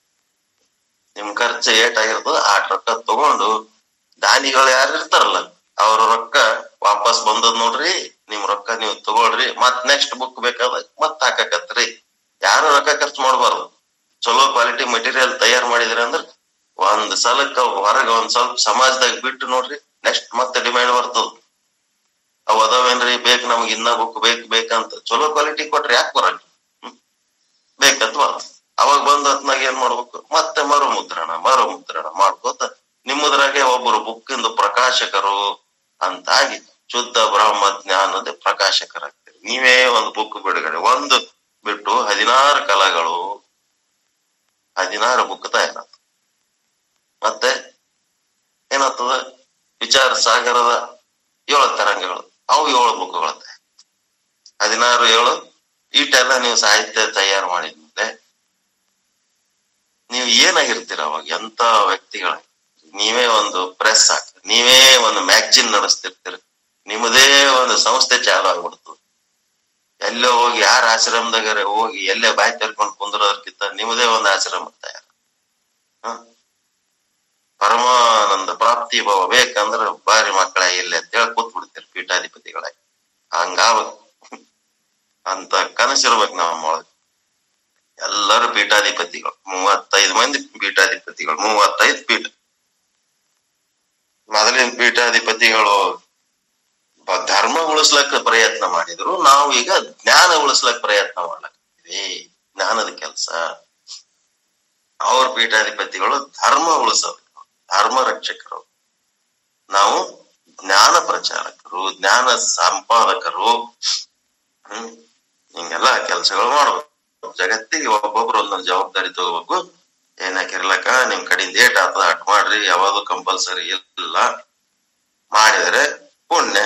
[SPEAKER 1] ನಿಮ್ ಖರ್ಚು ಏಟ್ ಆಗಿರ್ತದ ಆಟ್ ರೊಕ್ಕ ತಗೊಂಡು ದಾನಿಗಳು ಯಾರು ಇರ್ತಾರಲ್ಲ ಅವ್ರ ರೊಕ್ಕ ವಾಪಸ್ ಬಂದದ್ ನೋಡ್ರಿ ನಿಮ್ ರೊಕ್ಕ ನೀವು ತಗೊಳ್ರಿ ಮತ್ ನೆಕ್ಸ್ಟ್ ಬುಕ್ ಬೇಕಾದ ಮತ್ ಹಾಕಕತ್ರಿ ಯಾರು ರೊಕ್ಕ ಖರ್ಚು ಮಾಡ್ಬಾರ್ದು ಚಲೋ ಕ್ವಾಲಿಟಿ ಮೆಟೀರಿಯಲ್ ತಯಾರ್ ಮಾಡಿದ್ರಿ ಅಂದ್ರ ಒಂದ್ ಸಲಕ್ಕ ಹೊರಗ ಒಂದ್ ಸ್ವಲ್ಪ ಸಮಾಜದಾಗ ಬಿಟ್ಟು ನೋಡ್ರಿ ನೆಕ್ಸ್ಟ್ ಮತ್ತೆ ಡಿಮ್ಯಾಂಡ್ ಬರ್ತದ ಅವ್ ಅದಾವೇನ್ರಿ ಬೇಕ್ ನಮ್ಗೆ ಇನ್ನ ಬುಕ್ ಬೇಕ್ ಬೇಕಂತ ಚಲೋ ಕ್ವಾಲಿಟಿ ಕೊಟ್ರಿ ಯಾಕೆ ಬರಲ್ಲ ಬೇಕತ್ವಾ ಅವಾಗ ಬಂದ ಹೊತ್ನಾಗ ಏನ್ ಮಾಡ್ಬೇಕು ಮತ್ತೆ ಮರು ಮುದ್ರಣ ಮರು ಮುದ್ರಣ ಮಾಡ್ಕೋತ ನಿಮ್ಮದ್ರಾಗೆ ಒಬ್ಬರು ಬುಕ್ ಇಂದು ಪ್ರಕಾಶಕರು ಅಂತಾಗಿ ಶುದ್ಧ ಬ್ರಹ್ಮ ಜ್ಞಾನದ ಪ್ರಕಾಶಕರಾಗ್ತೀರಿ ನೀವೇ ಒಂದು ಬುಕ್ ಬಿಡುಗಡೆ ಒಂದು ಬಿಟ್ಟು ಹದಿನಾರು ಕಲಗಳು ಹದಿನಾರು ಬುಕ್ ತಯಾರಾಗ್ತದೆ ಮತ್ತೆ ಏನಾಗ್ತದ ವಿಚಾರ ಸಾಗರದ ಏಳು ತರಂಗಗಳು ಅವು ಏಳು ಬುಕ್ಗಳು ಹದಿನಾರು ಏಳು ಈಟೆಲ್ಲ ನೀವು ಸಾಹಿತ್ಯ ತಯಾರು ಮಾಡಿದ್ಮೇಲೆ ನೀವು ಏನಾಗಿರ್ತೀರ ಅವಾಗ ಎಂತ ವ್ಯಕ್ತಿಗಳ ನೀವೇ ಒಂದು ಪ್ರೆಸ್ ಹಾಕ್ತೀರಿ ನೀವೇ ಒಂದು ಮ್ಯಾಗ್ಜಿನ್ ನಡೆಸ್ತಿರ್ತೀರಿ ನಿಮ್ಮದೇ ಒಂದು ಸಂಸ್ಥೆ ಚಾಲು ಆಗ್ಬಿಡ್ತದೆ ಎಲ್ಲೋ ಹೋಗಿ ಯಾರ ಆಶ್ರಮದಾಗಾರ ಹೋಗಿ ಎಲ್ಲೇ ಬಾಯಿ ತೆರ್ಕೊಂಡು ಕುಂದ್ರೋದಕ್ಕಿಂತ ನಿಮ್ಮದೇ ಒಂದು ಆಶ್ರಮ ತಯಾರ ಹ? ಪರಮಾನಂದ ಪ್ರಾಪ್ತಿ ಭಾವ ಬೇಕಂದ್ರ ಬಾರಿ ಮಕ್ಕಳ ಇಲ್ಲಿ ಅಂತ ಹೇಳಿ ಕೂತ್ ಬಿಡ್ತೀರಿ ಪೀಠಾಧಿಪತಿಗಳಾಗಿ ಹಂಗಾವ ಅಂತ ಕನಸಿರ್ಬೇಕು ನಮ್ಮೊಳಗೆ ಎಲ್ಲರೂ ಪೀಠಾಧಿಪತಿಗಳು ಮೂವತ್ತೈದು ಮಂದಿ ಪೀಠಾಧಿಪತಿಗಳು ಮೂವತ್ತೈದು ಪೀಠ ಮೊದಲಿನ ಪೀಠಾಧಿಪತಿಗಳು ಬ- ಧರ್ಮ ಉಳಿಸ್ಲಕ್ಕ ಪ್ರಯತ್ನ ಮಾಡಿದ್ರು ನಾವು ಈಗ ಜ್ಞಾನ ಉಳಿಸ್ಲಕ್ ಪ್ರಯತ್ನ ಮಾಡ್ಲಕ್ಕಿದೀವಿ ಜ್ಞಾನದ ಕೆಲಸ ಅವ್ರ ಪೀಠಾಧಿಪತಿಗಳು ಧರ್ಮ ಉಳಿಸೋದು ಧರ್ಮ ರಕ್ಷಕರು ನಾವು ಜ್ಞಾನ ಪ್ರಚಾರಕರು ಜ್ಞಾನ ಸಂಪಾದಕರು ಹ್ಮ್ ಹಿಂಗೆಲ್ಲ ಕೆಲಸಗಳು ಮಾಡ್ಬೇಕು ಜಗತ್ತಿಗೆ ಒಬ್ಬೊಬ್ರು ಒಂದೊಂದು ಜವಾಬ್ದಾರಿ ತಗೋಬೇಕು ಏನಾಕಿರ್ಲಕ್ಕ ನಿಮ್ ಕಡೆಯಿಂದ ಏಟ್ ಆತದ ಅಟ್ ಮಾಡ್ರಿ ಯಾವುದು ಕಂಪಲ್ಸರಿ ಇಲ್ಲ ಮಾಡಿದರೆ ಪುಣ್ಯ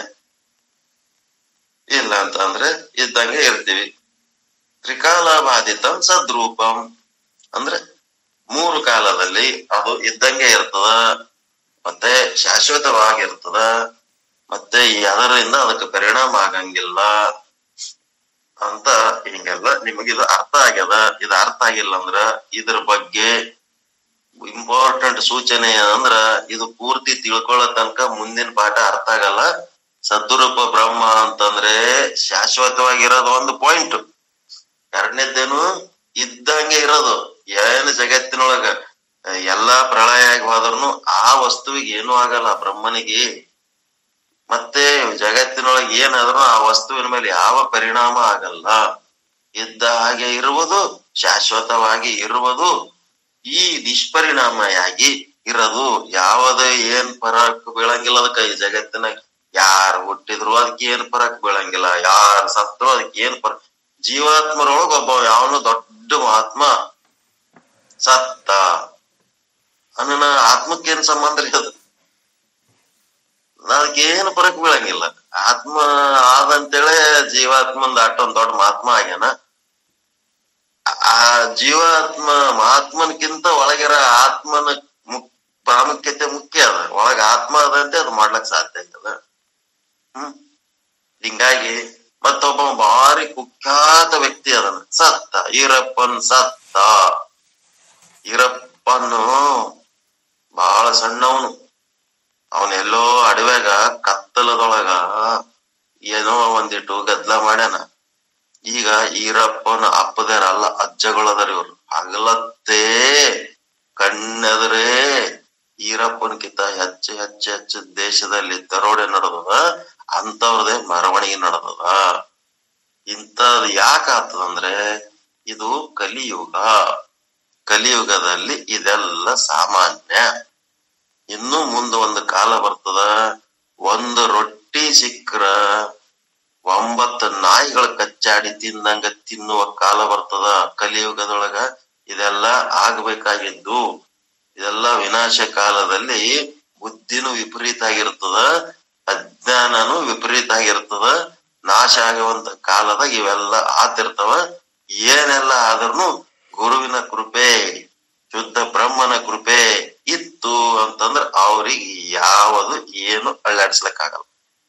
[SPEAKER 1] ಇಲ್ಲ ಅಂತ ಅಂದ್ರೆ ಇದ್ದಂಗೆ ಇರ್ತೀವಿ ತ್ರಿಕಾಲ ಬಾಧಿತಂ ಸದ್ರೂಪಂ ಅಂದ್ರೆ ಮೂರು ಕಾಲದಲ್ಲಿ ಅದು ಇದ್ದಂಗೆ ಇರ್ತದ ಮತ್ತೆ ಶಾಶ್ವತವಾಗಿರ್ತದ ಮತ್ತೆ ಅದರಿಂದ ಅದಕ್ಕೆ ಪರಿಣಾಮ ಆಗಂಗಿಲ್ಲ ಅಂತ ಹಿಂಗೆಲ್ಲ ನಿಮಗಿದು ಅರ್ಥ ಆಗ್ಯದ ಇದು ಅರ್ಥ ಆಗಿಲ್ಲ ಅಂದ್ರ ಇದ್ರ ಬಗ್ಗೆ ಇಂಪಾರ್ಟೆಂಟ್ ಸೂಚನೆ ಏನಂದ್ರ ಇದು ಪೂರ್ತಿ ತಿಳ್ಕೊಳ್ಳೋ ತನಕ ಮುಂದಿನ ಪಾಠ ಅರ್ಥ ಆಗಲ್ಲ ಸದ್ರೂಪ ಬ್ರಹ್ಮ ಅಂತಂದ್ರೆ ಶಾಶ್ವತವಾಗಿರೋದು ಒಂದು ಪಾಯಿಂಟ್ ಎರಡನೇದ್ದೇನು ಇದ್ದಂಗೆ ಇರೋದು ಏನು ಜಗತ್ತಿನೊಳಗ ಎಲ್ಲಾ ಪ್ರಳಯ ಆಗಿ ಹೋದ್ರೂ ಆ ವಸ್ತುವಿಗೆ ಏನೂ ಆಗಲ್ಲ ಬ್ರಹ್ಮನಿಗೆ ಮತ್ತೆ ಜಗತ್ತಿನೊಳಗೆ ಏನಾದ್ರೂ ಆ ವಸ್ತುವಿನ ಮೇಲೆ ಯಾವ ಪರಿಣಾಮ ಆಗಲ್ಲ ಇದ್ದ ಹಾಗೆ ಇರುವುದು ಶಾಶ್ವತವಾಗಿ ಇರುವುದು ಈ ನಿಷ್ಪರಿಣಾಮಿಯಾಗಿ ಇರೋದು ಯಾವುದೇ ಏನ್ ಫರಕ್ ಬೀಳಂಗಿಲ್ಲ ಅದಕ್ಕ ಈ ಜಗತ್ತಿನ ಯಾರು ಹುಟ್ಟಿದ್ರು ಅದಕ್ಕೆ ಏನ್ ಫರಕ್ ಬೀಳಂಗಿಲ್ಲ ಯಾರು ಸತ್ರು ಅದಕ್ಕೆ ಏನ್ ಫರ ಜೀವಾತ್ಮರೊಳಗ ಒಬ್ಬ ಯಾವನು ದೊಡ್ಡ ಮಹಾತ್ಮ ಸತ್ತ ಅನ್ನನ ಆತ್ಮಕ್ಕೇನ್ ಸಂಬಂಧ ರೀ ಅದು ಅದಕ್ಕೆ ಏನು ಫರಕ್ ಬೀಳಂಗಿಲ್ಲ ಆತ್ಮ ಆದಂತೇಳಿ ಜೀವಾತ್ಮಂದ ಅಷ್ಟೊಂದ್ ದೊಡ್ಡ ಮಹಾತ್ಮ ಆಗ್ಯಾನ ಆ ಜೀವಾತ್ಮ ಮಹಾತ್ಮನ್ಕಿಂತ ಒಳಗಿರ ಆತ್ಮನ ಮುಕ್ ಪ್ರಾಮುಖ್ಯತೆ ಮುಖ್ಯ ಅದ ಒಳಗ ಆತ್ಮ ಅದಂತೆ ಅದು ಮಾಡ್ಲಕ್ ಸಾಧ್ಯ ಐತದ ಹ್ಮ್ ಹಿಂಗಾಗಿ ಮತ್ತೊಬ್ಬ ಭಾರಿ ಕುಖ್ಯಾತ ವ್ಯಕ್ತಿ ಅದನ ಸತ್ತ ಈರಪ್ಪನ್ ಸತ್ತ ಈರಪ್ಪನು ಬಹಳ ಸಣ್ಣವನು ಅವನೆಲ್ಲೋ ಅಡವ್ಯಾಗ ಕತ್ತಲದೊಳಗ ಏನೋ ಒಂದಿಟ್ಟು ಗದ್ಲ ಮಾಡ್ಯಾನ ಈಗ ಈರಪ್ಪನ ಅಪ್ಪದೇರಲ್ಲ ಅಜ್ಜಗಳದಾರ ಇವ್ರು ಹಗಲತ್ತೇ ಕಣ್ಣೆದರೆ ಈರಪ್ಪನ್ಕಿಂತ ಹೆಚ್ಚು ಹೆಚ್ಚು ಹೆಚ್ಚು ದೇಶದಲ್ಲಿ ದರೋಡೆ ನಡೆದದ ಅಂತವ್ರದೇ ಮೆರವಣಿಗೆ ನಡೆದದ ಇಂಥದ್ ಯಾಕ ಆಗ್ತದಂದ್ರೆ ಇದು ಕಲಿಯುಗ ಕಲಿಯುಗದಲ್ಲಿ ಇದೆಲ್ಲ ಸಾಮಾನ್ಯ ಇನ್ನು ಮುಂದೆ ಒಂದು ಕಾಲ ಬರ್ತದ ಒಂದು ರೊಟ್ಟಿ ಸಿಕ್ಕ್ರ ಒಂಬತ್ತು ನಾಯಿಗಳ ಕಚ್ಚಾಡಿ ತಿಂದಂಗ ತಿನ್ನುವ ಕಾಲ ಬರ್ತದ ಕಲಿಯುಗದೊಳಗ ಇದೆಲ್ಲ ಆಗ್ಬೇಕಾಗಿದ್ದು ಇದೆಲ್ಲ ವಿನಾಶ ಕಾಲದಲ್ಲಿ ಬುದ್ಧಿನೂ ವಿಪರೀತ ಆಗಿರ್ತದ ಅಜ್ಞಾನನು ವಿಪರೀತ ಆಗಿರ್ತದ ನಾಶ ಆಗುವಂತ ಕಾಲದಾಗ ಇವೆಲ್ಲ ಆತಿರ್ತಾವ ಏನೆಲ್ಲ ಆದ್ರೂ ಗುರುವಿನ ಕೃಪೆ ಶುದ್ಧ ಬ್ರಹ್ಮನ ಕೃಪೆ ಇತ್ತು ಅಂತಂದ್ರ ಅವ್ರಿಗೆ ಯಾವುದು ಏನು ಅಳ್ಳಾಡ್ಸ್ಲಕ್ಕಾಗಲ್ಲ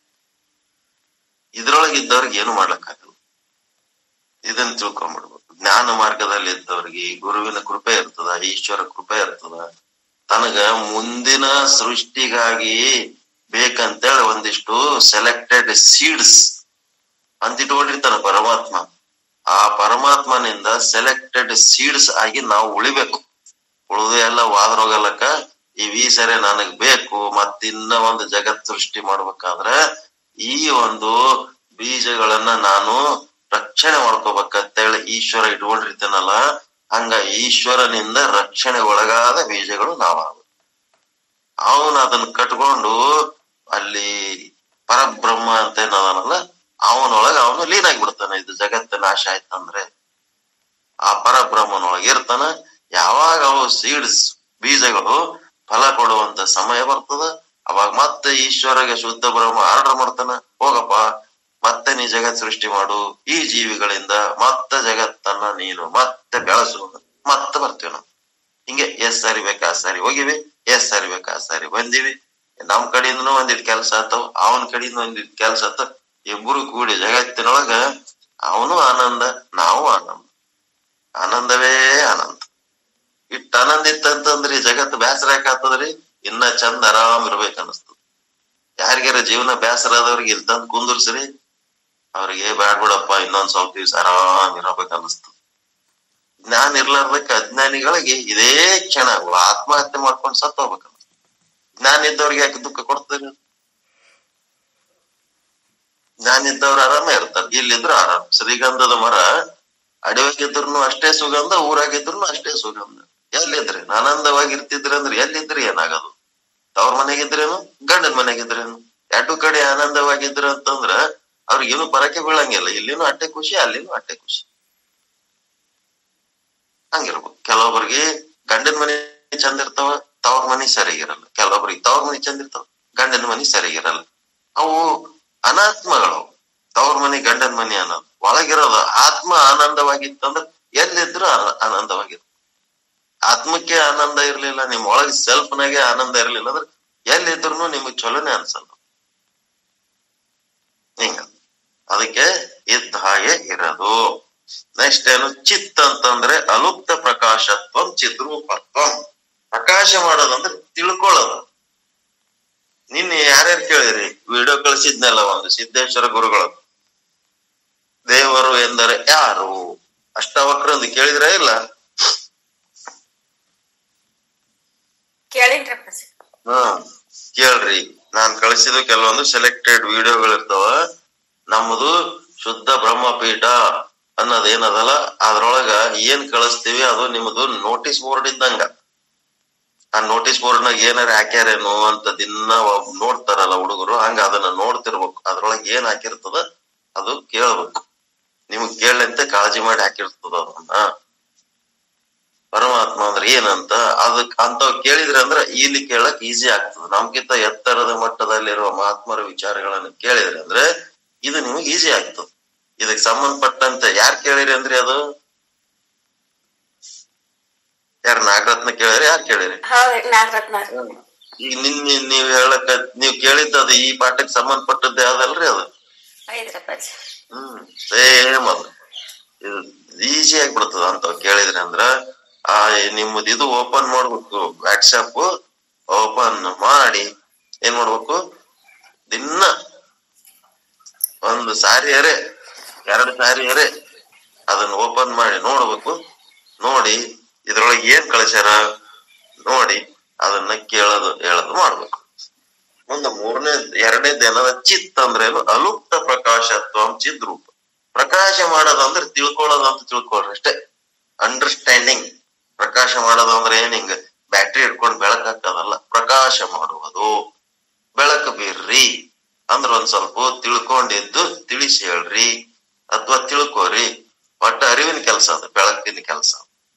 [SPEAKER 1] ಇದ್ರೊಳಗೆ ಇದ್ದವ್ರಿಗೆ ಏನು ಮಾಡ್ಲಕ್ಕಾಗಲ್ಲ ಇದನ್ನ ತಿಳ್ಕೊಂಡ್ಬಿಡ್ಬೇಕು ಜ್ಞಾನ ಮಾರ್ಗದಲ್ಲಿ ಇದ್ದವ್ರಿಗೆ ಗುರುವಿನ ಕೃಪೆ ಇರ್ತದ ಈಶ್ವರ ಕೃಪೆ ಇರ್ತದ ತನಗ ಮುಂದಿನ ಸೃಷ್ಟಿಗಾಗಿ ಬೇಕಂತೇಳಿ ಒಂದಿಷ್ಟು ಸೆಲೆಕ್ಟೆಡ್ ಸೀಡ್ಸ್ ಅಂತ ಇಟ್ಕೊಂಡಿರ್ತಾನ ಪರಮಾತ್ಮ ಆ ಪರಮಾತ್ಮನಿಂದ ಸೆಲೆಕ್ಟೆಡ್ ಸೀಡ್ಸ್ ಆಗಿ ನಾವು ಉಳಿಬೇಕು ಉಳಿದು ಎಲ್ಲ ವಾದ್ರೋಗಲಕ್ಕ ಈ ಸರಿ ನನಗ್ ಬೇಕು ಮತ್ತಿನ್ನ ಒಂದು ಜಗತ್ ಸೃಷ್ಟಿ ಮಾಡ್ಬೇಕಾದ್ರೆ ಈ ಒಂದು ಬೀಜಗಳನ್ನ ನಾನು ರಕ್ಷಣೆ ಮಾಡ್ಕೋಬೇಕಂತೇಳಿ ಈಶ್ವರ ಇಟ್ಕೊಂಡಿರ್ತಾನಲ್ಲ ಹಂಗ ಈಶ್ವರನಿಂದ ರಕ್ಷಣೆ ಒಳಗಾದ ಬೀಜಗಳು ನಾವಾಗು ಅವನು ಅದನ್ನ ಕಟ್ಕೊಂಡು ಅಲ್ಲಿ ಪರಬ್ರಹ್ಮ ಅಂತ ಏನದನಲ್ಲ ಅವನೊಳಗ ಅವನು ಲೀನ್ ಆಗಿಬಿಡ್ತಾನೆ ಇದು ಜಗತ್ತ ನಾಶ ಆಯ್ತಂದ್ರೆ ಆ ಪರಬ್ರಹ್ಮನೊಳಗೆ ಇರ್ತಾನ ಯಾವಾಗ ಅವು ಸೀಡ್ಸ್ ಬೀಜಗಳು ಫಲ ಕೊಡುವಂತ ಸಮಯ ಬರ್ತದ ಅವಾಗ ಮತ್ತೆ ಈಶ್ವರಗೆ ಶುದ್ಧ ಬ್ರಹ್ಮ ಆರ್ಡರ್ ಮಾಡ್ತಾನ ಹೋಗಪ್ಪ ಮತ್ತೆ ನೀ ಜಗತ್ ಸೃಷ್ಟಿ ಮಾಡು ಈ ಜೀವಿಗಳಿಂದ ಮತ್ತೆ ಜಗತ್ತನ್ನ ನೀನು ಮತ್ತೆ ಬೆಳೆಸು ಮತ್ತೆ ಬರ್ತೀವಿ ನಾವು ಹಿಂಗೆ ಎಷ್ಟ್ ಸಾರಿ ಬೇಕಾ ಸಾರಿ ಹೋಗಿವಿ ಎಷ್ಟ್ ಸಾರಿ ಬೇಕಾ ಸಾರಿ ಬಂದಿವಿ ನಮ್ ಕಡೆಯಿಂದನೂ ಒಂದಿಟ್ ಕೆಲಸ ಆತಾವ ಅವನ ಕಡೆಯಿಂದ ಒಂದಿಟ್ ಕೆಲಸ ಆತಾವ ಇಬ್ರು ಕೂಡಿ ಜಗತ್ತಿನೊಳಗ ಅವನು ಆನಂದ ನಾವು ಆನಂದ ಆನಂದವೇ ಆನಂದ ಇಷ್ಟ ಆನಂದ ಇತ್ತಂತಂದ್ರಿ ಜಗತ್ತು ಬೇಸರ ಯಾಕಾಗ್ತದ್ರಿ ಇನ್ನ ಚಂದ ಆರಾಮ್ ಇರ್ಬೇಕ ಅನಸ್ತದ ಯಾರಿಗಾರ ಜೀವನ ಬೇಸರ ಆದವ್ರಿಗೆ ಇಲ್ಲಿ ತಂದ್ ಕುಂದರ್ಸ್ರಿ ಅವ್ರಿಗೆ ಬ್ಯಾಡ್ ಬಿಡಪ್ಪ ಇನ್ನೊಂದ್ ಸ್ವಲ್ಪ ದಿವ್ಸ ಆರಾಮ್ ಇರಬೇಕು ಅನಸ್ತದ ಜ್ಞಾನ ಇರ್ಲಾರ್ದಕ್ಕ ಅಜ್ಞಾನಿಗಳಿಗೆ ಇದೇ ಕ್ಷಣ ಆತ್ಮಹತ್ಯೆ ಮಾಡ್ಕೊಂಡು ಸತ್ತು ಹೋಗ್ಬೇಕು ಜ್ಞಾನ ಇದ್ದವ್ರಿಗೆ ಯಾಕೆ ದುಃಖ ಕೊಡ್ತಾರೆ ಜ್ಞಾನ ಇದ್ದವ್ರು ಆರಾಮ ಇರ್ತಾರೆ ಇಲ್ಲಿದ್ರು ಆರಾಮ್ ಶ್ರೀಗಂಧದ ಮರ ಅಡವಾಗಿದ್ರು ಅಷ್ಟೇ ಸುಗಂಧ ಊರಾಗಿದ್ರು ಅಷ್ಟೇ ಸುಗಂಧ ಎಲ್ಲಿದ್ರಿ ಆನಂದವಾಗಿ ಇರ್ತಿದ್ರಿ ಅಂದ್ರೆ ಎಲ್ಲಿದ್ರಿ ಏನಾಗದು ತವ್ರ ಮನೆಗಿದ್ರೇನು ಗಂಡನ ಮನೆಗಿದ್ರೇನು ಎರಡು ಕಡೆ ಆನಂದವಾಗಿದ್ರ ಅಂತಂದ್ರ ಅವ್ರಿಗೇನು ಬರಕ್ಕೆ ಬೀಳಂಗಿಲ್ಲ ಇಲ್ಲಿನೂ ಅಟ್ಟೆ ಖುಷಿ ಅಲ್ಲಿನೂ ಅಟ್ಟೆ ಖುಷಿ ಹಂಗಿರ್ಬೇಕು ಕೆಲವೊಬ್ರಿಗೆ ಗಂಡನ ಮನೆ ಚಂದ ಇರ್ತಾವ ತವ್ರ ಮನೆ ಸರಿಗಿರಲ್ಲ ಕೆಲವೊಬ್ರಿಗೆ ತವ್ರ ಮನೆ ಚಂದ ಇರ್ತಾವ ಗಂಡನ ಮನೆ ಸರಿಗಿರಲ್ಲ ಅವು ಅನಾತ್ಮಗಳು ತವ್ರ ಮನೆ ಗಂಡನ ಮನೆ ಅನ್ನೋದು ಒಳಗಿರೋದು ಆತ್ಮ ಆನಂದವಾಗಿತ್ತಂದ್ರ ಎಲ್ಲಿದ್ರು ಆನ- ಆನಂದವಾಗಿತ್ತು ಆತ್ಮಕ್ಕೆ ಆನಂದ ಇರ್ಲಿಲ್ಲ ನಿಮ್ ಒಳಗೆ ಸೆಲ್ಫ್ನಾಗೆ ಆನಂದ ಇರ್ಲಿಲ್ಲ ಅಂದ್ರೆ ಎಲ್ಲಿದ್ರು ನಿಮಗ್ ಚಲೋನೆ ಅನ್ಸಲ್ಲ ಹಿಂಗ ಅದಕ್ಕೆ ಇದ್ದ ಹಾಗೆ ಇರೋದು ನೆಕ್ಸ್ಟ್ ಏನು ಚಿತ್ ಅಂತಂದ್ರೆ ಅಲುಪ್ತ ಪ್ರಕಾಶತ್ವಂ ಚಿದ್ರೂಪತ್ವಂ ಪ್ರಕಾಶ ಮಾಡೋದಂದ್ರೆ ತಿಳ್ಕೊಳ್ಳೋದು ನಿನ್ನೆ ಯಾರ್ಯಾರು ಕೇಳಿದ್ರಿ ವಿಡಿಯೋ ಕಳಿಸಿದ್ನಲ್ಲ ಒಂದು ಸಿದ್ದೇಶ್ವರ ಗುರುಗಳು ದೇವರು ಎಂದರೆ ಯಾರು ಅಷ್ಟವಕ್ರಂದು ಕೇಳಿದ್ರ ಇಲ್ಲ
[SPEAKER 5] ಕೇಳಿನ್ರಪ್ಪ ಸರ್
[SPEAKER 1] ಹ್ಮ್ ಕೇಳ್ರಿ ನಾನ್ ಕಳಿಸಿದ ಕೆಲವೊಂದು ಸೆಲೆಕ್ಟೆಡ್ ವಿಡಿಯೋಗಳಿರ್ತಾವ ನಮ್ಮದು ಶುದ್ಧ ಬ್ರಹ್ಮಪೀಠ ಅನ್ನೋದ್ ಏನದಲ್ಲ ಅದ್ರೊಳಗ ಏನ್ ಕಳಿಸ್ತೀವಿ ಅದು ನಿಮ್ಮದು ನೋಟಿಸ್ ಬೋರ್ಡ್ ಇದ್ದಂಗ ಆ ನೋಟಿಸ್ ಬೋರ್ಡ್ ನಾಗ ಏನಾರ ಹಾಕ್ಯಾರೇನು ಅಂತ ದಿನ ಒಬ್ ನೋಡ್ತಾರಲ್ಲ ಹುಡುಗರು ಹಂಗ ಅದನ್ನ ನೋಡ್ತಿರ್ಬೇಕು ಅದ್ರೊಳಗ ಏನ್ ಹಾಕಿರ್ತದ ಅದು ಕೇಳ್ಬೇಕು ನಿಮಗ್ ಕೇಳಂತೆ ಕಾಳಜಿ ಮಾಡಿ ಹಾಕಿರ್ತದ ಅದನ್ನ ಪರಮಾತ್ಮ ಅಂದ್ರೆ ಏನಂತ ಅದಕ್ ಅಂತವ್ ಕೇಳಿದ್ರೆ ಅಂದ್ರ ಇಲ್ಲಿ ಕೇಳಕ್ ಈಸಿ ಆಗ್ತದೆ ನಮ್ಗಿಂತ ಎತ್ತರದ ಮಟ್ಟದಲ್ಲಿರುವ ಮಹಾತ್ಮರ ವಿಚಾರಗಳನ್ನ ಕೇಳಿದ್ರೆ ಅಂದ್ರೆ ಇದು ನಿಮಗ್ ಈಸಿ ಆಗ್ತದೆ ಇದಕ್ ಸಂಬಂಧಪಟ್ಟಂತೆ ಯಾರ್ ಕೇಳಿರಿ ಅಂದ್ರಿ ಅದು ಯಾರ್ ನಾಗರತ್ನ ಕೇಳಿರಿ ಯಾರ್ ಕೇಳಿರಿ
[SPEAKER 5] ಹೌದ್ರಿ ನಾಗರತ್ನ
[SPEAKER 1] ಈಗ ನಿನ್ನೆ ನೀವ್ ಹೇಳಕ ನೀವ್ ಕೇಳಿದ್ದು ಅದು ಈ ಪಾಠಕ್ಕೆ ಸಂಬಂಧಪಟ್ಟದ್ದೇ ಅದಲ್ರಿ ಅದು
[SPEAKER 5] ಐದ್ರಪ್ಪ ಸರ್
[SPEAKER 1] ಹ್ಮ್ ಸೇಮ್ ಅದು ಇದು ಈಸಿ ಆಗ್ಬಿಡ್ತದ ಅಂತ ಕೇಳಿದ್ರಿ ಅಂದ್ರ ಆ ನಿಮ್ಮದ್ ಇದು ಓಪನ್ ಮಾಡ್ಬೇಕು ವಾಟ್ಸಪ್ ಓಪನ್ ಮಾಡಿ ಏನ್ ಮಾಡ್ಬೇಕು ದಿನ ಒಂದು ಸಾರಿ ಅರೆ ಎರಡು ಸಾರಿ ಅರೆ ಅದನ್ನ ಓಪನ್ ಮಾಡಿ ನೋಡ್ಬೇಕು ನೋಡಿ ಇದ್ರೊಳಗೆ ಏನ್ ಕಳಿಸ್ಯಾರ ನೋಡಿ ಅದನ್ನ ಕೇಳೋದು ಹೇಳೋದು ಮಾಡ್ಬೇಕು ಮುಂದೆ ಮೂರನೇ ಎರಡನೇದು ಏನದ ಚಿತ್ ಅಂದ್ರೆ ಏನು ಅಲುಪ್ತ ಪ್ರಕಾಶತ್ವ ಚಿದ್ರೂಪ ಪ್ರಕಾಶ ಮಾಡೋದಂದ್ರೆ ತಿಳ್ಕೊಳ್ಳೋದು ಅಂತ ತಿಳ್ಕೊಳ್ರಿ ಅಷ್ಟೇ ಅಂಡರ್ಸ್ಟ್ಯಾಂಡಿಂಗ್ ಪ್ರಕಾಶ ಮಾಡೋದು ಅಂದ್ರೆ ಏನ್ ಹಿಂಗ ಬ್ಯಾಟ್ರಿ ಹಿಡ್ಕೊಂಡು ಬೆಳಕ್ ಹಾಕೋದಲ್ಲ ಪ್ರಕಾಶ ಮಾಡುವುದು ಬೆಳಕು ಬೀರ್ರಿ ಅಂದ್ರ ಒಂದ್ ಸ್ವಲ್ಪ ತಿಳ್ಕೊಂಡಿದ್ದು ತಿಳಿಸಿ ಹೇಳ್ರಿ ಅಥವಾ ತಿಳ್ಕೋರಿ ಒಟ್ಟ ಅರಿವಿನ ಕೆಲಸ ಅದು ಬೆಳಕಿನ ಕೆಲಸ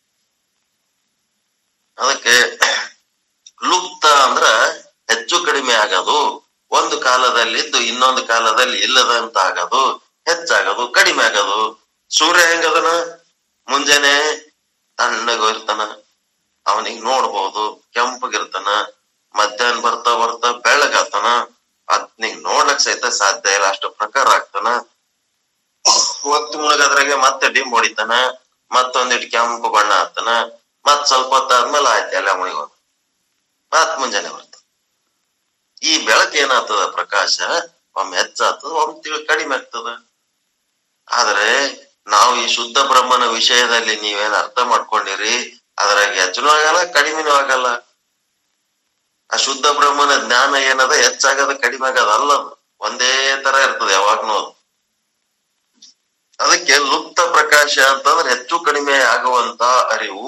[SPEAKER 1] ಅದಕ್ಕೆ ಲುಪ್ತ ಅಂದ್ರ ಹೆಚ್ಚು ಕಡಿಮೆ ಆಗೋದು ಒಂದು ಕಾಲದಲ್ಲಿದ್ದು ಇನ್ನೊಂದು ಕಾಲದಲ್ಲಿ ಇಲ್ಲದಂತ ಆಗೋದು ಹೆಚ್ಚಾಗೋದು ಕಡಿಮೆ ಆಗೋದು ಸೂರ್ಯ ಹೆಂಗದನ ಮುಂಜಾನೆ ತಣ್ಣಗಿರ್ತಾನ ಅವನಿಗೆ ನೋಡ್ಬೋದು ಕೆಂಪಗಿರ್ತಾನ ಮಧ್ಯಾಹ್ನ ಬರ್ತಾ ಬರ್ತಾ ಬೆಳಗಾತಾನ ಅದ್ನಿಗ್ ನೋಡ್ಲಕ್ ಸಹಿತ ಸಾಧ್ಯ ಇಲ್ಲ ಅಷ್ಟು ಪ್ರಕಾರ ಆಗ್ತಾನ ಹೊತ್ತು ಮುಳುಗದ್ರಾಗೆ ಮತ್ತೆ ಡಿಮ್ ಹೊಡಿತಾನ ಮತ್ತೊಂದಿಟ್ಟು ಕೆಂಪು ಬಣ್ಣ ಆಗ್ತಾನ ಮತ್ ಸ್ವಲ್ಪ ಹೊತ್ತಾದ್ಮೇಲೆ ಆಯ್ತು ಎಲ್ಲ ಮುಳಿಗೋದು ಮತ್ ಮುಂಜಾನೆ ಬರ್ತಾನ ಈ ಬೆಳಕು ಏನಾಗ್ತದ ಪ್ರಕಾಶ ಒಮ್ಮೆ ಹೆಚ್ಚಾಗ್ತದ ಒಮ್ಮೆ ತಿಳಿ ಕಡಿಮೆ ಆಗ್ತದ ಆದ್ರೆ ನಾವು ಈ ಶುದ್ಧ ಬ್ರಹ್ಮನ ವಿಷಯದಲ್ಲಿ ನೀವೇನ್ ಅರ್ಥ ಮಾಡ್ಕೊಂಡಿರಿ ಅದ್ರಾಗ ಹೆಚ್ಚನೂ ಆಗಲ್ಲ ಕಡಿಮೆನೂ ಆಗಲ್ಲ ಆ ಶುದ್ಧ ಬ್ರಹ್ಮನ ಜ್ಞಾನ ಏನದ ಹೆಚ್ಚಾಗದ ಕಡಿಮೆ ಆಗದ ಅಲ್ಲ ಅದು. ಒಂದೇ ತರ ಇರ್ತದೆ ಯಾವಾಗ್ನೂ ಅದು. ಅದಕ್ಕೆ ಲುಪ್ತ ಪ್ರಕಾಶ ಅಂತಂದ್ರೆ ಹೆಚ್ಚು ಕಡಿಮೆ ಆಗುವಂತ ಅರಿವು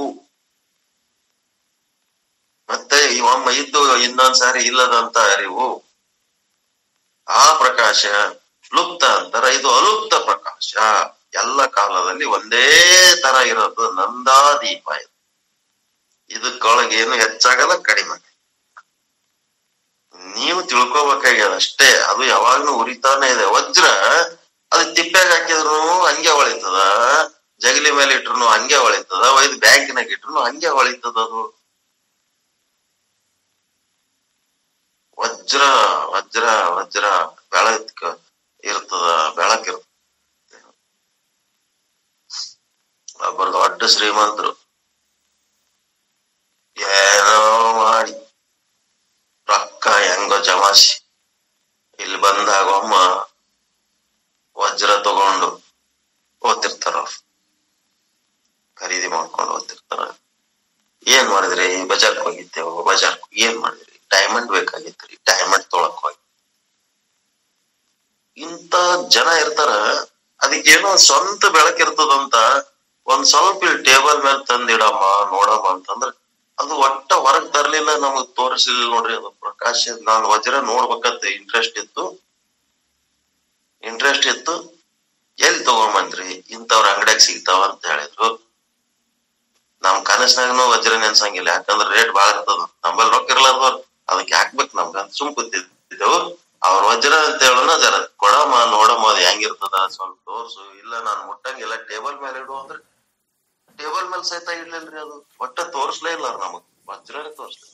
[SPEAKER 1] ಮತ್ತೆ ಈ ಒಮ್ಮೆ ಇದ್ದು ಇನ್ನೊಂದ್ಸಾರಿ ಇಲ್ಲದಂತ ಅರಿವು ಆ ಪ್ರಕಾಶ ಲುಪ್ತ ಅಂತಾರ ಇದು ಅಲುಪ್ತ ಪ್ರಕಾಶ ಎಲ್ಲ ಕಾಲದಲ್ಲಿ ಒಂದೇ ತರ ಇರೋದು ನಂದಾದೀಪ ಇದು ಇದಕ್ಕೊಳಗೆ ಏನು ಹೆಚ್ಚಾಗಲ್ಲ ಕಡಿಮೆ ಆಗಲ್ಲ. ನೀವು ತಿಳ್ಕೊಬೇಕಾಗ್ಯದ ಅಷ್ಟೇ ಅದು ಯಾವಾಗ್ಲೂ ಉರಿತಾನೆ ಇದೆ ವಜ್ರ ಅದು ತಿಪ್ಪ್ಯಾಗ ಹಾಕಿದ್ರು ಹಂಗೆ ಹೊಳಿತದ ಜಗಲಿ ಮೇಲೆ ಇಟ್ರು ಹಂಗೆ ಹೊಳಿತದ ಒಯ್ದು ಬ್ಯಾಂಕಿನಾಗ ಇಟ್ರು ಹಂಗೆ ಹೊಳಿತದ ಅದು ವಜ್ರ ವಜ್ರ ವಜ್ರ ವಜ್ರ ಬೆಳಕ್ ಇರ್ತದ ಬೆಳಕ್ ಇರ್ತದ ಒಬ್ಬರು ದೊಡ್ಡ ಶ್ರೀಮಂತರು ಏನೋ ಮಾಡಿ ರೊಕ್ಕ ಹೆಂಗೋ ಜಮಾಸಿ ಇಲ್ಲಿ ಬಂದಾಗ ಒಮ್ಮ ವಜ್ರ ತಗೊಂಡು ಓದ್ತಿರ್ತಾರ ಅವ್ರು ಖರೀದಿ ಮಾಡ್ಕೊಂಡು ಓದ್ತಿರ್ತಾರ ಏನ್ ಮಾಡಿದ್ರಿ ಬಜಾರ್ಕ್ ಹೋಗಿದ್ದೇವು ಬಜಾರ್ ಏನ್ ಮಾಡಿದ್ರಿ ಡೈಮಂಡ್ ಬೇಕಾಗಿತ್ರಿ ಡೈಮಂಡ್ ತೊಳಕ್ ಹೋಗಿ ಇಂತ ಜನ ಇರ್ತಾರ ಅದಕ್ಕೇನೋ ಸ್ವಂತ ಬೆಳಕಿರ್ತದಂತ ಒಂದ್ ಸ್ವಲ್ಪ ಇಲ್ಲಿ ಟೇಬಲ್ ಮೇಲೆ ತಂದಿಡಮ್ಮ ನೋಡಮ್ಮ ಅಂತಂದ್ರ ಅದು ಒಟ್ಟ ಹೊರಗ್ ತರ್ಲಿಲ್ಲ ನಮಗ್ ತೋರಿಸಿಲ್ಲ ನೋಡ್ರಿ ಅದು ಪ್ರಕಾಶ್ ನಾನ್ ವಜ್ರ ನೋಡ್ಬೇಕಂತ ಇಂಟ್ರೆಸ್ಟ್ ಇತ್ತು ಇಂಟ್ರೆಸ್ಟ್ ಇತ್ತು ಎಲ್ಲಿ ತಗೊಂಬಂದ್ರಿ ಇಂಥವ್ರ ಅಂಗಡ್ಯಾಗ ಸಿಗ್ತಾವ ಅಂತ ಹೇಳಿದ್ರು ನಮ್ ಕನಸ್ನಾಗನು ವಜ್ರ ನೆನ್ಸಂಗಿಲ್ಲ ಯಾಕಂದ್ರ ರೇಟ್ ಬಾಳ ಇರ್ತದ ನಮ್ಮಲ್ಲಿ ರೊಕ್ಕ ಇರ್ಲಾರ್ದವ್ರ ಅದಕ್ಕೆ ಹಾಕ್ಬೇಕು ನಮ್ಗ ಅಂತ ಸುಮ್ ಕೂತಿದ್ದೆವು ಅವ್ರ ವಜ್ರ ಅಂತ ಹೇಳೋಣ ಜರ ಕೊಡಮ್ಮ ನೋಡಮ್ಮ ಅದು ಹೆಂಗಿರ್ತದ ಸ್ವಲ್ಪ ತೋರ್ಸು ಇಲ್ಲ ನಾನ್ ಮುಟ್ಟಂಗಿಲ್ಲ ಟೇಬಲ್ ಮೇಲೆ ಇಡು ಅಂದ್ರೆ ಟೇಬಲ್ ಮೇಲೆ ಸಹಿತ ಇಡ್ಲಿಲ್ರಿ ಅದು ಒಟ್ಟ ತೋರ್ಸ್ಲೇ ಇಲ್ಲ ಅವ್ರು ನಮಗ್ ವಜ್ರನೇ ತೋರ್ಸ್ಲಿ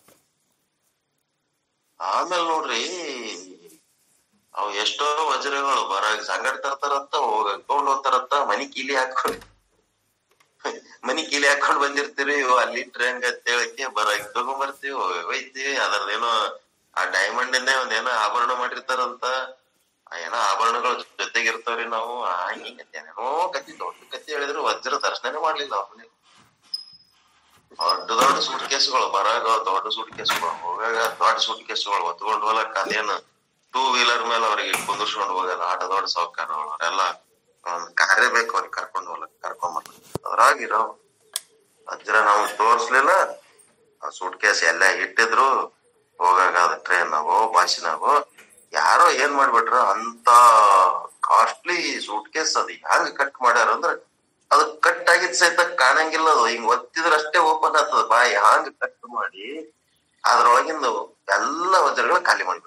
[SPEAKER 1] ಆಮೇಲೆ ನೋಡ್ರಿ ಅವ್ ಎಷ್ಟೋ ವಜ್ರಗಳು ಬರಾಗ ಸಂಗಡ ತರ್ತಾರಂತ ಹೋಗ ಹಾಕೊಂಡ್ ಹೋಗ್ತಾರಂತ ಮನಿ ಕೀಲಿ ಹಾಕೊಂಡ್ ಮನಿ ಕೀಲಿ ಹಾಕೊಂಡ್ ಬಂದಿರ್ತೀರಿ ಇವ್ ಅಲ್ಲಿ ಇಟ್ರೆ ಹಂಗ ಅಂತ ಹೇಳಕ್ಕೆ ಬರಾಗ ತಗೊಂಡ್ ಬರ್ತೀವಿ ಒಯ್ತೀವಿ ಅದ್ರದ್ದೇನೋ ಆ ಡೈಮಂಡ್ ಇಂದೇ ಒಂದೇನೋ ಆಭರಣ ಮಾಡಿರ್ತಾರಂತ ಆ ಏನೋ ಆಭರಣಗಳು ಜೊತೆಗೆ ಇರ್ತಾವ್ರಿ ನಾವು ಆ ಹಿಂಗ ಏನೇನೋ ಕತ್ತಿ ದೊಡ್ಡ ಕತ್ತಿ ಹೇಳಿದ್ರು ವಜ್ರ ದರ್ಶನನೇ ಮಾಡ್ಲಿಲ್ಲ ಅವ್ರನ್ನೇ ದೊಡ್ಡ ದೊಡ್ಡ ಸೂಟ್ ಕೇಸ್ಗಳು ಬರಾಗ ದೊಡ್ಡ ಸೂಟ್ ಕೇಸ್ಗಳು ಹೋಗಾಗ ದೊಡ್ಡ ಸೂಟ್ ಕೇಸ್ಗಳು ಹೊತ್ಕೊಂಡ್ ಹೋಗಲಕ್ಕ ಅದೇನು ಟೂ ವೀಲರ್ ಮೇಲೆ ಅವ್ರಿಗೆ ಕುಂದಿರ್ಸ್ಕೊಂಡ್ ಹೋಗೋದು ಆಟ ದೊಡ್ಡ ಸಾವುಕಾರಗಳು ಅವರೆಲ್ಲ ಒಂದ್ ಕಾರ್ಯ ಬೇಕು ಅವ್ರಿಗೆ ಕರ್ಕೊಂಡ್ ಹೋಗ್ಲಕ್ ಕರ್ಕೊಂಡ್ ಬರ್ಲಕ್ ಅದ್ರಾಗಿರೋ ವಜ್ರ ನಾವು ತೋರ್ಸ್ಲಿಲ್ಲ ಆ ಸೂಟ್ ಕೇಸ್ ಎಲ್ಲ ಇಟ್ಟಿದ್ರು ಹೋಗಾಗ ಅದ ಟ್ರೈನ್ನಾಗೋ ಬಸ್ಸಿನಾಗೋ ಯಾರೋ ಏನ್ ಮಾಡ್ಬಿಟ್ರ ಅಂತ ಕಾಸ್ಟ್ಲಿ ಸೂಟ್ ಕೇಸ್ ಅದು ಹೆಂಗ್ ಕಟ್ ಮಾಡ್ಯಾರ ಅಂದ್ರ ಅದು ಕಟ್ ಆಗಿದ್ ಸಹಿತ ಕಾಣಂಗಿಲ್ಲ ಅದು ಹಿಂಗ್ ಒತ್ತಿದ್ರ ಅಷ್ಟೇ ಓಪನ್ ಆಗ್ತದ ಬಾಯಿ ಹಂಗ್ ಕಟ್ ಮಾಡಿ ಅದ್ರೊಳಗಿಂದ ಎಲ್ಲ ವಜ್ರಗಳ ಖಾಲಿ ಮಾಡ್ಬಿಟ್ರು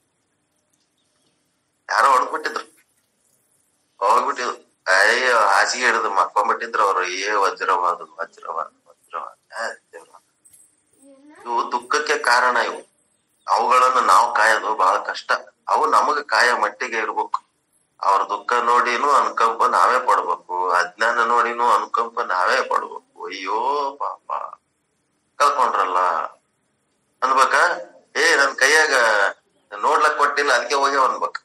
[SPEAKER 1] ಯಾರೋ ಹೊಡ್ಬಿಟ್ಟಿದ್ರು ಹೋಗ್ಬಿಟ್ಟಿದ್ರು ಅಯ್ಯೋ ಹಾಸಿಗೆ ಹಿಡಿದು ಮಕ್ಕೊಂಡ್ಬಿಟ್ಟಿದ್ರು ಅವ್ರು ಏ ವಜ್ರವಾದ ವಜ್ರವಾದ ವಜ್ರವಾದ ಆ, ದೇವ್ರ. ಇವು ದುಃಖಕ್ಕೆ ಕಾರಣ ಇವು ಅವುಗಳನ್ನ ನಾವು ಕಾಯೋದು ಬಹಳ ಕಷ್ಟ ಅವು ನಮಗ ಕಾಯ ಮಟ್ಟಿಗೆ ಇರ್ಬೇಕು ಅವ್ರ ದುಃಖ ನೋಡಿನೂ ಅನುಕಂಪ ನಾವೇ ಪಡ್ಬೇಕು ಅಜ್ಞಾನ ನೋಡಿನೂ ಅನುಕಂಪ ನಾವೇ ಪಡ್ಬೇಕು ಅಯ್ಯೋ ಪಾಪ ಕಳ್ಕೊಂಡ್ರಲ್ಲ ಅನ್ಬೇಕ ಏ ನನ್ ಕೈಯಾಗ ನೋಡ್ಲಕ್ ಕೊಟ್ಟಿಲ್ಲ ಅದಕ್ಕೆ ಹೋಗ್ಯಾವ ಅನ್ಬೇಕ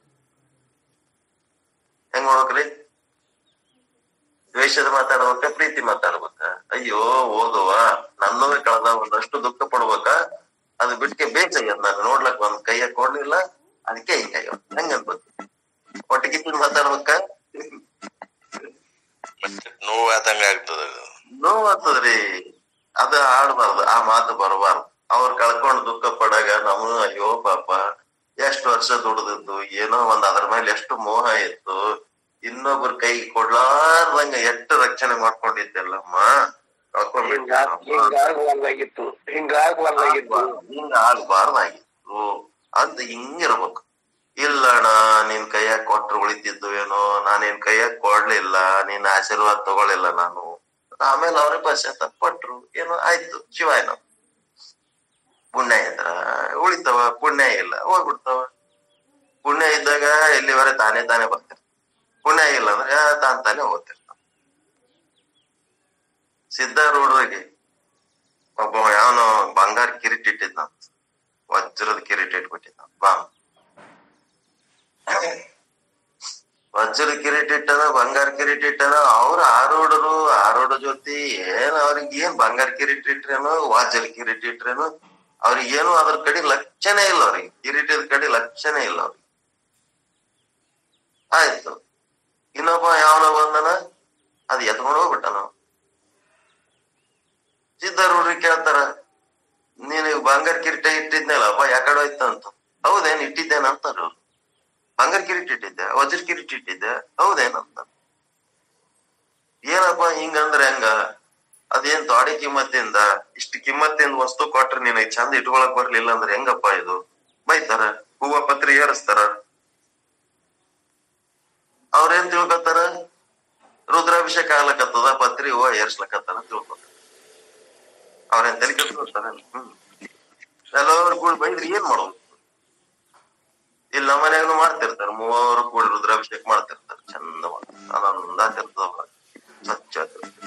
[SPEAKER 1] ಹೆಂಗ್ ಮಾಡ್ಬೇಕ್ರಿ ದ್ವೇಷದ ಮಾತಾಡ್ಬೇಕ ಪ್ರೀತಿ ಮಾತಾಡ್ಬೇಕ ಅಯ್ಯೋ ಓದುವ ನನ್ನವೇ ಕಳೆದ ಒಂದಷ್ಟು ದುಃಖ ಪಡ್ಬೇಕ ಅದು ಬಿಟ್ಕೆ ಬೇಕಯ್ಯ ನಾನು ನೋಡ್ಲಕ್ ಒಂದ್ ಕೈಯಾಗ ಕೊಡ್ಲಿಲ್ಲ ಅದಕ್ಕೆ ಹಿಂಗ ಹೆಂಗ ಅನ್ಬೇಕು ಒಟ್ಟಿಗೆ ಮಾತಾಡ್ಬೇಕ
[SPEAKER 6] ನೋವಾದಂಗ ಆಗ್ತದ
[SPEAKER 1] ನೋವಾಗ್ತದ್ರಿ ಅದ ಆಡ್ಬಾರ್ದು ಆ ಮಾತು ಬರಬಾರ್ದು ಅವ್ರ ಕಳ್ಕೊಂಡ್ ದುಃಖ ಪಡಾಗ ನಮನು ಅಯ್ಯೋ ಪಾಪ ಎಷ್ಟ್ ವರ್ಷ ದುಡ್ದಿದ್ದು ಏನೋ ಒಂದ್ ಅದ್ರ ಮೇಲೆ ಎಷ್ಟು ಮೋಹ ಇತ್ತು ಇನ್ನೊಬ್ರ ಕೈಗೆ ಕೊಡ್ಲಾರ್ದಂಗ ಎಷ್ಟು ರಕ್ಷಣೆ ಮಾಡ್ಕೊಂಡಿದ್ದೆಲ್ಲಮ್ಮ ಕಳ್ಕೊಂಡ್ಬಿಟ್ನಮ್ಮ.
[SPEAKER 2] ಹಿಂಗಾಗ್ಬಾರ್ದಾಗಿತ್ತು ಹಿಂಗಾಗ್ಬಾರ್ದಾಗಿತ್ತು
[SPEAKER 1] ಹಿಂಗ ಆಗ್ಬಾರ್ದಾಗಿತ್ತು ಅಂತ ಹಿಂಗಿರ್ಬೇಕು ಇಲ್ಲಣ್ಣ ನಿನ್ ಕೈಯಾಗ ಕೊಟ್ರು ಉಳಿತಿದ್ದು ಏನೋ ನಾನ್ ನಿನ್ ಕೈಯಾಗ ಕೊಡ್ಲಿಲ್ಲ ನಿನ್ ಆಶೀರ್ವಾದ ತಗೊಳಿಲ್ಲ ನಾನು ಆಮೇಲೆ ಅವ್ರೇ ಪಶ್ಚಾತ್ತಾಪ ಪಟ್ರು ಏನೋ ಆಯ್ತು ಶಿವಾಯನ ಪುಣ್ಯ ಇದ್ರ ಉಳಿತಾವ ಪುಣ್ಯ ಇಲ್ಲ ಹೋಗ್ಬಿಡ್ತಾವ ಪುಣ್ಯ ಇದ್ದಾಗ ಎಲ್ಲಿವರೆ ತಾನೇ ತಾನೇ ಬರ್ತಿರ್ತಾವ ಪುಣ್ಯ ಇಲ್ಲ ಅಂದ್ರೆ ತಾನ್ ತಾನೇ ಹೋಗ್ತಿರ್ತಾವ ಸಿದ್ಧಾರೂಢರಿಗೆ ಒಬ್ಬ ಯಾವನೋ ಬಂಗಾರ ಕಿರೀಟ ಇಟ್ಟಿದ್ನ ವಜ್ರದ ಕಿರೀಟ ಇಟ್ಬಿಟ್ಟಿದ್ನ ಬಾ ವಜ್ರದ ಕಿರೀಟ ಇಟ್ಟನ ಬಂಗಾರ ಕಿರೀಟ ಇಟ್ಟನ ಅವ್ರ ಆರೋಡರು ಆರೋಡ ಜೊತೆ ಏನ್ ಅವ್ರಿಗೆ ಏನ್ ಬಂಗಾರ ಕಿರೀಟ ಇಟ್ರೇನು ವಜ್ರದ ಕಿರೀಟ ಇಟ್ರೇನು ಅವ್ರಿಗೆ ಏನು ಅದ್ರ ಕಡೆ ಲಕ್ಷಣೇ ಇಲ್ಲ ಅವ್ರಿಗೆ ಕಿರೀಟದ ಕಡೆ ಲಕ್ಷಣೇ ಇಲ್ಲ ಅವ್ರಿಗೆ ಆಯ್ತು ಇನ್ನೊಬ್ಬ ಯಾವನೋ ಬಂದನ ಅದ್ ಎತ್ಕೊಂಡು ಹೋಗ್ಬಿಟ್ಟನ ಸಿದ್ಧಾರೂಢ್ರಿಗೆ ಕೇಳ್ತಾರ ನೀನು ಬಂಗಾರ ಕಿರೀಟ ಇಟ್ಟಿದ್ನಲ್ಲಪ್ಪ ಯಾಕಡೆ ಹೋಯ್ತ ಅಂತ ಹೌದೇನ್ ಇಟ್ಟಿದ್ದೇನ ಅಂತಾರ ಅವ್ರು ಬಂಗಾರ ಕಿರೀಟ ಇಟ್ಟಿದ್ದೆ ವಜ್ರ ಕಿರೀಟ ಇಟ್ಟಿದ್ದೆ ಹೌದೇನಂತ ಏನಪ್ಪ ಹಿಂಗಂದ್ರೆ ಹೆಂಗ ಅದೇನ್ ದೊಡ್ಡ ಕಿಮ್ಮತ್ತಿಂದ ಇಷ್ಟು ಕಿಮ್ಮತ್ತಿಂದ ವಸ್ತು ಕೊಟ್ರೆ ನಿನಗ್ ಚಂದ ಇಟ್ಕೊಳಕ್ ಬರ್ಲಿಲ್ಲ ಅಂದ್ರೆ ಹೆಂಗಪ್ಪ ಇದು ಬೈತಾರ ಹೂವ ಪತ್ರಿ ಏರಿಸ್ತಾರ ಅವ್ರೇನ್ ತಿಳ್ಕೊತಾರ ರುದ್ರಾಭಿಷೇಕ ಆಗ್ಲಕತ್ತದ ಪತ್ರಿ ಹೂವ ಏರ್ಸ್ಲಕತ್ತಾರ ತಿಳ್ಕೊತಾರ ಅವ್ರೇನ್ ತಲೆ ಕೆಡ್ಸ್ಕೊತಾರ ಹ್ಮ್ ಎಲ್ಲರೂ ಕೂಡ ಬೈದ್ರಿ ಏನ್ ಮಾಡೋದು ಇಲ್ಲಿ ನಮ್ಮ ಮನ್ಯಾಗನು ಮಾಡ್ತಿರ್ತಾರೆ ಮೂವರು ಕೂಡಿ ರುದ್ರಾಭಿಷೇಕ ಮಾಡ್ತಿರ್ತಾರೆ ಚಂದ ಆನಂದ ಆಗಿರ್ತದ ಸ್ವಚ್ಛ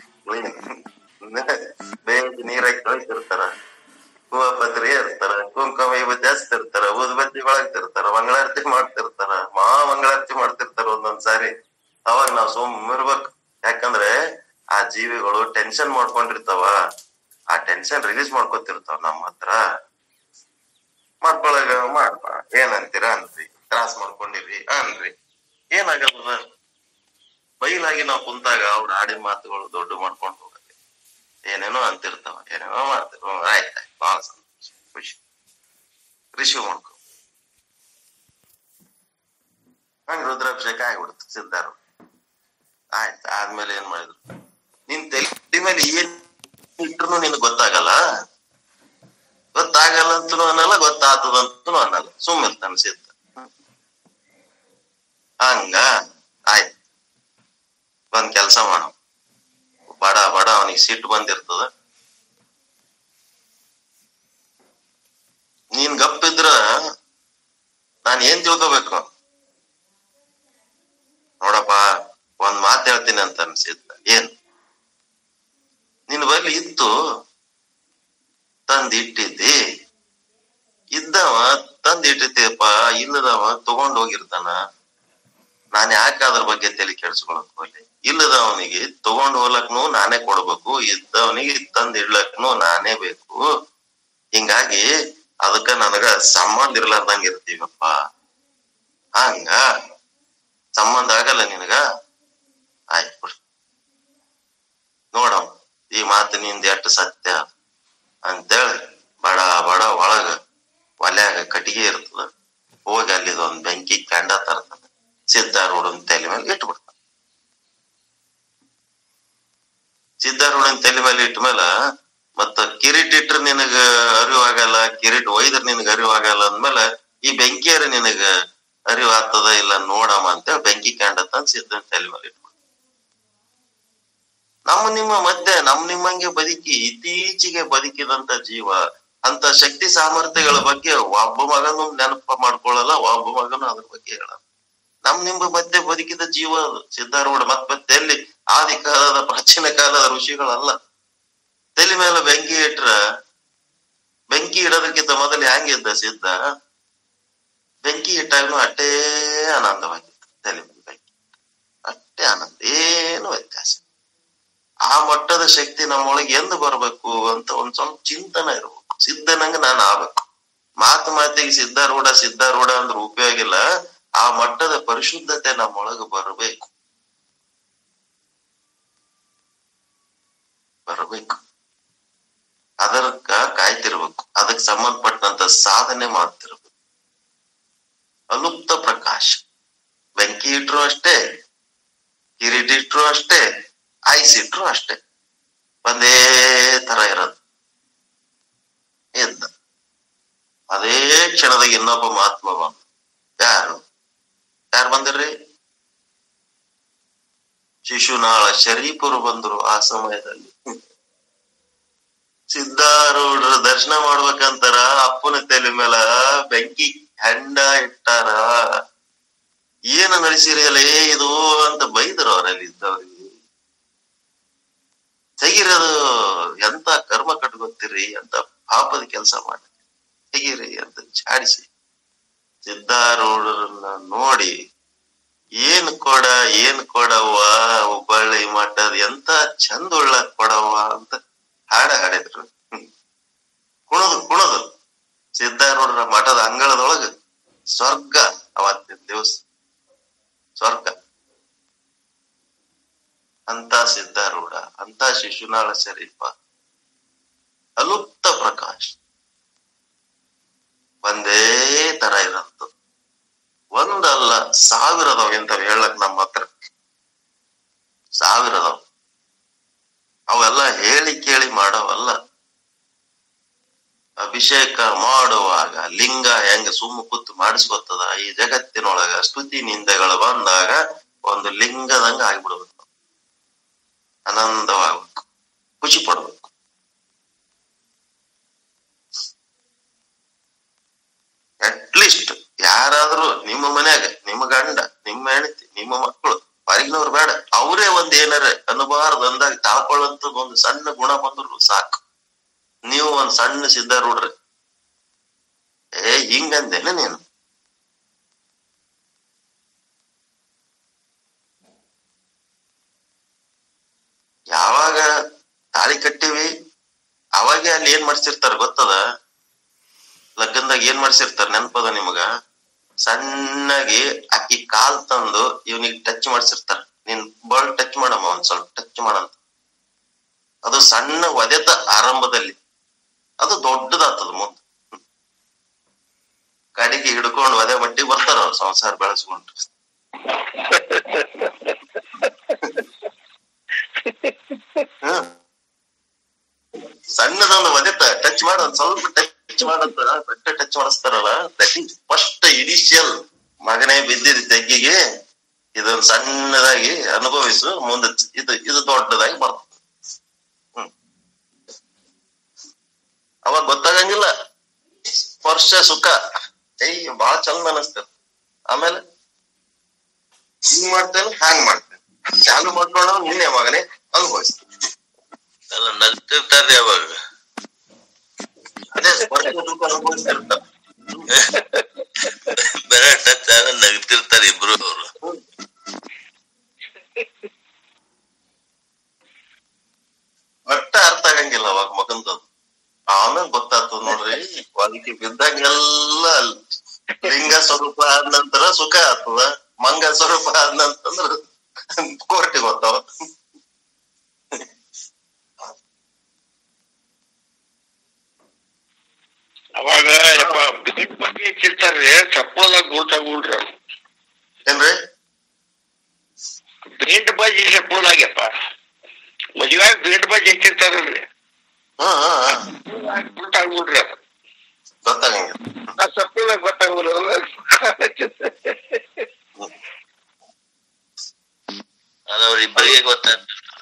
[SPEAKER 1] ಬೇಗ ನೀರಾಗಿ ತೊಳಿತಿರ್ತಾರ ಹೂವ ಪತ್ರಿ ಇರ್ತಾರ ಕುಂಕುಮ ಇವತ್ತು ಜಾಸ್ತಿ ಇರ್ತಾರ ಊದ್ಬತ್ತಿ ಬೆಳಗ್ತಿರ್ತಾರ ಮಂಗಳಾರತಿ ಮಾಡ್ತಿರ್ತಾರ ಮಹಾ ಮಂಗಳಾರತಿ ಮಾಡ್ತಿರ್ತಾರ ಒಂದೊಂದ್ ಸಾರಿ ಅವಾಗ ನಾವ್ ಸುಮ್ಮ ಇರ್ಬೇಕು ಯಾಕಂದ್ರೆ ಆ ಜೀವಿಗಳು ಟೆನ್ಷನ್ ಮಾಡ್ಕೊಂಡಿರ್ತಾವ ಆ ಟೆನ್ಷನ್ ರಿಲೀಸ್ ಮಾಡ್ಕೊತಿರ್ತಾವ ನಮ್ಮ ಹತ್ರ ಮಾಡ್ಕೊಳಗ ಮಾಡ್ಪ ಏನಂತೀರ ಅನ್ರಿ ತ್ರಾಸ್ ಮಾಡ್ಕೊಂಡಿರಿ ಅನ್ರಿ ಏನಾಗಲ್ಲ ಬೈಲಾಗಿ ನಾವ್ ಕುಂತಾಗ ಅವ್ರ ಆಡಿನ ಮಾತುಗಳು ದೊಡ್ಡ ಮಾಡ್ಕೊಂಡು ಹೋಗತ್ತೆ ಏನೇನೋ ಅಂತಿರ್ತಾವ ಏನೇನೋ ಮಾಡ್ತಿರ್ ಹ್ಮ್, ಆಯ್ತ್ ಆಯ್ತ್ ಬಹಳ ಸಂತೋಷ ಖುಷಿ ರಿಸೀವ್ ಮಾಡ್ಕೊ ಹಂಗ ರುದ್ರಾಭಿಷೇಕ ಆಗ್ಬಿಡ್ತು ಸಿದ್ಧಾರು ಆಯ್ತು ಆದ್ಮೇಲೆ ಏನ್ ಮಾಡಿದ್ರು ನಿನ್ ತಲೆ ಮೇಲೆ ಏನ್ ಇಟ್ರು ನಿನಗ್ ಗೊತ್ತಾಗಲ್ಲ ಗೊತ್ತಾಗಲ್ಲ ಅಂತನೂ ಅನ್ನಲ್ಲ ಗೊತ್ತಾಗ್ತದಂತನೂ ಅನ್ನಲ್ಲ ಸುಮ್ಮನೆ ಸಿದ್ಧ ಹಂಗ ಆಯ್ತು ಒಂದ್ ಕೆಲ್ಸ ಮಾಡ ಬಡ ಬಡ ಅವನಿಗೆ ಸಿಟ್ಟು ಬಂದಿರ್ತದ ನೀನ್ ಗಪ್ಪಿದ್ರ ನಾನ್ ಏನ್ ತಿಳ್ಕೊಬೇಕು ನೋಡಪ್ಪ ಒಂದ್ ಮಾತ್ ಹೇಳ್ತೀನಿ ಅಂತ ಅನ್ಸಿದ್ದ ಏನ್ ನಿನ್ ಬಳಿ ಇತ್ತು ತಂದ್ ಇಟ್ಟಿದ್ದಿ ಇದ್ದವ ತಂದ್ ಇಟ್ಟಿದ್ದೀಯಪ್ಪ ಇಲ್ಲದವ ತಗೊಂಡ್ ಹೋಗಿರ್ತಾನ ನಾನ್ ಯಾಕೆ ಅದ್ರ ಬಗ್ಗೆ ತಲೆ ಕೆಡ್ಸ್ಕೊಳಕ್ ಹೋಗ್ಲಿ ಇಲ್ಲದವನಿಗೆ ತಗೊಂಡ್ ಹೋಗ್ಲಕ್ನು ನಾನೇ ಕೊಡ್ಬೇಕು ಇದ್ದವನಿಗೆ ತಂದ್ ಇಡ್ಲಕ್ನು ನಾನೇ ಬೇಕು ಹಿಂಗಾಗಿ ಅದಕ್ಕ ನನಗ ಸಂಬಂಧ ಇರ್ಲಾರ್ದಂಗ ಇರ್ತೀವಪ್ಪ ಹಂಗ ಸಂಬಂಧ ಆಗಲ್ಲ ನಿನಗ ಆಯ್ತು ಬಿಡು ನೋಡಮ್ ಈ ಮಾತು ನಿಂದ ಎಷ್ಟು ಸತ್ಯ ಅಂತೇಳಿ ಬಡ ಬಡ ಒಳಗ ಒಲ್ಯಾಗ ಕಟ್ಟಿಗೆ ಇರ್ತದ ಹೋಗಿ ಅಲ್ಲಿದೊಂದ್ ಬೆಂಕಿ ಕೆಂಡ ತರ್ತದ ಸಿದ್ಧಾರೂಢನ್ ತಲೆ ಮೇಲೆ ಇಟ್ಬಿಡ್ತಾನ ಸಿದ್ಧಾರೂಢನ್ ತಲೆ ಮೇಲೆ ಇಟ್ಟ ಮೇಲೆ ಮತ್ತ ಕಿರೀಟ್ ಇಟ್ರ ನಿನಗ ಅರಿವು ಆಗಲ್ಲ ಕಿರೀಟ್ ಒಯ್ದ್ರ ನಿನಗ ಅರಿವು ಆಗಲ್ಲ ಅಂದ್ಮೇಲೆ ಈ ಬೆಂಕಿಯರ ನಿನಗ ಅರಿವು ಆಗ್ತದ ಇಲ್ಲ ನೋಡಮ್ಮ ಅಂತೇಳಿ ಬೆಂಕಿ ಕೆಂಡ ತಂದ್ ಸಿದ್ಧನ್ ತಲೆ ಮೇಲೆ ಇಟ್ಬಿಡ್ತಾನ ನಮ್ಮ ನಿಮ್ಮ ಮಧ್ಯೆ ನಮ್ ನಿಮ್ಮಂಗೆ ಬದುಕಿ ಇತ್ತೀಚೆಗೆ ಬದುಕಿದಂತ ಜೀವ ಅಂತ ಶಕ್ತಿ ಸಾಮರ್ಥ್ಯಗಳ ಬಗ್ಗೆ ಒಬ್ಬ ಮಗನು ನೆನಪ ಮಾಡ್ಕೊಳ್ಳಲ್ಲ ಒಬ್ಬ ಮಗನು ಅದ್ರ ಬಗ್ಗೆ ಹೇಳಲ್ಲ ನಮ್ ನಿಮ್ಮ ಮಧ್ಯೆ ಬದುಕಿದ ಜೀವ ಅದು ಸಿದ್ಧಾರೂಢ ಮತ್ ಮತ್ತೆ ಎಲ್ಲಿ ಆದಿ ಕಾಲದ ಪ್ರಾಚೀನ ಕಾಲದ ಋಷಿಗಳಲ್ಲ ತಲೆ ಮೇಲೆ ಬೆಂಕಿ ಇಟ್ರ ಬೆಂಕಿ ಇಡೋದಕ್ಕಿಂತ ಮೊದಲು ಹೆಂಗಿದ್ದ ಸಿದ್ಧ ಬೆಂಕಿ ಇಟ್ಟಾಗನು ಅಷ್ಟೇ ಆನಂದವಾಗಿತ್ತು ತಲೆ ಮೇಲೆ ಬೆಂಕಿ ಅಷ್ಟೇ ಆನಂದ ಏನು ವ್ಯತ್ಯಾಸ ಆ ಮಟ್ಟದ ಶಕ್ತಿ ನಮ್ಮೊಳಗೆ ಎಂದು ಬರ್ಬೇಕು ಅಂತ ಒಂದ್ ಸ್ವಲ್ಪ ಚಿಂತನೆ ಇರ್ಬೇಕು ಸಿದ್ಧನಂಗ ನಾನು ಆಗ್ಬೇಕು ಮಾತು ಮಾತಿಗೆ ಸಿದ್ಧಾರೂಢ ಸಿದ್ಧಾರೂಢ ಅಂದ್ರೆ ಉಪಯೋಗ ಇಲ್ಲ ಆ ಮಟ್ಟದ ಪರಿಶುದ್ಧತೆ ನಮ್ಮೊಳಗೆ ಬರಬೇಕು ಬರಬೇಕು ಅದಕ್ಕ ಕಾಯ್ತಿರ್ಬೇಕು ಅದಕ್ಕೆ ಸಂಬಂಧಪಟ್ಟಂತ ಸಾಧನೆ ಮಾಡ್ತಿರ್ಬೇಕು ಅಲುಪ್ತ ಪ್ರಕಾಶ ಬೆಂಕಿ ಇಟ್ರು ಅಷ್ಟೇ ಕಿರೀಟ ಇಟ್ರು ಅಷ್ಟೇ ಐಸ್ ಇಟ್ರು ಅಷ್ಟೇ ಒಂದೇ ತರ ಇರೋದು ಇದ್ದ ಅದೇ ಕ್ಷಣದಾಗ ಇನ್ನೊಬ್ಬ ಮಹಾತ್ಮ ಬಂದ ಯಾರು ಯಾರು ಬಂದಿರ್ರಿ ಶಿಶುನಾಳ ಶರೀಫರು ಬಂದ್ರು ಆ ಸಮಯದಲ್ಲಿ ಸಿದ್ಧಾರೂಢರ ದರ್ಶನ ಮಾಡ್ಬೇಕಂತಾರ ಅಪ್ಪನ ತಲೆ ಮೇಲ ಬೆಂಕಿ ಹೆಂಡ ಇಟ್ಟಾರ ಏನು ನಡೆಸಿರಲೇ ಇದು ಅಂತ ಬೈದರು ಅವರಲ್ಲಿ ಇದ್ದವ್ರಿಗೆ ತೆಗಿರದು ಎಂತ ಕರ್ಮ ಕಟ್ಕೊತೀರಿ ಅಂತ ಪಾಪದ ಕೆಲಸ ಮಾಡಿ ತೆಗಿರಿ ಅಂತ ಚಾಡಿಸಿ ಸಿದ್ಧಾರೂಢರನ್ನ ನೋಡಿ ಏನ್ ಕೊಡ ಏನ್ ಕೊಡವ್ವ ಹುಬ್ಬಳ್ಳಿ ಮಠದ ಎಂತ ಚಂದ ಉಳ್ಳ ಕೊಡವ್ವ ಅಂತ ಹಾಡ ಹಾಡಿದ್ರು ಹ್ಮ್. ಕುಣದು ಕುಣದು ಸಿದ್ಧಾರೂಢರ ಮಠದ ಅಂಗಳದೊಳಗ ಸ್ವರ್ಗ ಅವತ್ತಿನ ದಿವಸ ಸ್ವರ್ಗ ಅಂತ ಸಿದ್ಧಾರೂಢ ಅಂತ ಶಿಶುನಾಳ ಶರೀಫ ಅಲುಪ್ತ ಪ್ರಕಾಶ್ ಒಂದೇ ತರ ಇರಂತ ಒಂದಲ್ಲ ಸಾವಿರದವ್ ಇಂಥವ್ ಹೇಳಕ್ ನಮ್ಮ ಹತ್ರ ಸಾವಿರದವ್ ಅವೆಲ್ಲ ಹೇಳಿ ಕೇಳಿ ಮಾಡವಲ್ಲ ಅಭಿಷೇಕ ಮಾಡುವಾಗ ಲಿಂಗ ಹೆಂಗ ಸುಮ್ಮ ಕೂತು ಮಾಡಿಸ್ಕೊತದ ಈ ಜಗತ್ತಿನೊಳಗ ಸ್ತುತಿ ನಿಂದೆಗಳು ಬಂದಾಗ ಒಂದು ಲಿಂಗದಂಗ ಆಗ್ಬಿಡ್ಬೇಕು ಆನಂದವಾಗ್ಬೇಕು ಖುಷಿ ಪಡ್ಬೇಕು ಅಟ್ಲೀಸ್ಟ್ ಯಾರಾದ್ರೂ ನಿಮ್ಮ ಮನ್ಯಾಗ ನಿಮ್ಮ ಗಂಡ ನಿಮ್ಮ ಹೆಂಡತಿ ನಿಮ್ಮ ಮಕ್ಕಳು ಹೊರಗಿನವ್ರು ಬೇಡ ಅವರೇ ಒಂದ್ ಏನಾರ ಅನ್ನಬಾರ್ದು ಅಂದಾಗ ತಾಳ್ಕೊಳ್ಳಂತದ್ ಒಂದು ಸಣ್ಣ ಗುಣ ಬಂದ್ರು ಸಾಕು ನೀವು ಒಂದ್ ಸಣ್ಣ ಸಿದ್ಧಾರೂಢ್ರಿ ಏ ಹಿಂಗಂದೇನ ನೀನು ಯಾವಾಗ ತಾಳಿ ಕಟ್ಟಿವಿ ಅವಾಗೆ ಅಲ್ಲಿ ಏನ್ ಮಾಡ್ಸಿರ್ತಾರ ಗೊತ್ತದ ಲಗ್ನದಾಗ ಏನ್ ಮಾಡ್ಸಿರ್ತಾರ ನೆನಪದ ನಿಮಗ ಸಣ್ಣಗೆ ಅಕ್ಕಿ ಕಾಲ್ ತಂದು ಇವನಿಗೆ ಟಚ್ ಮಾಡ್ಸಿರ್ತಾರ ನೀನ್ ಬಲ್ ಟಚ್ ಮಾಡಮ್ಮ ಒಂದ್ ಸ್ವಲ್ಪ ಟಚ್ ಮಾಡಂತ ಅದು ಸಣ್ಣ ಒದೆತ ಆರಂಭದಲ್ಲಿ ಅದು ದೊಡ್ಡದಾಗ್ತದ ಮುಂದೆ ಕಡೆಗೆ ಹಿಡ್ಕೊಂಡು ಒದೆ ಮಟ್ಟಿಗೆ ಬರ್ತಾರ ಅವ್ರು ಸಂಸಾರ ಬೆಳೆಸ್ಕೊಂಡು ಹ್ಮ್ ಸಣ್ಣದೊಂದು ಒದೆತ ಟಚ್ ಮಾಡ ಒಂದ್ ಸ್ವಲ್ಪ ಟಚ್ ಮಾಡಂತ ಬಟ್ಟೆ ಟಚ್ ಮಾಡಿಸ್ತಾರಲ್ಲ ದಟ್ ಈಸ್ ಫಸ್ಟ್ ಇನಿಷಿಯಲ್ ಮಗನೇ ಬಿದ್ದಿದ ತೆಗ್ಗಿಗೆ ಇದೊಂದು ಸಣ್ಣದಾಗಿ ಅನುಭವಿಸು ಮುಂದೆ ಚ- ಇದು ಇದು ದೊಡ್ಡದಾಗಿ ಬರ್ತದೆ ಹ್ಮ್ ಅವಾಗ ಗೊತ್ತಾಗಂಗಿಲ್ಲ ಸ್ಪರ್ಶ ಸುಖ ಏಯ್ ಬಾಳ ಚಂದ ಅನಸ್ತದ ಆಮೇಲೆ ಹಿಂಗ್ ಮಾಡ್ತೇನೆ ಹ್ಯಾಂಗ್ ಮಾಡ್ತೇನೆ ಚಾಲು ಮಾಡ್ಕೊಂಡು ನಿನ್ನೆ ಮಗನೇ ಅನುಭವಿಸ್ತೀನಿ
[SPEAKER 6] ಎಲ್ಲ ನಗ್ತಿರ್ತಾರ್ರಿ ಅವಾಗ
[SPEAKER 1] ಅದೇ ಸ್ಪರ್ಶ ಸುಖ ಅನುಭವಿಸ್ತಿರ್ತಾರೆ
[SPEAKER 6] ಬೇರೆ ಟಚ್ ಆಗ ನಗ್ತಿರ್ತಾರ ಇಬ್ರು ಅವ್ರು
[SPEAKER 1] ಒಟ್ಟ ಅರ್ಥ ಆಗಂಗಿಲ್ಲ ಅವಾಗ ಮಗಂದು ಆಮೇಲೆ ಗೊತ್ತಾಗ್ತದ ನೋಡ್ರಿ ಒದಗಿ ಬಿದ್ದಂಗೆಲ್ಲ ಲಿಂಗ ಸ್ವರೂಪ ಆದ ನಂತರ ಸುಖ ಆಗ್ತದ ಮಂಗ ಸ್ವರೂಪ ಆದ ನಂತಂದ್ರ ಕೋರ್ಟಿಗೆ ಹೋಗ್ತಾವ
[SPEAKER 2] ಅವಾಗ ಯಪ್ಪ ಬಿಟ್ ಬಗ್ಗೆ ಹೆಚ್ಚಿರ್ತಾರ್ರಿ ಚಪ್ಪಳದಾಗ ಗುಲ್ತಾಗುಲ್ರಿ ಅವ್ರು
[SPEAKER 1] ಏನ್ರಿ
[SPEAKER 2] ಬೇಂಟ್ ಬಾಜಿ ಚಪ್ಪಳದಾಗ್ಯಪ್ಪ ಮದುವೆ ಬೇಂಟ್ ಬಾಜಿ ಹೆಚ್ಚಿರ್ತಾರಲ್ರಿ
[SPEAKER 1] ಹ್ಮ್ ಹ್ಮ್ ಹ್ಮ್.
[SPEAKER 2] ಗುಲ್ತಾಗುಲ್ರಿ ಅದು
[SPEAKER 1] ಗೊತ್ತಾಗಂಗಿಲ್ಲ
[SPEAKER 2] ಆ ಚಪ್ಪಳದಾಗ ಗೊತ್ತಾಗುಲ್ಲ
[SPEAKER 6] ಅದ ಅವ್ರ ಇಬ್ಬರಿಗೆ ಗೊತ್ತಾಗ್ತದೆ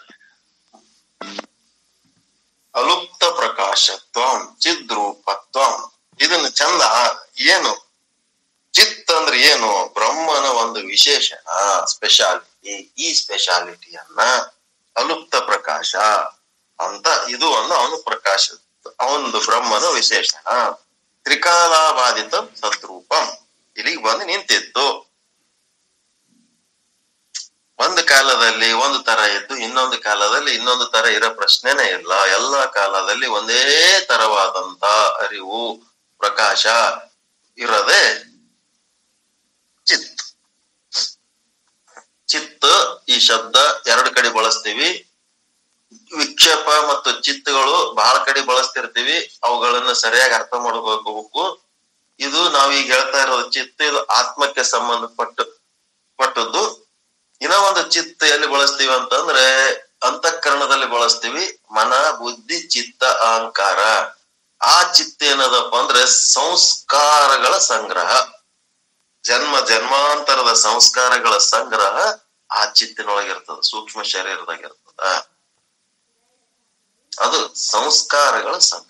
[SPEAKER 1] ಅಲುಪ್ತ ಪ್ರಕಾಶತ್ವಂ ಚಿದ್ರೂಪತ್ವಂ ಇದನ್ನ ಚಂದ ಏನು ಚಿತ್ ಅಂದ್ರೆ ಏನು ಬ್ರಹ್ಮನ ಒಂದು ವಿಶೇಷಣ ಸ್ಪೆಷಾಲಿಟಿ ಈ ಸ್ಪೆಷಾಲಿಟಿಯನ್ನ ಅಲುಪ್ತ ಪ್ರಕಾಶ ಅಂತ ಇದು ಒಂದು ಅವನು ಪ್ರಕಾಶ ಅವನದು ಬ್ರಹ್ಮನ ವಿಶೇಷಣ ತ್ರಿಕಾಲಾಬಾಧಿತ ಸದ್ರೂಪಂ ಇಲ್ಲಿಗೆ ಬಂದು ನಿಂತಿತ್ತು ಒಂದು ಕಾಲದಲ್ಲಿ ಒಂದು ತರ ಇದ್ದು ಇನ್ನೊಂದು ಕಾಲದಲ್ಲಿ ಇನ್ನೊಂದು ತರ ಇರೋ ಪ್ರಶ್ನೆನೇ ಇಲ್ಲ ಎಲ್ಲ ಕಾಲದಲ್ಲಿ ಒಂದೇ ತರವಾದಂತ ಅರಿವು ಪ್ರಕಾಶ ಇರದೆ ಚಿತ್ ಚಿತ್ ಈ ಶಬ್ದ ಎರಡು ಕಡೆ ಬಳಸ್ತೀವಿ ವಿಕ್ಷೇಪ ಮತ್ತು ಚಿತ್ತಗಳು ಬಹಳ ಕಡೆ ಬಳಸ್ತಿರ್ತೀವಿ ಅವುಗಳನ್ನ ಸರಿಯಾಗಿ ಅರ್ಥ ಮಾಡ್ಕೋಬೇಕು ಇದು ನಾವೀಗ ಹೇಳ್ತಾ ಇರೋದು ಚಿತ್ತ ಇದು ಆತ್ಮಕ್ಕೆ ಸಂಬಂಧಪಟ್ಟ ಪಟ್ಟದ್ದು ಇನ್ನ ಒಂದು ಚಿತ್ತ ಎಲ್ಲಿ ಬಳಸ್ತೀವಿ ಅಂತಂದ್ರೆ ಅಂತಃಕರಣದಲ್ಲಿ ಬಳಸ್ತೀವಿ ಮನ ಬುದ್ಧಿ ಚಿತ್ತ ಅಹಂಕಾರ ಆ ಚಿತ್ತ ಏನದಪ್ಪ ಅಂದ್ರೆ ಸಂಸ್ಕಾರಗಳ ಸಂಗ್ರಹ ಜನ್ಮ ಜನ್ಮಾಂತರದ ಸಂಸ್ಕಾರಗಳ ಸಂಗ್ರಹ ಆ ಚಿತ್ತಿನೊಳಗಿರ್ತದ ಸೂಕ್ಷ್ಮ ಶರೀರದಾಗಿರ್ತದ ಅದು ಸಂಸ್ಕಾರಗಳ ಸಂಗ್ರಹ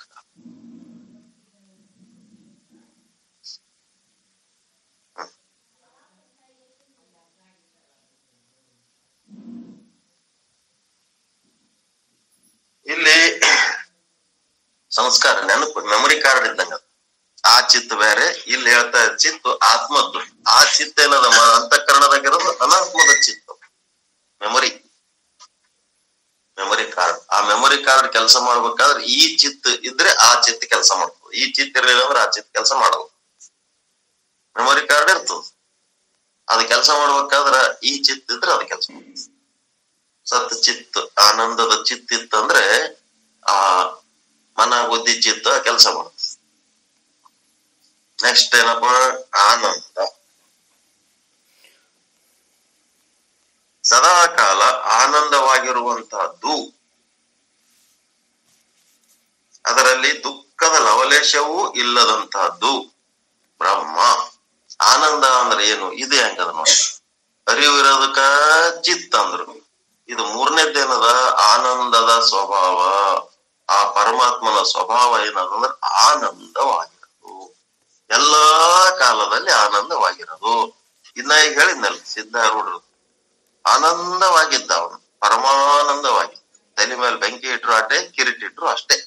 [SPEAKER 1] ಇಲ್ಲಿ ಸಂಸ್ಕಾರ ನೆನಪು ಮೆಮೊರಿ ಕಾರ್ಡ್ ಇದ್ದಂಗ ಅದು. ಆ ಚಿತ್ತ ಬೇರೆ ಇಲ್ಲಿ ಹೇಳ್ತಾ ಇದ್ದ ಚಿತ್ತು ಆತ್ಮದ್ದು ಆ ಚಿತ್ತ ಏನದ ಮ- ಅಂತಃಕರಣದಾಗಿರೋದು ಅನಾತ್ಮದ ಚಿತ್ತು ಮೆಮೊರಿ ಮೆಮೊರಿ ಕಾರ್ಡ್ ಆ ಮೆಮೊರಿ ಕಾರ್ಡ್ ಕೆಲಸ ಮಾಡ್ಬೇಕಾದ್ರೆ ಈ ಚಿತ್ತ ಇದ್ರೆ ಆ ಚಿತ್ತ ಕೆಲಸ ಮಾಡ್ತದೆ ಈ ಚಿತ್ತ ಇರ್ಲಿಲ್ಲ ಅಂದ್ರೆ ಆ ಚಿತ್ತ ಕೆಲಸ ಮಾಡಲ್ಲ ಮೆಮೊರಿ ಕಾರ್ಡ್ ಇರ್ತದ ಅದು ಕೆಲಸ ಮಾಡ್ಬೇಕಾದ್ರ ಈ ಚಿತ್ತ ಇದ್ರೆ ಅದು ಕೆಲಸ ಸತ್ ಚಿತ್ ಆನಂದದ ಚಿತ್ ಇತ್ತಂದ್ರೆ ಆ ಮನ ಬುದ್ಧಿ ಚಿತ್ತ ಕೆಲಸ ಮಾಡುತ್ತೆ ನೆಕ್ಸ್ಟ್ ಏನಪ್ಪ ಆನಂದ ಸದಾ ಕಾಲ ಆನಂದವಾಗಿರುವಂತಹದ್ದು ಅದರಲ್ಲಿ ದುಃಖದ ಲವಲೇಶವೂ ಇಲ್ಲದಂತಹದ್ದು ಬ್ರಹ್ಮ ಆನಂದ ಅಂದ್ರೆ ಏನು ಇದು ಹೆಂಗದ ನೋಡಿ ಅರಿವು ಇರೋದಕ್ಕ ಚಿತ್ ಅಂದ್ರು ಇದು ಮೂರನೇದ್ದೇನದ ಆನಂದದ ಸ್ವಭಾವ ಆ ಪರಮಾತ್ಮನ ಸ್ವಭಾವ ಏನದಂದ್ರೆ ಆನಂದವಾಗಿರೋದು ಎಲ್ಲಾ ಕಾಲದಲ್ಲಿ ಆನಂದವಾಗಿರೋದು ಇನ್ನ ಈಗ ಹೇಳಿದ್ನಲ್ಲ ಸಿದ್ಧಾರೂಢರು ಆನಂದವಾಗಿದ್ದ ಅವನು ಪರಮಾನಂದವಾಗಿ ತಲೆ ಮೇಲೆ ಬೆಂಕಿ ಇಟ್ರು ಅಷ್ಟೇ ಕಿರೀಟಿಟ್ರು ಅಷ್ಟೇ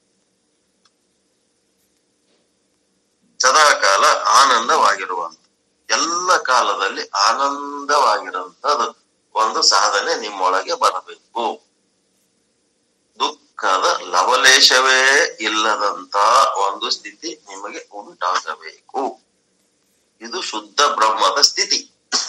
[SPEAKER 1] ಸದಾಕಾಲ ಆನಂದವಾಗಿರುವಂತ ಎಲ್ಲ ಕಾಲದಲ್ಲಿ ಆನಂದವಾಗಿರುವಂತದ್ದು ಒಂದು ಸಾಧನೆ ನಿಮ್ಮೊಳಗೆ ಬರಬೇಕು ದುಃಖದ ಲವಲೇಶವೇ ಇಲ್ಲದಂತ ಒಂದು ಸ್ಥಿತಿ ನಿಮಗೆ ಉಂಟಾಗಬೇಕು ಇದು ಶುದ್ಧ ಬ್ರಹ್ಮದ ಸ್ಥಿತಿ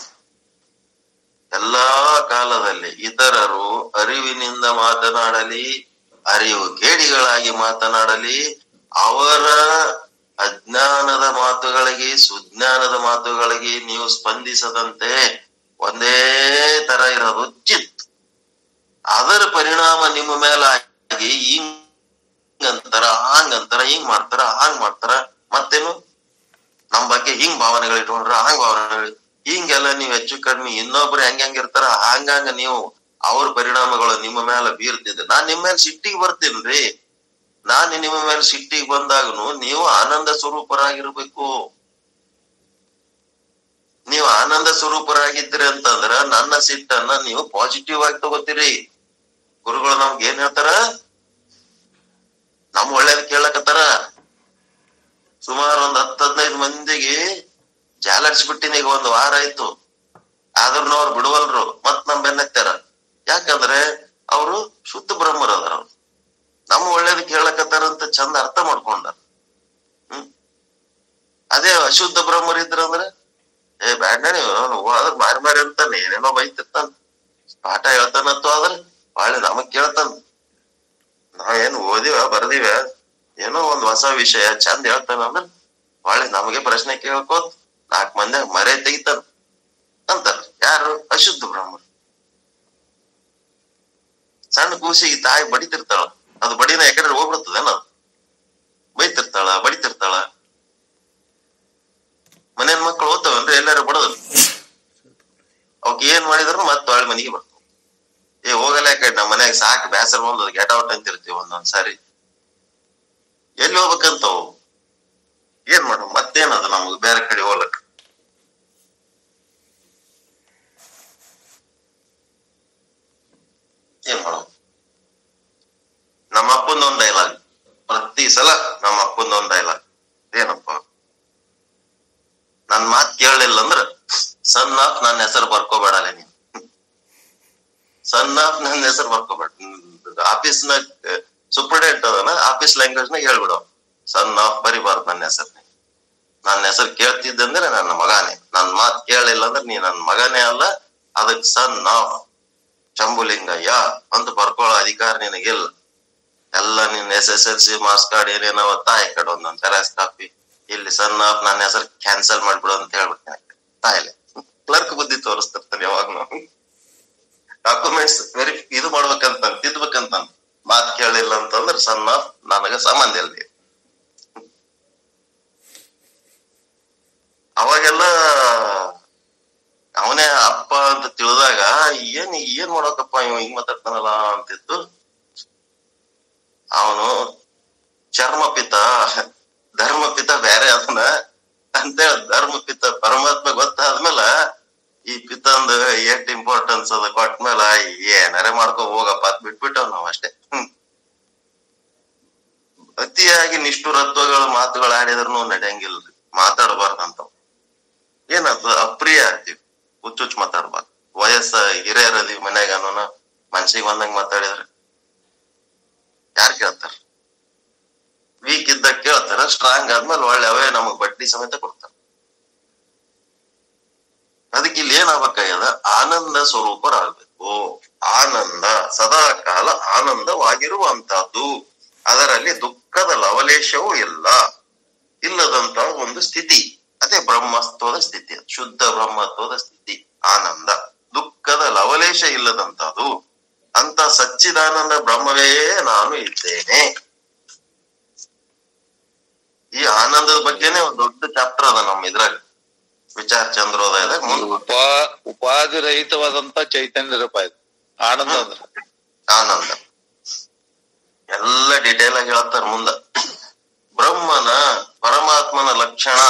[SPEAKER 1] ಎಲ್ಲಾ ಕಾಲದಲ್ಲಿ ಇತರರು ಅರಿವಿನಿಂದ ಮಾತನಾಡಲಿ ಅರಿವು ಕೇಡಿಗಳಾಗಿ ಮಾತನಾಡಲಿ ಅವರ ಅಜ್ಞಾನದ ಮಾತುಗಳಿಗೆ ಸುಜ್ಞಾನದ ಮಾತುಗಳಿಗೆ ನೀವು ಸ್ಪಂದಿಸದಂತೆ ಒಂದೇ ತರ ಇರೋದು ಚಿತ್ ಅದರ ಪರಿಣಾಮ ನಿಮ್ಮ ಮೇಲೆ ಆಗಿ ಹಿಂಗಂತಾರ ಹಂಗಂತಾರ ಹಿಂಗ್ ಮಾಡ್ತಾರ ಹಾಂಗ್ ಮಾಡ್ತಾರ ಮತ್ತೇನು ನಮ್ ಬಗ್ಗೆ ಹಿಂಗ್ ಭಾವನೆಗಳು ಇಟ್ಕೊಂಡ್ರ ಹಂಗ್ ಭಾವನೆಗಳು ಹಿಂಗೆಲ್ಲ ನೀವ್ ಹೆಚ್ಚು ಕಡಿಮೆ ಇನ್ನೊಬ್ರು ಹೆಂಗ್ ಹೆಂಗ್ ಇರ್ತಾರ ಹಂಗಂಗ ನೀವು ಅವ್ರ ಪರಿಣಾಮಗಳು ನಿಮ್ಮ ಮೇಲೆ ಬೀರ್ತಿದ್ದೆ ನಾನ್ ನಿಮ್ಮ ಮೇಲೆ ಸಿಟ್ಟಿಗೆ ಬರ್ತೀನ್ರಿ ನಾನ್ ನಿಮ್ಮ ಮೇಲೆ ಸಿಟ್ಟಿಗೆ ಬಂದಾಗನು ನೀವು ಆನಂದ ಸ್ವರೂಪರಾಗಿರ್ಬೇಕು ನೀವು ಆನಂದ ಸ್ವರೂಪರಾಗಿದ್ದೀರಿ ಅಂತಂದ್ರ ನನ್ನ ಸಿಟ್ಟನ್ನ ನೀವು ಪಾಸಿಟಿವ್ ಆಗಿ ತಗೋತೀರಿ ಗುರುಗಳು ನಮ್ಗೆ ಏನ್ ಹೇಳ್ತಾರ ನಮ್ ಒಳ್ಳೇದ್ ಕೇಳಕತ್ತಾರ ಸುಮಾರು ಒಂದ್ ಹತ್ತು ಹದಿನೈದು ಮಂದಿಗೆ ಜಾಲಡ್ಸ್ಬಿಟ್ಟಿನ ಈಗ ಒಂದ್ ವಾರ ಆಯ್ತು ಆದ್ರೂ ಅವ್ರು ಬಿಡುವಲ್ರು ಮತ್ ನಮ್ ಬೆನ್ನತ್ತಾರ ಯಾಕಂದ್ರೆ ಅವರು ಶುದ್ಧ ಬ್ರಹ್ಮರು ಅದಾರ ಅವ್ರು ನಮ್ಮ ಒಳ್ಳೇದ್ ಕೇಳಕತ್ತಾರ ಅಂತ ಚಂದ ಅರ್ಥ ಮಾಡ್ಕೊಂಡ ಹ್ಮ್ ಅದೇ ಅಶುದ್ಧ ಬ್ರಹ್ಮರು ಇದ್ರಂದ್ರೆ ಏ ಬ್ಯಾಡ ನೀವು ಹೋದ್ರ ಮಾರಿ ಮಾರಿ ಅಂತಾನೆ ಏನೇನೋ ಬೈತಿರ್ತಾನ ಪಾಠ ಹೇಳ್ತಾನತ್ತು ಆದ್ರೆ ಬಾಳೆ ನಮಗ್ ಕೇಳ್ತಾನ ನಾವೇನು ಓದಿವ ಬರ್ದಿವ ಏನೋ ಒಂದ್ ಹೊಸ ವಿಷಯ ಚಂದ ಹೇಳ್ತಾನ ಅಂದ್ರೆ ಬಾಳೆ ನಮಗೆ ಪ್ರಶ್ನೆ ಕೇಳ್ಕೋತ್ ನಾಲ್ಕ್ ಮಂದಿ ಮರೆ ತೆಗಿತಾನ ಅಂತಾರ ಯಾರು ಅಶುದ್ಧ ಬ್ರಾಹ್ಮಣ ಸಣ್ಣ ಕೂಸಿಗೆ ತಾಯಿ ಬಡಿತಿರ್ತಾಳ ಅದು ಬಡಿನ ಯಾಕಂದ್ರೆ ಹೋಗ್ಬಿಡ್ತದೇನ ಅದು ಬೈತಿರ್ತಾಳ ಬಡಿತಿರ್ತಾಳ ಮನೇನ್ ಮಕ್ಳು ಓದ್ತಾವನ್ರಿ ಎಲ್ಲಾರು ಬಡದ್ರು ಅವಕ್ ಏನ್ ಮಾಡಿದ್ರು ಮತ್ ಒಳ್ಳೆ ಮನೆಗೆ ಬರ್ತಾವ ಏ ಹೋಗಲ್ಲ ಯಾಕೆ ನಮ್ಮ ಮನ್ಯಾಗ ಸಾಕ್ ಬ್ಯಾಸರ ಬಂದದ ಗೆಟ್ ಔಟ್ ಅಂತಿರ್ತೀವಿ ಒಂದೊಂದ್ ಸಾರಿ ಎಲ್ಲಿ ಹೋಗ್ಬೇಕಂತವು ಏನ್ ಮಾಡ ಮತ್ತೇನದ ನಮ್ಗೆ ಬೇರೆ ಕಡೆ ಹೋಗ್ಲಕ್ ಏನ್ ಮಾಡೋದು ನಮ್ಮ ಅಪ್ಪಂದೊಂದ್ ಡೈಲಾಗ್ ಪ್ರತಿ ಸಲ ನಮ್ಮ ಅಪ್ಪಂದೊಂದ್ ಡೈಲಾಗ್ ಏನಪ್ಪ ನನ್ ಮಾತ್ ಕೇಳಲಿಲ್ಲ ಅಂದ್ರ ಸನ್ ಆಫ್ ನನ್ನ ಹೆಸರು ಬರ್ಕೋಬೇಡಲ್ಲ ನೀನ್ ಸನ್ ಆಫ್ ನನ್ನ ಹೆಸರು ಬರ್ಕೋಬೇಡ ಆಫೀಸ್ ನಾಗ ಸೂಪರ್ಡೆಂಟ್ ಅದನ ಆಫೀಸ್ ಲ್ಯಾಂಗ್ವೇಜ್ ನಾಗ ಹೇಳ್ಬಿಡು ಸನ್ ಆಫ್ ಬರಿಬಾರ್ದು ನನ್ನ ಹೆಸರು ನನ್ನ ಹೆಸರು ಕೇಳ್ತಿದ್ದಂದ್ರೆ ನನ್ನ ಮಗನೇ ನನ್ ಮಾತ್ ಕೇಳಲಿಲ್ಲ ಅಂದ್ರೆ ನೀ ನನ್ನ ಮಗನೇ ಅಲ್ಲ ಅದಕ್ ಸನ್ ಆಫ್ ಚಂಬುಲಿಂಗಯ್ಯ ಅಂತ ಬರ್ಕೊಳ್ಳೋ ಅಧಿಕಾರ ನಿನಗಿಲ್ಲ ಎಲ್ಲ ನಿನ್ S S L C marks card ಏನೇನೋ ತಾಯಿ ಕಡೆ ಒಂದೊಂದ್ ಜೆರಾಕ್ಸ್ ಕಾಪಿ ಇಲ್ಲಿ ಸನ್ ಆಫ್ ನನ್ನ ಹೆಸರು ಕ್ಯಾನ್ಸಲ್ ಮಾಡ್ಬಿಡು ಅಂತ ಹೇಳ್ಬಿಡ್ತೇನೆ ತಾಯಿಲೆ ಕ್ಲರ್ಕ್ ಬುದ್ಧಿ ತೋರಿಸ್ತಿರ್ತಾನೆ ಯಾವಾಗ ಡಾಕ್ಯುಮೆಂಟ್ಸ್ ವೆರಿ ಇದು ಮಾಡ್ಬೇಕಂತ ತಿದ್ಬೇಕಂತ ಮಾತ್ ಕೇಳಿಲ್ಲ ಅಂತಂದ್ರೆ ಸನ್ ಆಫ್ ನನಗ ಸಂಬಂಧ ಇಲ್ಲ ಅವಾಗೆಲ್ಲ ಅವನೇ ಅಪ್ಪ ಅಂತ ತಿಳಿದಾಗ ಏನ್ ಏನ್ ಮಾಡೋಕಪ್ಪ ಇವ ಹಿಂಗ್ ಮಾತಾಡ್ತಾನಲ್ಲ ಅಂತಿತ್ತು ಅವನು ಚರ್ಮಪಿತ ಧರ್ಮಪಿತ ಬೇರೆ ಅದನ್ನ ಅಂತೇಳಿ ಧರ್ಮಪಿತ ಪರಮಾತ್ಮ ಗೊತ್ತಾದ್ಮೇಲೆ ಈ ಪಿತಂದು ಎಷ್ಟ್ ಇಂಪಾರ್ಟೆನ್ಸ್ ಅದ ಕೊಟ್ಮೇಲೆ ಏನಾರೆ ಮಾಡ್ಕೊ ಹೋಗಪ್ಪ ಅದ್ ಬಿಟ್ಬಿಟ್ಟವ್ ನಾವ್ ಅಷ್ಟೇ ಹ್ಮ್ ಅತಿಯಾಗಿ ನಿಷ್ಠುರತ್ವಗಳ ಮಾತುಗಳು ಆಡಿದ್ರು ನಡೆಯಂಗಿಲ್ಲ ಮಾತಾಡಬಾರ್ದಂತವ್ ಏನದು ಅಪ್ರಿಯ ಆಗ್ತೀವಿ ಹುಚ್ಚುಚ್ಚು ಮಾತಾಡ್ಬಾರ್ದು ವಯಸ್ಸ ಹಿರಿಯರಲ್ಲಿ ಮನ್ಯಾಗ ಅನ್ನೋನ ಮನ್ಸಿಗೆ ಬಂದಂಗ್ ಮಾತಾಡಿದ್ರೆ ಯಾರ್ ಕೇಳ್ತಾರ ವೀಕ್ ಇದ್ದಾಗ ಕೇಳ್ತಾರ ಸ್ಟ್ರಾಂಗ್ ಆದ್ಮೇಲೆ ಒಳ್ಳೆ ಅವೇ ನಮಗ್ ಬಡ್ಡಿ ಸಮೇತ ಕೊಡ್ತಾರ ಅದಕ್ಕೆ ಇಲ್ಲಿ ಏನಾಗ್ಬೇಕಾಗ್ಯದ ಆನಂದ ಸ್ವರೂಪರಾಗಬೇಕು ಆನಂದ ಸದಾ ಕಾಲ ಆನಂದವಾಗಿರುವಂತಹದ್ದು ಅದರಲ್ಲಿ ದುಃಖದ ಲವಲೇಶವೂ ಇಲ್ಲ ಇಲ್ಲದಂತ ಒಂದು ಸ್ಥಿತಿ ಅದೇ ಬ್ರಹ್ಮತ್ವದ ಸ್ಥಿತಿ ಶುದ್ಧ ಬ್ರಹ್ಮತ್ವದ ಸ್ಥಿತಿ ಆನಂದ ದುಃಖದ ಲವಲೇಶ ಇಲ್ಲದಂತದು ಅಂತ ಸಚ್ಚಿದಾನಂದ ಬ್ರಹ್ಮವೇ ನಾನು ಇದ್ದೇನೆ ಈ ಆನಂದದ ಬಗ್ಗೆನೇ ಒಂದು ದೊಡ್ಡ ಚಾಪ್ಟರ್ ಅದ ನಮ್ಮ ಇದ್ರಾಗ ವಿಚಾರ ಚಂದ್ರೋದಯದಾಗ ಮುಂದ್
[SPEAKER 2] ಉಪಾ ಉಪಾಧಿ ರಹಿತವಾದಂತ ಚೈತನ್ಯ ರೂಪ ಇದು ಆನಂದ ಅಂದ್ರೆ
[SPEAKER 1] ಆನಂದ ಎಲ್ಲ ಡಿಟೇಲ್ ಆಗಿ ಹೇಳ್ತಾರ ಮುಂದ ಬ್ರಹ್ಮನ ಪರಮಾತ್ಮನ ಲಕ್ಷಣ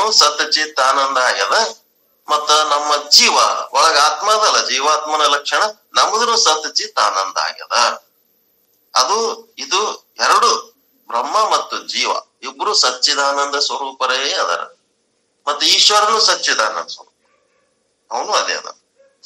[SPEAKER 1] ಬ್ರಹ್ಮನು ಸತ್ ಚಿತ್ ಆನಂದ ಆಗ್ಯದ ಮತ್ತ ನಮ್ಮ ಜೀವ ಒಳಗ ಆತ್ಮ ಅದಲ್ಲ ಜೀವಾತ್ಮನ ಲಕ್ಷಣ ನಮ್ದು ಸತ್ ಚಿತ್ ಆನಂದ ಆಗ್ಯದ ಅದು ಇದು ಎರಡು ಬ್ರಹ್ಮ ಮತ್ತು ಜೀವ ಇಬ್ರು ಸಚ್ಚಿದಾನಂದ ಸ್ವರೂಪರೇ ಅದರ ಮತ್ತೆ ಈಶ್ವರನು ಸಚ್ಚಿದಾನಂದ ಸ್ವರೂಪ ಅವನು ಅದೇ ಅದ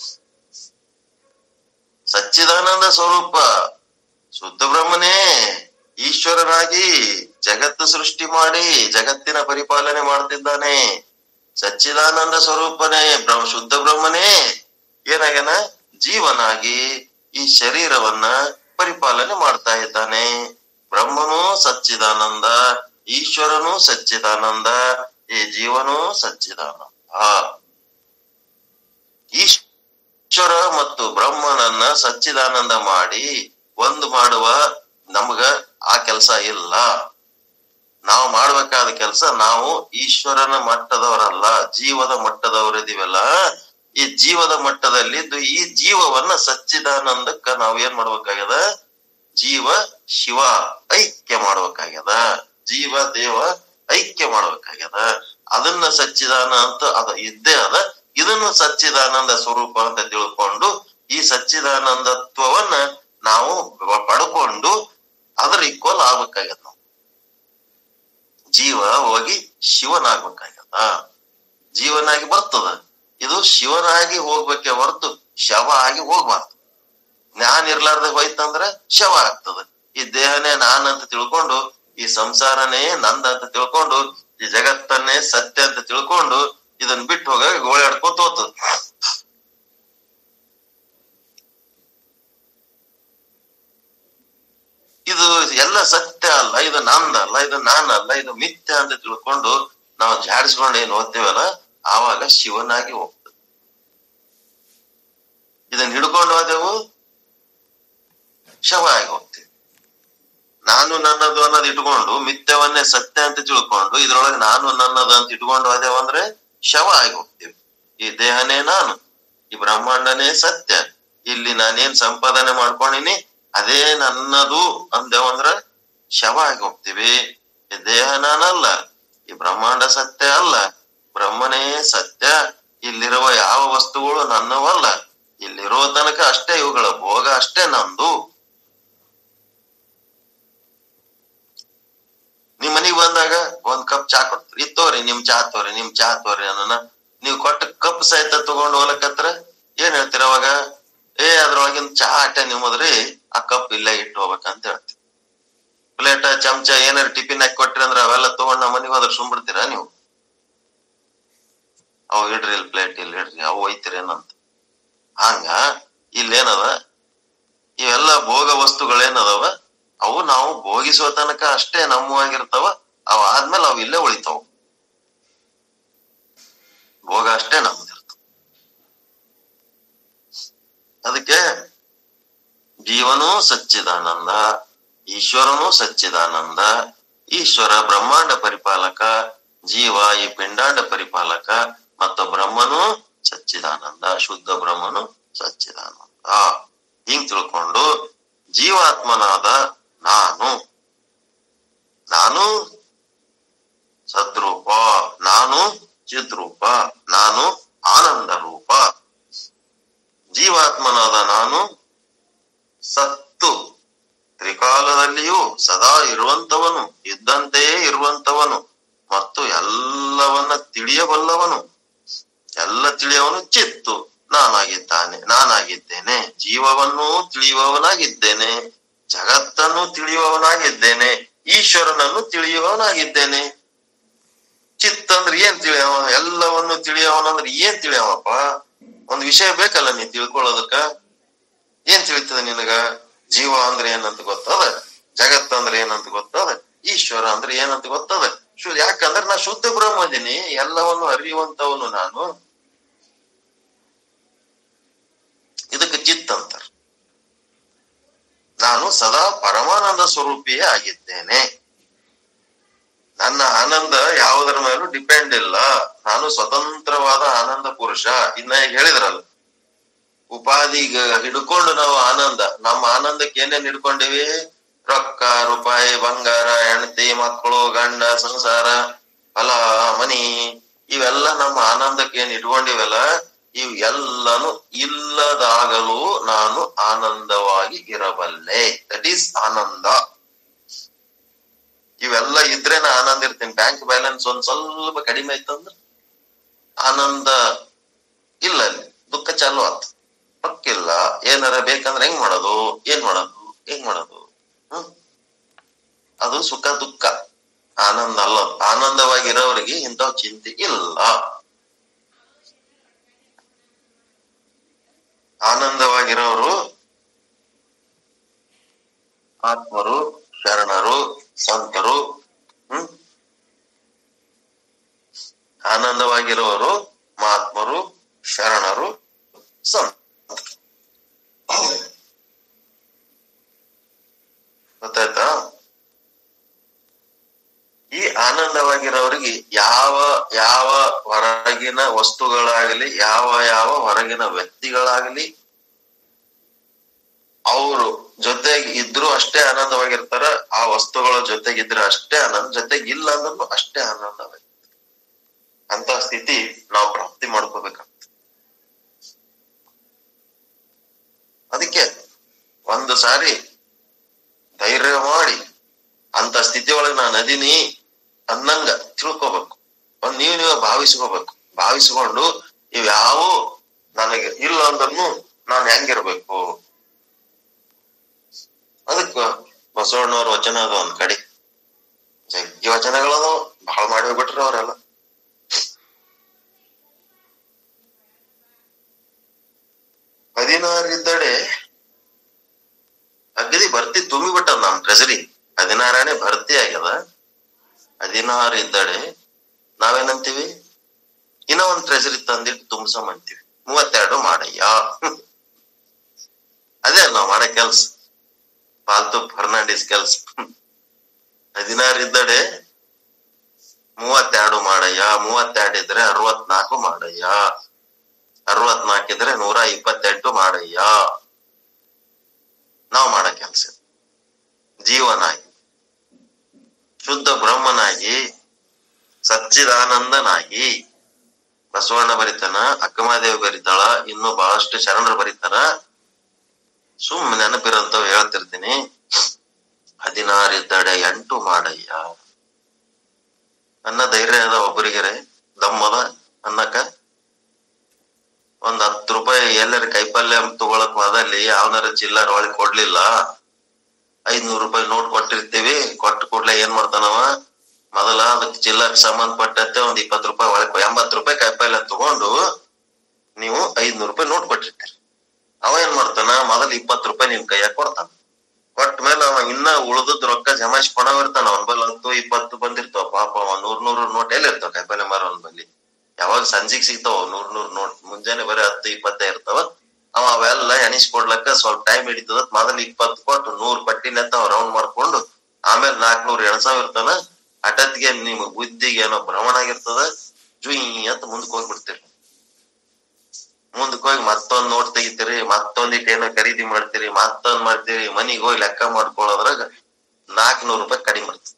[SPEAKER 1] ಸಚ್ಚಿದಾನಂದ ಸ್ವರೂಪ ಶುದ್ಧ ಬ್ರಹ್ಮನೇ ಈಶ್ವರನಾಗಿ ಜಗತ್ತು ಸೃಷ್ಟಿ ಮಾಡಿ ಜಗತ್ತಿನ ಪರಿಪಾಲನೆ ಮಾಡ್ತಿದ್ದಾನೆ ಸಚ್ಚಿದಾನಂದ ಸ್ವರೂಪನೇ ಬ್ರಹ್ಮ ಶುದ್ಧ ಬ್ರಹ್ಮನೇ ಏನಾಗ್ಯಾನ ಜೀವನಾಗಿ ಈ ಶರೀರವನ್ನ ಪರಿಪಾಲನೆ ಮಾಡ್ತಾ ಇದ್ದಾನೆ ಬ್ರಹ್ಮನು ಸಚ್ಚಿದಾನಂದ ಈಶ್ವರನು ಸಚ್ಚಿದಾನಂದ ಈ ಜೀವನು ಸಚ್ಚಿದಾನಂದ ಈಶ್ವರ ಮತ್ತು ಬ್ರಹ್ಮನನ್ನ ಸಚ್ಚಿದಾನಂದ ಮಾಡಿ ಒಂದು ಮಾಡುವ ನಮ್ಗ ಆ ಕೆಲಸ ಇಲ್ಲ ನಾವು ಮಾಡ್ಬೇಕಾದ ಕೆಲಸ ನಾವು ಈಶ್ವರನ ಮಟ್ಟದವರಲ್ಲ ಜೀವದ ಮಟ್ಟದವರಿದೀವಲ್ಲ ಈ ಜೀವದ ಮಟ್ಟದಲ್ಲಿದ್ದು ಈ ಜೀವವನ್ನ ಸಚ್ಚಿದಾನಂದಕ್ಕ ನಾವ್ ಏನ್ ಮಾಡ್ಬೇಕಾಗ್ಯದ ಜೀವ ಶಿವ ಐಕ್ಯ ಮಾಡ್ಬೇಕಾಗ್ಯದ ಜೀವ ದೇವ ಐಕ್ಯ ಮಾಡ್ಬೇಕಾಗ್ಯದ ಅದನ್ನ ಸಚ್ಚಿದಾನ ಅಂತ ಅದ ಇದ್ದೇ ಅದ ಇದನ್ನು ಸಚ್ಚಿದಾನಂದ ಸ್ವರೂಪ ಅಂತ ತಿಳ್ಕೊಂಡು ಈ ಸಚ್ಚಿದಾನಂದತ್ವವನ್ನ ನಾವು ಪಡ್ಕೊಂಡು ಅದ್ರ ಈಕ್ವಲ್ ಆಗ್ಬೇಕಾಗ್ಯದ ನಾವು ಜೀವ ಹೋಗಿ ಶಿವನಾಗ್ಬೇಕಾಗ್ಯದ ಜೀವನಾಗಿ ಬರ್ತದ ಇದು ಶಿವನಾಗಿ ಹೋಗ್ಬೇಕೆ ಹೊರತು ಶವ ಆಗಿ ಹೋಗ್ಬಾರ್ದು ಜ್ಞಾನ ಇರ್ಲಾರ್ದ ಹೋಯ್ತಂದ್ರ ಶವ ಆಗ್ತದ ಈ ದೇಹನೇ ನಾನ್ ಅಂತ ತಿಳ್ಕೊಂಡು ಈ ಸಂಸಾರನೇ ನಂದ ಅಂತ ತಿಳ್ಕೊಂಡು ಈ ಜಗತ್ತನ್ನೇ ಸತ್ಯ ಅಂತ ತಿಳ್ಕೊಂಡು ಇದನ್ ಬಿಟ್ಟು ಹೋಗ ಗೋಳಾಡ್ಕೊತ ಹೋಗ್ತದ ಇದು ಎಲ್ಲ ಸತ್ಯ ಅಲ್ಲ ಇದು ನಂದಲ್ಲ ಇದು ನಾನಲ್ಲ ಇದು ಮಿಥ್ಯ ಅಂತ ತಿಳ್ಕೊಂಡು ನಾವು ಜಾಡಿಸ್ಕೊಂಡು ಏನ್ ಓದ್ತೇವಲ್ಲ ಆವಾಗ ಶಿವನಾಗಿ ಹೋಗ್ತದೆ ಇದನ್ನ ಹಿಡ್ಕೊಂಡು ಹೋದೆವು ಶವ ಆಗಿ ಹೋಗ್ತೀವಿ ನಾನು ನನ್ನದು ಅನ್ನೋದು ಇಟ್ಕೊಂಡು ಮಿಥ್ಯವನ್ನೇ ಸತ್ಯ ಅಂತ ತಿಳ್ಕೊಂಡು ಇದ್ರೊಳಗೆ ನಾನು ನನ್ನದು ಅಂತ ಇಟ್ಕೊಂಡು ಹೋದೆವು ಅಂದ್ರೆ ಶವ ಆಗಿ ಹೋಗ್ತೀವಿ ಈ ದೇಹನೇ ನಾನು ಈ ಬ್ರಹ್ಮಾಂಡನೇ ಸತ್ಯ ಇಲ್ಲಿ ನಾನೇನ್ ಸಂಪಾದನೆ ಮಾಡ್ಕೊಂಡಿನಿ ಅದೇ ನನ್ನದು ಅಂದೇವಂದ್ರ ಶವ ಆಗಿ ಹೋಗ್ತೀವಿ ಈ ದೇಹ ನಾನಲ್ಲ ಈ ಬ್ರಹ್ಮಾಂಡ ಸತ್ಯ ಅಲ್ಲ ಬ್ರಹ್ಮನೇ ಸತ್ಯ ಇಲ್ಲಿರುವ ಯಾವ ವಸ್ತುಗಳು ನನ್ನವಲ್ಲ ಇಲ್ಲಿರೋ ತನಕ ಅಷ್ಟೇ ಇವುಗಳ ಭೋಗ ಅಷ್ಟೇ ನಂದು ನಿಮ್ ಮನಿಗ್ ಬಂದಾಗ ಒಂದ್ ಕಪ್ ಚಾ ಕೊಡ್ತೀರಿ ಇದ್ ತೋರಿ ನಿಮ್ ಚಾ ತೋರಿ ನಿಮ್ ಚಾ ತೋರಿ ಅನ್ನೋಣ ನೀವ್ ಕೊಟ್ಟ ಕಪ್ ಸಹಿತ ತಗೊಂಡ್ ಹೋಗ್ಲಕತ್ರ ಏನ್ ಹೇಳ್ತೀರ ಅವಾಗ ಏ ಅದ್ರೊಳಗಿನ ಚಾ ಅಟ್ಟೆ ನಿಮ್ಮದ್ರಿ ಆ ಕಪ್ ಇಲ್ಲೇ ಇಟ್ಟು ಹೋಗ್ಬೇಕಂತ ಹೇಳ್ತೀವಿ ಪ್ಲೇಟ್ ಚಮಚ ಏನಾರ ಟಿಫಿನ್ ಹಾಕಿ ಕೊಟ್ರಿ ಅಂದ್ರ ಅವೆಲ್ಲ ತಗೊಂಡ್ ನಮ್ಮ ಮನಿಗ್ ಹೋದ್ರ ಸುಮ್ಬಿಡ್ತೀರಾ ನೀವು ಅವ್ ಇಡ್ರಿ ಇಲ್ಲಿ ಪ್ಲೇಟ್ ಇಲ್ಲಿ ಇಡ್ರಿ ಅವು ಒಯ್ತಿರೇನಂತ ಹಂಗ ಇಲ್ಲೇನದ ಇವೆಲ್ಲ ಭೋಗ ವಸ್ತುಗಳೇನದವ ಅವು ನಾವು ಭೋಗಿಸುವ ತನಕ ಅಷ್ಟೇ ನಮ್ಮವಾಗಿರ್ತಾವ ಅವ ಆದ್ಮೇಲೆ ಅವು ಇಲ್ಲೇ ಉಳಿತಾವ ಭೋಗ ಅಷ್ಟೇ ನಮ್ದಿರ್ತಾವ ಅದಕ್ಕೆ ಜೀವನೂ ಸಚ್ಚಿದಾನಂದ ಈಶ್ವರನೂ ಸಚ್ಚಿದಾನಂದ ಈಶ್ವರ ಬ್ರಹ್ಮಾಂಡ ಪರಿಪಾಲಕ ಜೀವ ಈ ಪಿಂಡಾಂಡ ಪರಿಪಾಲಕ ಮತ್ತು ಬ್ರಹ್ಮನು ಸಚ್ಚಿದಾನಂದ ಶುದ್ಧ ಬ್ರಹ್ಮನು ಸಚ್ಚಿದಾನಂದ ಹಿಂಗ್ ತಿಳ್ಕೊಂಡು ಜೀವಾತ್ಮನಾದ ನಾನು ನಾನು ಸದ್ರೂಪ ನಾನು ಚಿದ್ರೂಪ ನಾನು ಆನಂದ ರೂಪ ಜೀವಾತ್ಮನಾದ ನಾನು ಸತ್ತು ತ್ರಿಕಾಲದಲ್ಲಿಯೂ ಸದಾ ಇರುವಂತವನು ಇದ್ದಂತೆಯೇ ಇರುವಂತವನು ಮತ್ತು ಎಲ್ಲವನ್ನ ತಿಳಿಯಬಲ್ಲವನು ಎಲ್ಲ ತಿಳಿಯವನು ಚಿತ್ತು ನಾನಾಗಿದ್ದಾನೆ ನಾನಾಗಿದ್ದೇನೆ ಜೀವವನ್ನು ತಿಳಿಯುವವನಾಗಿದ್ದೇನೆ ಜಗತ್ತನ್ನು ತಿಳಿಯುವವನಾಗಿದ್ದೇನೆ ಈಶ್ವರನನ್ನು ತಿಳಿಯುವವನಾಗಿದ್ದೇನೆ ಚಿತ್ತ ಅಂದ್ರೆ ಏನ್ ತಿಳಿಯವ ಎಲ್ಲವನ್ನು ತಿಳಿಯವನಂದ್ರೆ ಏನ್ ತಿಳಿಯವಪ್ಪ ಒಂದ್ ವಿಷಯ ಬೇಕಲ್ಲ ನೀ ತಿಳ್ಕೊಳ್ಳೋದಕ್ಕ ಏನ್ ತಿಳಿತದ ನಿನಗ ಜೀವ ಅಂದ್ರೆ ಏನಂತ ಗೊತ್ತದ ಜಗತ್ ಅಂದ್ರೆ ಏನಂತ ಗೊತ್ತದ ಈಶ್ವರ ಅಂದ್ರೆ ಏನಂತ ಗೊತ್ತದ ಶು ಯಾಕಂದ್ರೆ ನಾ ಶುದ್ಧ ಬ್ರಹ್ಮ ಇದೀನಿ ಎಲ್ಲವನ್ನು ಅರಿಯುವಂತವನು ನಾನು ಇದಕ್ಕೆ ಚಿತ್ತ ಅಂತಾರ ನಾನು ಸದಾ ಪರಮಾನಂದ ಸ್ವರೂಪಿಯೇ ಆಗಿದ್ದೇನೆ ನನ್ನ ಆನಂದ ಯಾವುದರ ಮೇಲೂ ಡಿಪೆಂಡ್ ಇಲ್ಲ ನಾನು ಸ್ವತಂತ್ರವಾದ ಆನಂದ ಪುರುಷ ಇನ್ನ ಈಗ ಹೇಳಿದ್ರಲ್ಲ ಉಪಾಧಿಗ ಹಿಡ್ಕೊಂಡು ನಾವು ಆನಂದ ನಮ್ಮ ಆನಂದಕ್ಕೆ ಏನೇನ್ ಹಿಡ್ಕೊಂಡಿವಿ ರೊಕ್ಕ ರೂಪಾಯಿ ಬಂಗಾರ ಹೆಂಡತಿ ಮಕ್ಕಳು ಗಂಡ ಸಂಸಾರ ಹೊಲ ಮನಿ ಇವೆಲ್ಲ ನಮ್ಮ ಆನಂದಕ್ಕೆ ಏನ್ ಇಟ್ಕೊಂಡಿವಲ್ಲ ಇವ್ ಎಲ್ಲಾನು ಇಲ್ಲದಾಗಲು ನಾನು ಆನಂದವಾಗಿ ಇರಬಲ್ಲೆ ದಟ್ ಈಸ್ ಆನಂದ ಇವೆಲ್ಲ ಇದ್ರೆ ನಾ ಆನಂದ ಇರ್ತೀನಿ ಬ್ಯಾಂಕ್ ಬ್ಯಾಲೆನ್ಸ್ ಒಂದ್ ಸ್ವಲ್ಪ ಕಡಿಮೆ ಆಯ್ತಂದ್ರ ಆನಂದ ಇಲ್ಲ ಅಲ್ಲಿ ದುಃಖ ಚಾಲು ಆತು ರೊಕ್ಕಿಲ್ಲ ಏನಾರ ಬೇಕಂದ್ರೆ ಹೆಂಗ್ ಮಾಡೋದು ಏನ್ ಮಾಡೋದು ಹೆಂಗ್ ಮಾಡೋದು ಹ್ಮ್ ಅದು ಸುಖ ದುಃಖ ಆನಂದ ಅಲ್ಲ ಆನಂದವಾಗಿರೋರಿಗೆ ಇಂಥ ಚಿಂತೆ ಇಲ್ಲ ಆನಂದವಾಗಿರೋರು ಆತ್ಮರು ಶರಣರು ಸಂತರು ಹ್ಮ್ ಆನಂದವಾಗಿರುವವರು ಮಹಾತ್ಮರು ಶರಣರು ಸಂತರು ಗೊತ್ತಾಯ್ತಾ ಈ ಆನಂದವಾಗಿರೋರಿಗೆ ಯಾವ ಯಾವ ಹೊರಗಿನ ವಸ್ತುಗಳಾಗಲಿ ಯಾವ ಯಾವ ಹೊರಗಿನ ವ್ಯಕ್ತಿಗಳಾಗಲಿ ಅವರು ಜೊತೆಗೆ ಇದ್ರು ಅಷ್ಟೇ ಆನಂದವಾಗಿರ್ತಾರ ಆ ವಸ್ತುಗಳ ಜೊತೆಗಿದ್ರೆ ಅಷ್ಟೇ ಆನಂದ ಜೊತೆಗೆ ಇಲ್ಲ ಅಂದ್ರೂ ಅಷ್ಟೇ ಆನಂದವಾಗಿ ಅಂತ ಸ್ಥಿತಿ ನಾವು ಪ್ರಾಪ್ತಿ ಮಾಡ್ಕೋಬೇಕಂತ ಅದಕ್ಕೆ ಒಂದು ಸಾರಿ ಧೈರ್ಯ ಮಾಡಿ ಅಂತ ಸ್ಥಿತಿ ಒಳಗೆ ನಾನು ಅದೀನಿ ಅನ್ನಂಗ ತಿಳ್ಕೊಬೇಕು ಒಂದ್ ನೀವ್ ನೀವೇ ಭಾವಿಸ್ಕೋಬೇಕು ಭಾವಿಸ್ಕೊಂಡು ಇವ್ಯಾವು ನನಗೆ ಇಲ್ಲ ಅಂದ್ರೂ ನಾನು ಹೆಂಗಿರ್ಬೇಕು ಅದಕ್ಕ ಬಸವಣ್ಣವ್ರ ವಚನ ಅದ ಒಂದ್ ಕಡೆ ಜಗ್ಗಿ ವಚನಗಳದಾವ ಬಹಳ ಮಾಡಿ ಹೋಗ್ಬಿಟ್ರಿ ಅವರೆಲ್ಲ ಹದಿನಾರಿದ್ದಡೆ ಅಗದಿ ಭರ್ತಿ ತುಂಬಿ ಬಿಟ್ಟದ ನಮ್ ಟ್ರೆಜರಿ ಹದಿನಾರನೇ ಭರ್ತಿ ಆಗ್ಯದ ಹದಿನಾರು ಇದ್ದಡೆ ನಾವೇನಂತೀವಿ ಇನ್ನ ಒಂದ್ ಟ್ರೆಜರಿ ತಂದಿಟ್ಟು ತುಂಬಸಮ್ ಅಂತೀವಿ ಮೂವತ್ತೆರಡು ಮಾಡಯ್ಯ ಅದೇ ನಾವ್ ಮಾಡೋ ಕೆಲ್ಸ ಪಾಲ್ತು ಫರ್ನಾಂಡಿಸ್ ಕೆಲ್ಸ ಹದಿನಾರು ಇದ್ದಡೆ ಮೂವತ್ತೆರಡು ಮಾಡಯ್ಯ ಮೂವತ್ತೆರಡು ಇದ್ರೆ ಅರವತ್ನಾಲ್ಕು ಮಾಡಯ್ಯ ಅರವತ್ನಾಲ್ಕು ಇದ್ರೆ ನೂರ ಇಪ್ಪತ್ತೆಂಟು ಮಾಡಯ್ಯ ನಾವು ಮಾಡೋ ಕೆಲ್ಸ ಜೀವನಾಗಿ ಶುದ್ಧ ಬ್ರಹ್ಮನಾಗಿ ಸಚ್ಚಿದಾನಂದನಾಗಿ ಬಸವಣ್ಣ ಬರಿತಾನ ಅಕ್ಕಮಾದೇವಿ ಬರಿತಾಳ ಇನ್ನು ಬಹಳಷ್ಟು ಶರಣರು ಬರಿತಾರ ಸುಮ್ ನೆನಪಿರಂತವ್ ಹೇಳ್ತಿರ್ತೀನಿ ಹದಿನಾರಿದ್ದಡೆ ಎಂಟು ಮಾಡಯ್ಯ ಅನ್ನ ಧೈರ್ಯ ಅದ ಒಬ್ಬರಿಗೆರೆ ದಮ್ಮದ ಅನ್ನಕ ಒಂದ್ ಹತ್ತು ರೂಪಾಯಿ ಎಲ್ಲರ ಕೈಪಲ್ಯ ತಗೊಳಕ್ ಹೋದಲ್ಲಿ ಯಾವನಾರ ಚಿಲ್ಲರ್ ಒಳಗೆ ಕೊಡ್ಲಿಲ್ಲ ಐದ್ನೂರು ರೂಪಾಯಿ ನೋಟ್ ಕೊಟ್ಟಿರ್ತೀವಿ ಕೊಟ್ಟ ಕೂಡ್ಲೆ ಏನ್ ಮಾಡ್ತಾನವ ಮೊದಲ ಅದಕ್ಕೆ ಚಿಲ್ಲರ್ ಸಂಬಂಧಪಟ್ಟಂತೆ ಒಂದ್ ಇಪ್ಪತ್ತು ರೂಪಾಯಿ ಒಳಗೆ ಎಂಬತ್ತು ರೂಪಾಯಿ ಕಾಯಿಪಲ್ಯ ತಗೊಂಡು ನೀವು ಐದ್ನೂರು ರೂಪಾಯಿ ನೋಟ್ ಕೊಟ್ಟಿರ್ತೀರಿ ಅವ ಏನ್ ಮಾಡ್ತಾನ ಮೊದಲ ಇಪ್ಪತ್ತು ರೂಪಾಯಿ ನಿಮ್ ಕೈಯಾಗ ಕೊಡ್ತಾನ ಕೊಟ್ಟ ಮೇಲೆ ಅವ ಇನ್ನ ಉಳ್ದದ್ ರೊಕ್ಕ ಜಮಾಯಿಸ್ಕೊಂಡವಿರ್ತಾನ ಅವನ್ ಬಲ್ಲಿ ಹತ್ತು ಇಪ್ಪತ್ತು ಬಂದಿರ್ತಾವ ಪಾಪ ಅವ ನೂರ್ ನೂರು ನೋಟ್ ಎಲ್ಲಿ ಇರ್ತಾವ ಕಾಯಿಪಲ್ಯ ಮಾರೋನ್ ಬಲ್ಲಿ ಯಾವಾಗ ಸಂಜಿಗ್ ಸಿಗ್ತಾವ ನೂರ್ ನೂರ್ ನೋಟ್ ಮುಂಜಾನೆ ಬರೀ ಹತ್ತು ಇಪ್ಪತ್ತೇ ಇರ್ತಾವ ಅವ ಅವೆಲ್ಲ ಎಣಿಸ್ಕೊಡ್ಲಕ್ಕ ಸ್ವಲ್ಪ ಟೈಮ್ ಹಿಡಿತದ ಮೊದಲ ಇಪ್ಪತ್ತು ಕೊಟ್ಟು ನೂರ್ ಪಟ್ಟಿನಂತ ಅವ್ ರೌಂಡ್ ಮಾಡ್ಕೊಂಡು ಆಮೇಲೆ ನಾಲ್ಕನೂರ್ ಎಣಸಾವ್ ಇರ್ತಾನ ಹಠತ್ಗೆ ನಿಮ್ ಬುದ್ಧಿಗೆ ಏನೋ ಭ್ರಮಣ ಆಗಿರ್ತದ ಜುಯ್ ಅಂತ ಮುಂದಕ್ಕೆ ಹೋಗ್ಬಿಡ್ತೀರಿ ಮುಂದಕ್ಕೆ ಹೋಗಿ ಮತ್ತೊಂದ್ ನೋಟ್ ತೆಗಿತೀರಿ ಮತ್ತೊಂದಿಟ್ ಏನೋ ಖರೀದಿ ಮಾಡ್ತೀರಿ ಮತ್ತೊಂದ್ ಮಾಡ್ತೀರಿ ಮನಿಗ್ ಹೋಗಿ ಲೆಕ್ಕ ಮಾಡ್ಕೊಳ್ಳೋದ್ರಾಗ ನಾಲ್ಕನೂರು ರೂಪಾಯಿ ಕಡಿಮೆ ಬರ್ತದೆ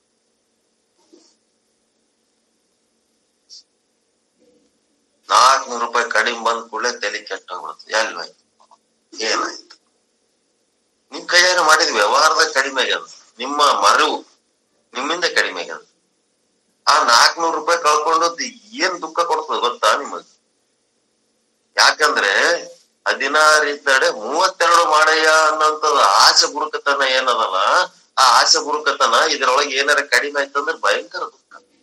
[SPEAKER 1] ನಾಲ್ಕನೂರು ರೂಪಾಯಿ ಕಡಿಮೆ ಬಂದ್ ಕೂಡಲೇ ತಲೆ ಕೆಟ್ಟೋಗ್ಬಿಡುತ್ತೆ ಎಲ್ವಾಯ್ತು ಏನಾಯ್ತು ನಿಮ್ ಕೈಯಾಗ ಮಾಡಿದ ವ್ಯವಹಾರದಾಗ ಕಡಿಮೆ ಆಗ್ಯದ ನಿಮ್ಮ ಮರವು ನಿಮ್ಮಿಂದ ಕಡಿಮೆ ಆಗ್ಯದ ಆ ನಾಲ್ಕನೂರು ರೂಪಾಯಿ ಕಳ್ಕೊಂಡದ್ದು ಏನ್ ದುಃಖ ಕೊಡ್ತದ ಗೊತ್ತಾ ನಿಮಗ್ ಯಾಕಂದ್ರೆ ಹದಿನಾರು ಇದ್ದಡೆ ಮೂವತ್ತೆರಡು ಮಾಡಯ್ಯ ಅನ್ನೋಂಥದ್ದು ಆಸೆ ಬುರುಕತನ ಏನದಲ್ಲ ಆ ಆಸೆ ಬುರುಕತನ ಇದ್ರೊಳಗೆ ಏನಾರ ಕಡಿಮೆ ಆಯ್ತಂದ್ರೆ ಭಯಂಕರ ದುಃಖ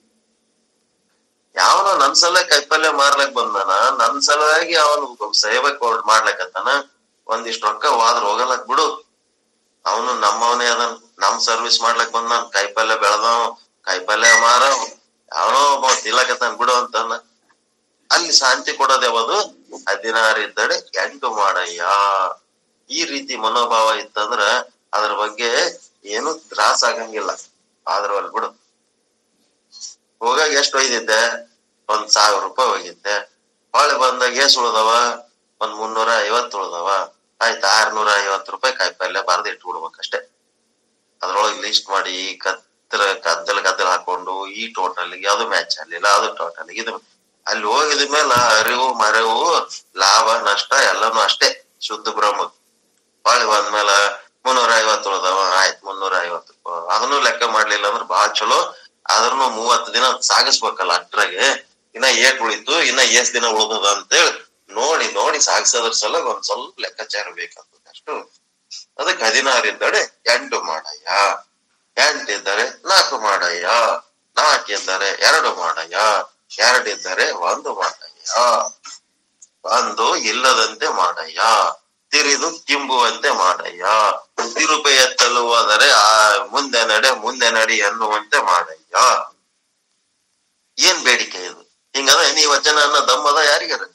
[SPEAKER 1] ಯಾವನ ನನ್ ಸಲ ಕೈಪಲ್ಯ ಮಾರ್ಲಕ್ ಬಂದಾನ ನನ್ ಸಲುವಾಗಿ ಅವನು ಸೇವೆ ಕೊಡ್ ಮಾಡ್ಲಕತ್ತಾನ ಒಂದಿಷ್ಟು ರೊಕ್ಕ ಹೋದ್ರ ಹೋಗಲಕ್ ಬಿಡು ಅವನು ನಮ್ಮವನೇ ಅದನ್ ನಮ್ ಸರ್ವಿಸ್ ಮಾಡ್ಲಕ್ ಬಂದಾನ ಕೈಪಲ್ಯ ಬೆಳೆದವ್ ಕೈಪಲ್ಯ ಮಾರ ಅವನೋ ಒಬ್ಬ ತಿಲ್ಲಕತ್ತಾನ ಬಿಡು ಅಂತಾನ ಅಲ್ಲಿ ಶಾಂತಿ ಕೊಡೋದ್ ಯಾವುದು ಹದಿನಾರು ಇದ್ದಡೆ ಎಂಟು ಮಾಡಯ್ಯ ಈ ರೀತಿ ಮನೋಭಾವ ಇತ್ತಂದ್ರ ಅದ್ರ ಬಗ್ಗೆ ಏನು ತ್ರಾಸ ಆಗಂಗಿಲ್ಲ ಆದ್ರ ಅಲ್ಲಿ ಬಿಡು ಹೋಗಾಗ ಎಷ್ಟು ಒಯ್ದಿದ್ದೆ ಒಂದ್ ಸಾವಿರ ರೂಪಾಯಿ ಹೋಗಿದ್ದೆ ಹೊಳೆ ಬಂದಾಗ ಎಷ್ಟ್ ಉಳ್ದವ ಒಂದ್ ಮುನ್ನೂರ ಐವತ್ತು ಉಳ್ದವ ಆಯ್ತು ಆರ್ನೂರ ಐವತ್ತು ರೂಪಾಯಿ ಕಾಯಿಪಲ್ಯ ಬರ್ದು ಇಟ್ಬಿಡ್ಬೇಕಷ್ಟೇ ಅದ್ರೊಳಗೆ ಲಿಸ್ಟ್ ಮಾಡಿ ಕತ್ತ ಚಿತ್ರ ಗದ್ದಲ ಗದ್ದಲ ಹಾಕೊಂಡು ಈ ಟೋಟಲ್ಗೆ ಅದು ಮ್ಯಾಚ್ ಆಗ್ಲಿಲ್ಲ ಅದು ಟೋಟಲ್ಗೆ ಇದು ಅಲ್ಲಿ ಹೋಗಿದ ಮೇಲೆ ಅರಿವು ಮರೆವು ಲಾಭ ನಷ್ಟ ಎಲ್ಲಾನು ಅಷ್ಟೇ ಶುದ್ಧ ಬ್ರಹ್ಮ ಹೊಳ್ಳಿ ಬಂದ್ಮೇಲೆ ಮುನ್ನೂರ ಐವತ್ತು ಉಳ್ದಾವ ಆಯ್ತು ಮುನ್ನೂರ ಐವತ್ತು ಅದನ್ನು ಲೆಕ್ಕ ಮಾಡ್ಲಿಲ್ಲ ಅಂದ್ರೆ ಬಾಳ ಚಲೋ ಆದ್ರೂ ಮೂವತ್ತು ದಿನ ಸಾಗಿಸ್ಬೇಕಲ್ಲ ಅಷ್ಟ್ರಾಗೆ ಇನ್ನ ಏಟ್ ಉಳಿತು ಇನ್ನ ಎಷ್ಟ್ ದಿನ ಉಳ್ದದ ಅಂತೇಳಿ ನೋಡಿ ನೋಡಿ ಸಾಗಿಸೋದ್ರ ಸಲ ಒಂದ್ ಸ್ವಲ್ಪ ಲೆಕ್ಕಾಚಾರ ಬೇಕಂತ ಅಷ್ಟು ಅದಕ್ಕೆ ಹದಿನಾರು ಇದ್ದಡೆ ಎಂಟು ಮಾಡಯ್ಯ ಎಂಟಿದ್ದರೆ ನಾಲ್ಕು ಮಾಡಯ್ಯ ನಾಲ್ಕಿದ್ದರೆ ಎರಡು ಮಾಡಯ್ಯ ಎರಡಿದ್ದರೆ ಒಂದು ಮಾಡಯ್ಯ ಒಂದು ಇಲ್ಲದಂತೆ ಮಾಡಯ್ಯ ತಿರಿದು ತಿಂಬುವಂತೆ ಮಾಡಯ್ಯ ತಿರುಪೆ ಎತ್ತಲು ಹೋದರೆ ಆ ಮುಂದೆ ನಡೆ ಮುಂದೆ ನಡಿ ಎನ್ನುವಂತೆ ಮಾಡಯ್ಯ ಏನ್ ಬೇಡಿಕೆ ಇದು ಹಿಂಗದ ನೀ ವಚನ ಅನ್ನೋ ದಮ್ಮದ ಯಾರಿಗಾರ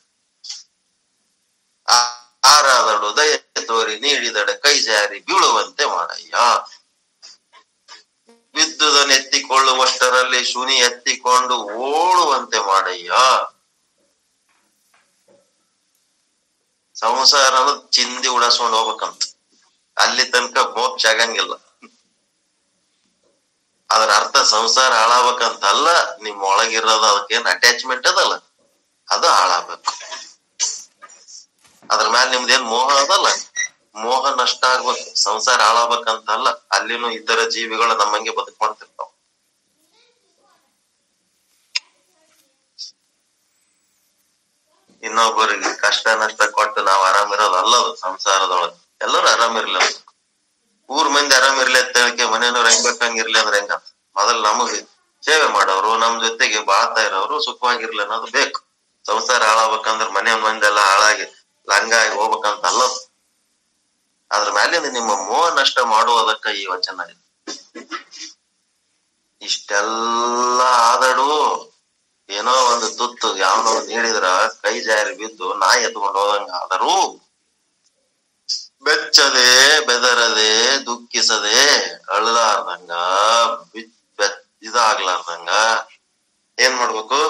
[SPEAKER 1] ಆ- ಆರಾದಡು ದಯ ತೋರಿ ನೀಡಿದಡೆ ಕೈ ಜಾರಿ ಬೀಳುವಂತೆ ಮಾಡಯ್ಯ ಬಿದ್ದುದನ್ನೆತ್ತಿಕೊಳ್ಳುವಷ್ಟರಲ್ಲಿ ಶುನಿ ಎತ್ತಿಕೊಂಡು ಓಡುವಂತೆ ಮಾಡಯ್ಯ ಸಂಸಾರ ಅನ್ನೋದು ಚಿಂದಿ ಉಡಸ್ಕೊಂಡು ಹೋಗ್ಬೇಕಂತ ಅಲ್ಲಿ ತನಕ ಮೋಕ್ಷ ಆಗಂಗಿಲ್ಲ ಅದ್ರ ಅರ್ಥ ಸಂಸಾರ ಹಾಳಾಗ್ಬೇಕಂತಲ್ಲ ನಿಮ್ ಒಳಗಿರೋದು ಅದಕ್ಕೇನ್ ಅಟ್ಯಾಚ್ಮೆಂಟ್ ಅದಲ್ಲ ಅದು ಹಾಳಾಗ್ಬೇಕು ಅದ್ರ ಮ್ಯಾಲ ನಿಮ್ದೇನ್ ಮೋಹ ಅದಲ್ಲ ಮೋಹ ನಷ್ಟ ಆಗ್ಬೇಕು ಸಂಸಾರ ಹಾಳಾಗ್ಬೇಕಂತಲ್ಲ ಅಲ್ಲಿನೂ ಇತರ ಜೀವಿಗಳು ನಮ್ಮಂಗೆ ಬದುಕ್ ಮಾಡ್ತಿರ್ತಾವ ಇನ್ನೊಬ್ಬರಿಗೆ ಕಷ್ಟ ನಷ್ಟ ಕೊಟ್ಟು ನಾವ್ ಆರಾಮಿರೋದು ಅಲ್ಲದು ಸಂಸಾರದೊಳಗೆ ಎಲ್ಲರೂ ಆರಾಮಿರ್ಲಿ ಅಂತ ಊರ್ ಮಂದಿ ಆರಾಮಿರ್ಲಿ ಅಂತ ಹೇಳಕ್ಕೆ ಮನೆಯವ್ರು ಹೆಂಗ್ ಬೇಕಂಗಿರ್ಲಿ ಅಂದ್ರೆ ಹೆಂಗ ಮೊದಲ್ ನಮಗೆ ಸೇವೆ ಮಾಡೋರು ನಮ್ ಜೊತೆಗೆ ಬಾಳ್ತಾ ಇರೋರು ಸುಖವಾಗಿರ್ಲಿ ಅನ್ನೋದು ಬೇಕು ಸಂಸಾರ ಹಾಳಾಗ್ಬೇಕಂದ್ರೆ ಮನೆ ಮಂದಿ ಎಲ್ಲ ಹಾಳಾಗಿ ಲಂಗಾಗಿ ಹೋಗ್ಬೇಕಂತ ಅಲ್ಲ ಅದ್ರ ಮೇಲಿಂದ ನಿಮ್ಮ ಮೋಹ ನಷ್ಟ ಮಾಡುವುದಕ್ಕ ಈ ವಚನ ಇದೆ ಇಷ್ಟೆಲ್ಲ ಆದಡು ಏನೋ ಒಂದು ತುತ್ತು ಯಾವನೋ ನೀಡಿದ್ರ ಕೈ ಜಾರಿ ಬಿದ್ದು ನಾಯಿ ಎತ್ಕೊಂಡು ಹೋದಂಗ ಆದರೂ ಬೆಚ್ಚದೆ ಬೆದರದೆ ದುಃಖಿಸದೆ ಅಳಲಾರ್ದಂಗ ಬಿತ್ ಬೆತ್ ಇದಾಗ್ಲಾರ್ದಂಗ ಏನ್ ಮಾಡ್ಬೇಕು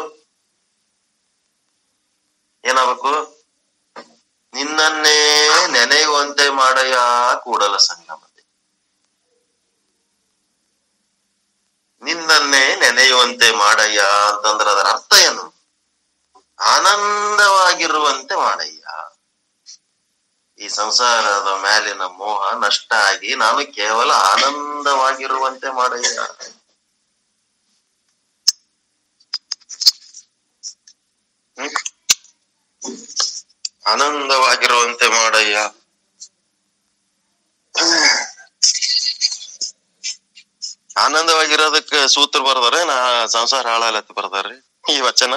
[SPEAKER 1] ಏನಾಗ್ಬೇಕು ನಿನ್ನನ್ನೇ ನೆನೆಯುವಂತೆ ಮಾಡಯ್ಯ ಕೂಡಲ ಸಂಗಮದೆ ನಿನ್ನನ್ನೇ ನೆನೆಯುವಂತೆ ಮಾಡಯ್ಯ ಅಂತಂದ್ರ ಅದರ ಅರ್ಥ ಏನು ಆನಂದವಾಗಿರುವಂತೆ ಮಾಡಯ್ಯ ಈ ಸಂಸಾರದ ಮೇಲಿನ ಮೋಹ ನಷ್ಟ ಆಗಿ ನಾನು ಕೇವಲ ಆನಂದವಾಗಿರುವಂತೆ ಮಾಡಯ್ಯ ಹ್ಮ್? ಆನಂದವಾಗಿರುವಂತೆ ಮಾಡಯ್ಯ ಆನಂದವಾಗಿರೋದಕ್ಕೆ ಸೂತ್ರ ಬರ್ದಾರೆ ನಾ ಸಂಸಾರ ಹಾಳಾಲತ್ ಬರ್ದಾರ್ರಿ ಈ ವಚನ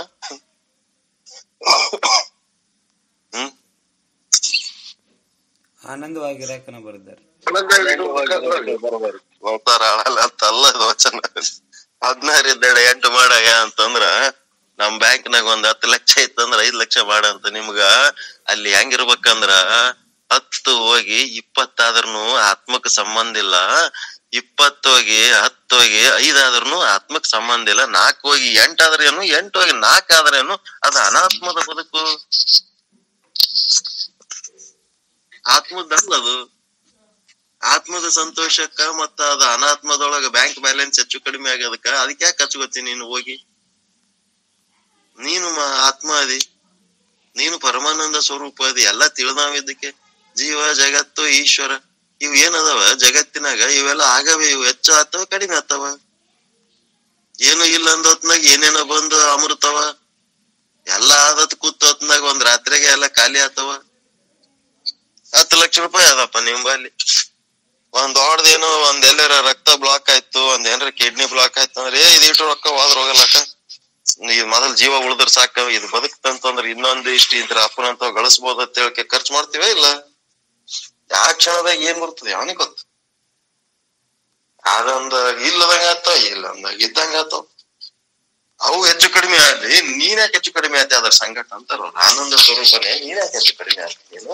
[SPEAKER 1] ಹ್ಮ್
[SPEAKER 3] ಆನಂದವಾಗಿರಾಕನ ಬರೆದಾರೆ
[SPEAKER 1] ಸಂಸಾರ ಹಾಳಲ್ಲ ಅಂತ ಅಲ್ಲ ಇದು ವಚನ ಹದಿನಾರು ಇದ್ದೇಳೆ ಎಂಟು ಮಾಡಯ್ಯ ಅಂತಂದ್ರ ನಮ್ ಬ್ಯಾಂಕ್ನಾಗ ಒಂದ್ ಹತ್ತು ಲಕ್ಷ ಇತ್ತಂದ್ರ ಐದ್ ಲಕ್ಷ ಮಾಡ ಅಂತ ನಿಮ್ಗ ಅಲ್ಲಿ ಹೆಂಗಿರ್ಬೇಕಂದ್ರ ಹತ್ತು ಹೋಗಿ ಇಪ್ಪತ್ತಾದ್ರೂ ಆತ್ಮಕ್ ಸಂಬಂಧ ಇಲ್ಲ ಇಪ್ಪತ್ತು ಹೋಗಿ ಹತ್ತು ಹೋಗಿ ಐದಾದ್ರೂ ಆತ್ಮಕ್ ಸಂಬಂಧ ಇಲ್ಲ ನಾಲ್ಕು ಹೋಗಿ ಎಂಟಾದ್ರೇನು ಎಂಟು ಹೋಗಿ ನಾಲ್ಕು ಆದ್ರೇನು ಅದು ಅನಾತ್ಮದ ಬದುಕು ಆತ್ಮದಲ್ಲ ಅದು ಆತ್ಮದ ಸಂತೋಷಕ್ಕ ಮತ್ತ ಅದ ಅನಾತ್ಮದೊಳಗ ಬ್ಯಾಂಕ್ ಬ್ಯಾಲೆನ್ಸ್ ಹೆಚ್ಚು ಕಡಿಮೆ ಆಗೋದಕ್ಕ ಅದಕ್ಕೆ ಯಾಕೆ ಹಚ್ಕೋತಿ ನೀನು ಹೋಗಿ ನೀನು ಮ- ಆತ್ಮ ಅದಿ ನೀನು ಪರಮಾನಂದ ಸ್ವರೂಪ ಅದಿ ಎಲ್ಲಾ ತಿಳಿದಾವಿದ್ದಕ್ಕೆ ಜೀವ ಜಗತ್ತು ಈಶ್ವರ ಇವ್ ಏನದಾವ ಜಗತ್ತಿನಾಗ ಇವೆಲ್ಲ ಆಗವೆ ಇವು ಹೆಚ್ಚು ಆತವ ಕಡಿಮೆ ಆತವ ಏನು ಇಲ್ಲ ಅಂದ ಹೊತ್ನಾಗ ಏನೇನೋ ಬಂದು ಅಮೃತವ ಎಲ್ಲಾ ಆದತ್ ಕೂತ್ ಹೊತ್ನಾಗ ಒಂದ್ ರಾತ್ರಿಗೆ ಎಲ್ಲ ಖಾಲಿ ಆತವ ಹತ್ತು ಲಕ್ಷ ರೂಪಾಯಿ ಅದಪ್ಪ ನಿಮ್ ಬಲ್ಲಿ ಒಂದ್ ದೊಡ್ಡದೇನೋ ಒಂದ್ ಎಲ್ಲಾರ ರಕ್ತ ಬ್ಲಾಕ್ ಆಯ್ತು ಒಂದ್ ಏನಾರ ಕಿಡ್ನಿ ಬ್ಲಾಕ್ ಆಯ್ತು ಅಂದ್ರೆ ಏ ಇದಿಟ್ಟು ರೊಕ್ಕ ಹೋದ್ರ ಹೋಗಲ್ಲಕ್ಕ ಈ ಮೊದಲ್ ಜೀವ ಉಳಿದ್ರ ಸಾಕ ಇದು ಬದುಕ್ತಂತಂದ್ರ ಇನ್ನೊಂದ್ ಇಷ್ಟ ಇದ್ರ ಅಪ್ಪನಂತ ಗಳಿಸ್ಬೋದ್ ಅಂತ ಹೇಳಕ್ಕೆ ಖರ್ಚು ಮಾಡ್ತೀವ ಇಲ್ಲ ಯಾವ ಕ್ಷಣದಾಗ ಏನ್ ಬರ್ತದೆ ಅವನಿಗೆ ಗೊತ್ತು ಅದೊಂದ ಇಲ್ಲದಂಗ ಆತವ ಇಲ್ಲ ಅಂದಾಗ ಇದ್ದಂಗ ಆತವ ಅವು ಹೆಚ್ಚು ಕಡಿಮೆ ಆಗ್ಲಿ ನೀನ್ ಯಾಕೆ ಹೆಚ್ಚು ಕಡಿಮೆ ಆಯ್ತು ಅದ್ರ ಸಂಕಟ ಅಂತಾರ ಆನಂದ ಸ್ವರೂಪನೇ ನೀನ್ ಯಾಕೆ ಹೆಚ್ಚು ಕಡಿಮೆ ಆಗ್ತಿ ನೀನು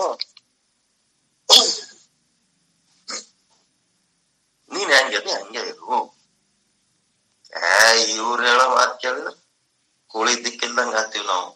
[SPEAKER 1] ನೀನ್ ಹೆಂಗದಿ ಹಂಗೆ ಇರು ಏ ಇವ್ರು ಹೇಳೋ ಮಾತ್ ಕೇಳಿದ್ರ ಕೋಳಿ ದಿಕ್ಕಿಲ್ದಂಗ ಆತೀವಿ ನಾವು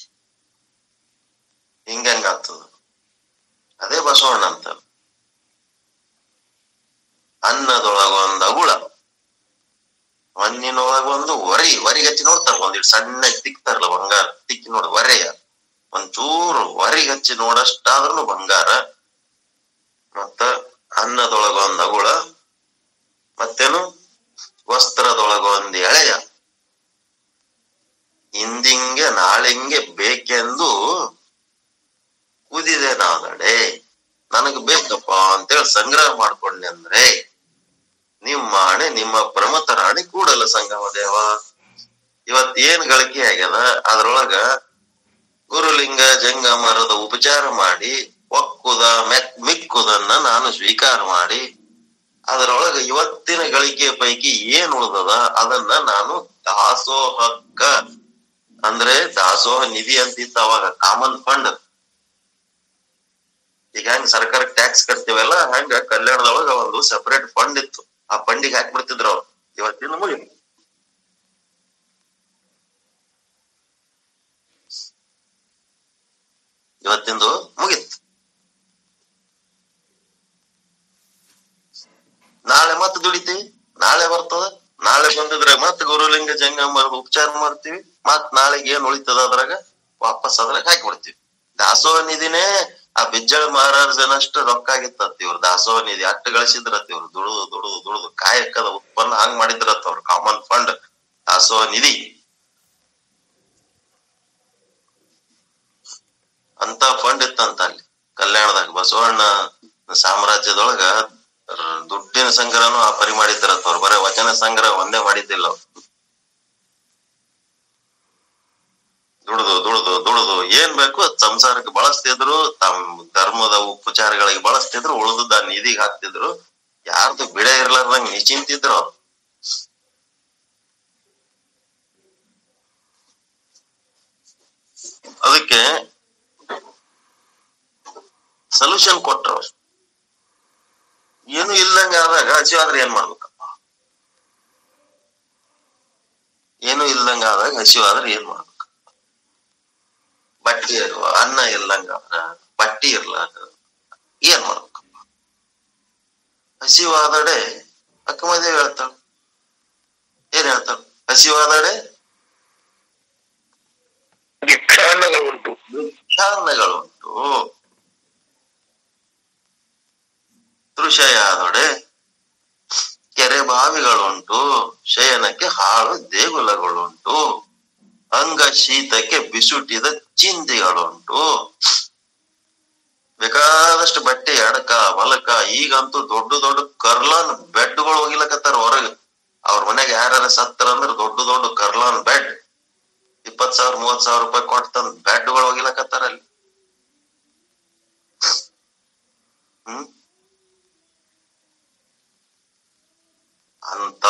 [SPEAKER 1] ಹಿಂಗಂಗ ಆಗ್ತದ ಅದೇ ಬಸವಣ್ಣ ಅಂತ ಅನ್ನದೊಳಗ ಒಂದ್ ಅಗುಳ ಮಣ್ಣಿನೊಳಗ ಒಂದು ವರಿ ವರಿಗೆ ಹಚ್ಚಿ ನೋಡ್ತಾರ ಒಂದಿಟ್ಟು ಸಣ್ಣ ತಿಕ್ತಾರಲ್ಲ ಬಂಗಾರ ತಿಕ್ಕಿ ನೋಡಿ ವರೆಯ ಒಂಚೂರು ವರಿಗೆ ಹಚ್ಚಿ ನೋಡಷ್ಟಾದ್ರೂ ಬಂಗಾರ ಮತ್ತ ಅನ್ನದೊಳಗ ಒಂದ್ ಅಗುಳ ಮತ್ತೇನು ವಸ್ತ್ರದೊಳಗ ಒಂದ್ ಎಳೆಯ ಇಂದಿಂಗೆ ನಾಳಿಂಗೆ ಬೇಕೆಂದು ಕುದಿದೆ ನಾದಡೆ ನನಗ್ ಬೇಕಪ್ಪ ಅಂತೇಳಿ ಸಂಗ್ರಹ ಮಾಡ್ಕೊಂಡೆ ಅಂದ್ರೆ ನಿಮ್ಮ ಆಣೆ ನಿಮ್ಮ ಪ್ರಮಥ ರಾಣಿ ಕೂಡಲ ಸಂಗಮ ದೇವ ಇವತ್ ಏನ್ ಗಳಿಕೆ ಆಗ್ಯದ ಅದ್ರೊಳಗ ಗುರುಲಿಂಗ ಜಂಗಮರದ ಉಪಚಾರ ಮಾಡಿ ಒಕ್ಕುದ ಮೆಕ್ ಮಿಕ್ಕುದನ್ನ ನಾನು ಸ್ವೀಕಾರ ಮಾಡಿ ಅದರೊಳಗ ಇವತ್ತಿನ ಗಳಿಕೆಯ ಪೈಕಿ ಏನ್ ಉಳ್ದದ ಅದನ್ನ ನಾನು ದಾಸೋಹಕ್ಕ ಅಂದ್ರೆ ದಾಸೋಹ ನಿಧಿ ಅಂತಿತ್ತು ಅವಾಗ ಕಾಮನ್ ಫಂಡ್ ಈಗ ಹೆಂಗ್ ಸರ್ಕಾರಕ್ಕೆ ಟ್ಯಾಕ್ಸ್ ಕಟ್ತೀವಲ್ಲ ಹಂಗ ಕಲ್ಯಾಣದೊಳಗ ಒಂದು ಸೆಪರೇಟ್ ಫಂಡ್ ಇತ್ತು ಆ ಫಂಡಿಗೆ ಹಾಕ್ಬಿಡ್ತಿದ್ರು ಅವ್ರು ಇವತ್ತಿನ ಮುಗಿ ಇವತ್ತಿಂದು ಮುಗಿತ್ತು ನಾಳೆ ಮತ್ತೆ ದುಡಿತೀವಿ ನಾಳೆ ಬರ್ತದ ನಾಳೆ ಬಂದಿದ್ರೆ ಮತ್ ಗುರುಲಿಂಗ ಜಂಗಮರದ ಉಪಚಾರ ಮಾಡ್ತೀವಿ ಮತ್ ನಾಳೆಗೆ ಏನ್ ಉಳಿತದ ಅದ್ರಾಗ ವಾಪಸ್ ಅದ್ರಾಗ ಹಾಕಿಬಿಡ್ತೀವಿ ದಾಸೋಹ ನಿಧಿನೇ ಆ ಬಿಜ್ಜಳ ಮಹಾರಾಜನಷ್ಟು ರೊಕ್ಕ ಆಗಿತ್ತತ್ ಇವ್ರು ದಾಸೋಹ ನಿಧಿ ಅಟ್ಟು ಗಳಿಸಿದ್ರತ್ ಇವ್ರು ದುಡಿದು ದುಡಿದು ದುಡಿದು ಕಾಯಕದ ಉತ್ಪನ್ನ ಹಂಗ್ ಮಾಡಿದ್ರತ್ ಅವ್ರು ಕಾಮನ್ ಫಂಡ್ ದಾಸೋಹ ನಿಧಿ ಅಂತ ಫಂಡ್ ಇತ್ತಂತ ಅಲ್ಲಿ ಕಲ್ಯಾಣದಾಗ ಬಸವಣ್ಣ ಸಾಮ್ರಾಜ್ಯದೊಳಗ ರ- ದುಡ್ಡಿನ ಸಂಗ್ರಹನು ಆ ಪರಿ ಮಾಡಿದ್ರತ್ ಅವ್ರು ಬರೇ ವಚನ ಸಂಗ್ರಹ ಒಂದೇ ಮಾಡಿದ್ದಿಲ್ಲ ಅವ್ರು ದುಡ್ದು ದುಡ್ದು ದುಡ್ದು ಏನ್ ಬೇಕು ಅದ್ ಸಂಸಾರಕ್ಕೆ ಬಳಸ್ತಿದ್ರು ತಮ್ಮ ಧರ್ಮದ ಉಪಚಾರಗಳಿಗೆ ಬಳಸ್ತಿದ್ರು ಉಳಿದದ ನಿಧಿಗೆ ಹಾಕ್ತಿದ್ರು ಯಾರ್ದು ಬಿಡ ಇರ್ಲಾರ್ದಂಗ್ ನಿಚಿಂತಿದ್ರು ಅವ್ರು ಅದಕ್ಕೆ ಸೊಲ್ಯೂಷನ್ ಕೊಟ್ರು ಅವ್ರು ಏನು ಇಲ್ಲಂಗ ಆದಾಗ ಹಸಿವಾದ್ರೆ ಏನ್ ಮಾಡ್ಬೇಕಪ್ಪ ಏನು ಇಲ್ಲಂಗ ಆದಾಗ ಹಸಿವಾದ್ರೆ ಏನ್ ಮಾಡ್ಬೇಕು ಬಟ್ಟೆ ಇರುವ ಅನ್ನ ಇಲ್ಲಂಗ ಆದ್ರ ಬಟ್ಟಿ ಇರ್ಲಾರ ಏನ್ ಮಾಡ್ಬೇಕಪ್ಪ ಹಸಿವಾದಡೆ ಅಕ್ಕಮದೇವಿ ಹೇಳ್ತಾಳ ಏನ್ ಹೇಳ್ತಾಳ ಹಸಿವಾದಡೆ
[SPEAKER 2] ಧಿಕ್ಕಾರಗಳುಂಟು
[SPEAKER 1] ಕಾರಣಗಳುಂಟು ತೃಷಯಾದೊಡೆ ಕೆರೆ ಬಾವಿಗಳುಂಟು ಶಯನಕ್ಕೆ ಹಾಳು ದೇಗುಲಗಳುಂಟು ಅಂಗ ಶೀತಕ್ಕೆ ಬಿಸುಟಿದ ಚಿಂದಿಗಳುಂಟು ಬೇಕಾದಷ್ಟು ಬಟ್ಟೆ ಎಡಕ ಬಲಕ ಈಗಂತೂ ದೊಡ್ಡ ದೊಡ್ಡ ಕರ್ಲಾನ್ ಬೆಡ್ಗಳು ಹೋಗಿಲಕತ್ತಾರ ಹೊರಗ ಅವ್ರ ಮನೆಗೆ ಯಾರ್ಯಾರ ಸತ್ತರ ಅಂದ್ರ ದೊಡ್ಡ ದೊಡ್ಡ ಕರ್ಲಾನ್ ಬೆಡ್ ಇಪ್ಪತ್ ಸಾವಿರ ಮೂವತ್ ಸಾವಿರ ರೂಪಾಯಿ ಕೊಟ್ಟು ತಂದ್ ಬೆಡ್ಗಳು ಹೋಗಿಲಕತ್ತಾರ ಅಲ್ಲಿ ಹ್ಮ್ ಅಂತ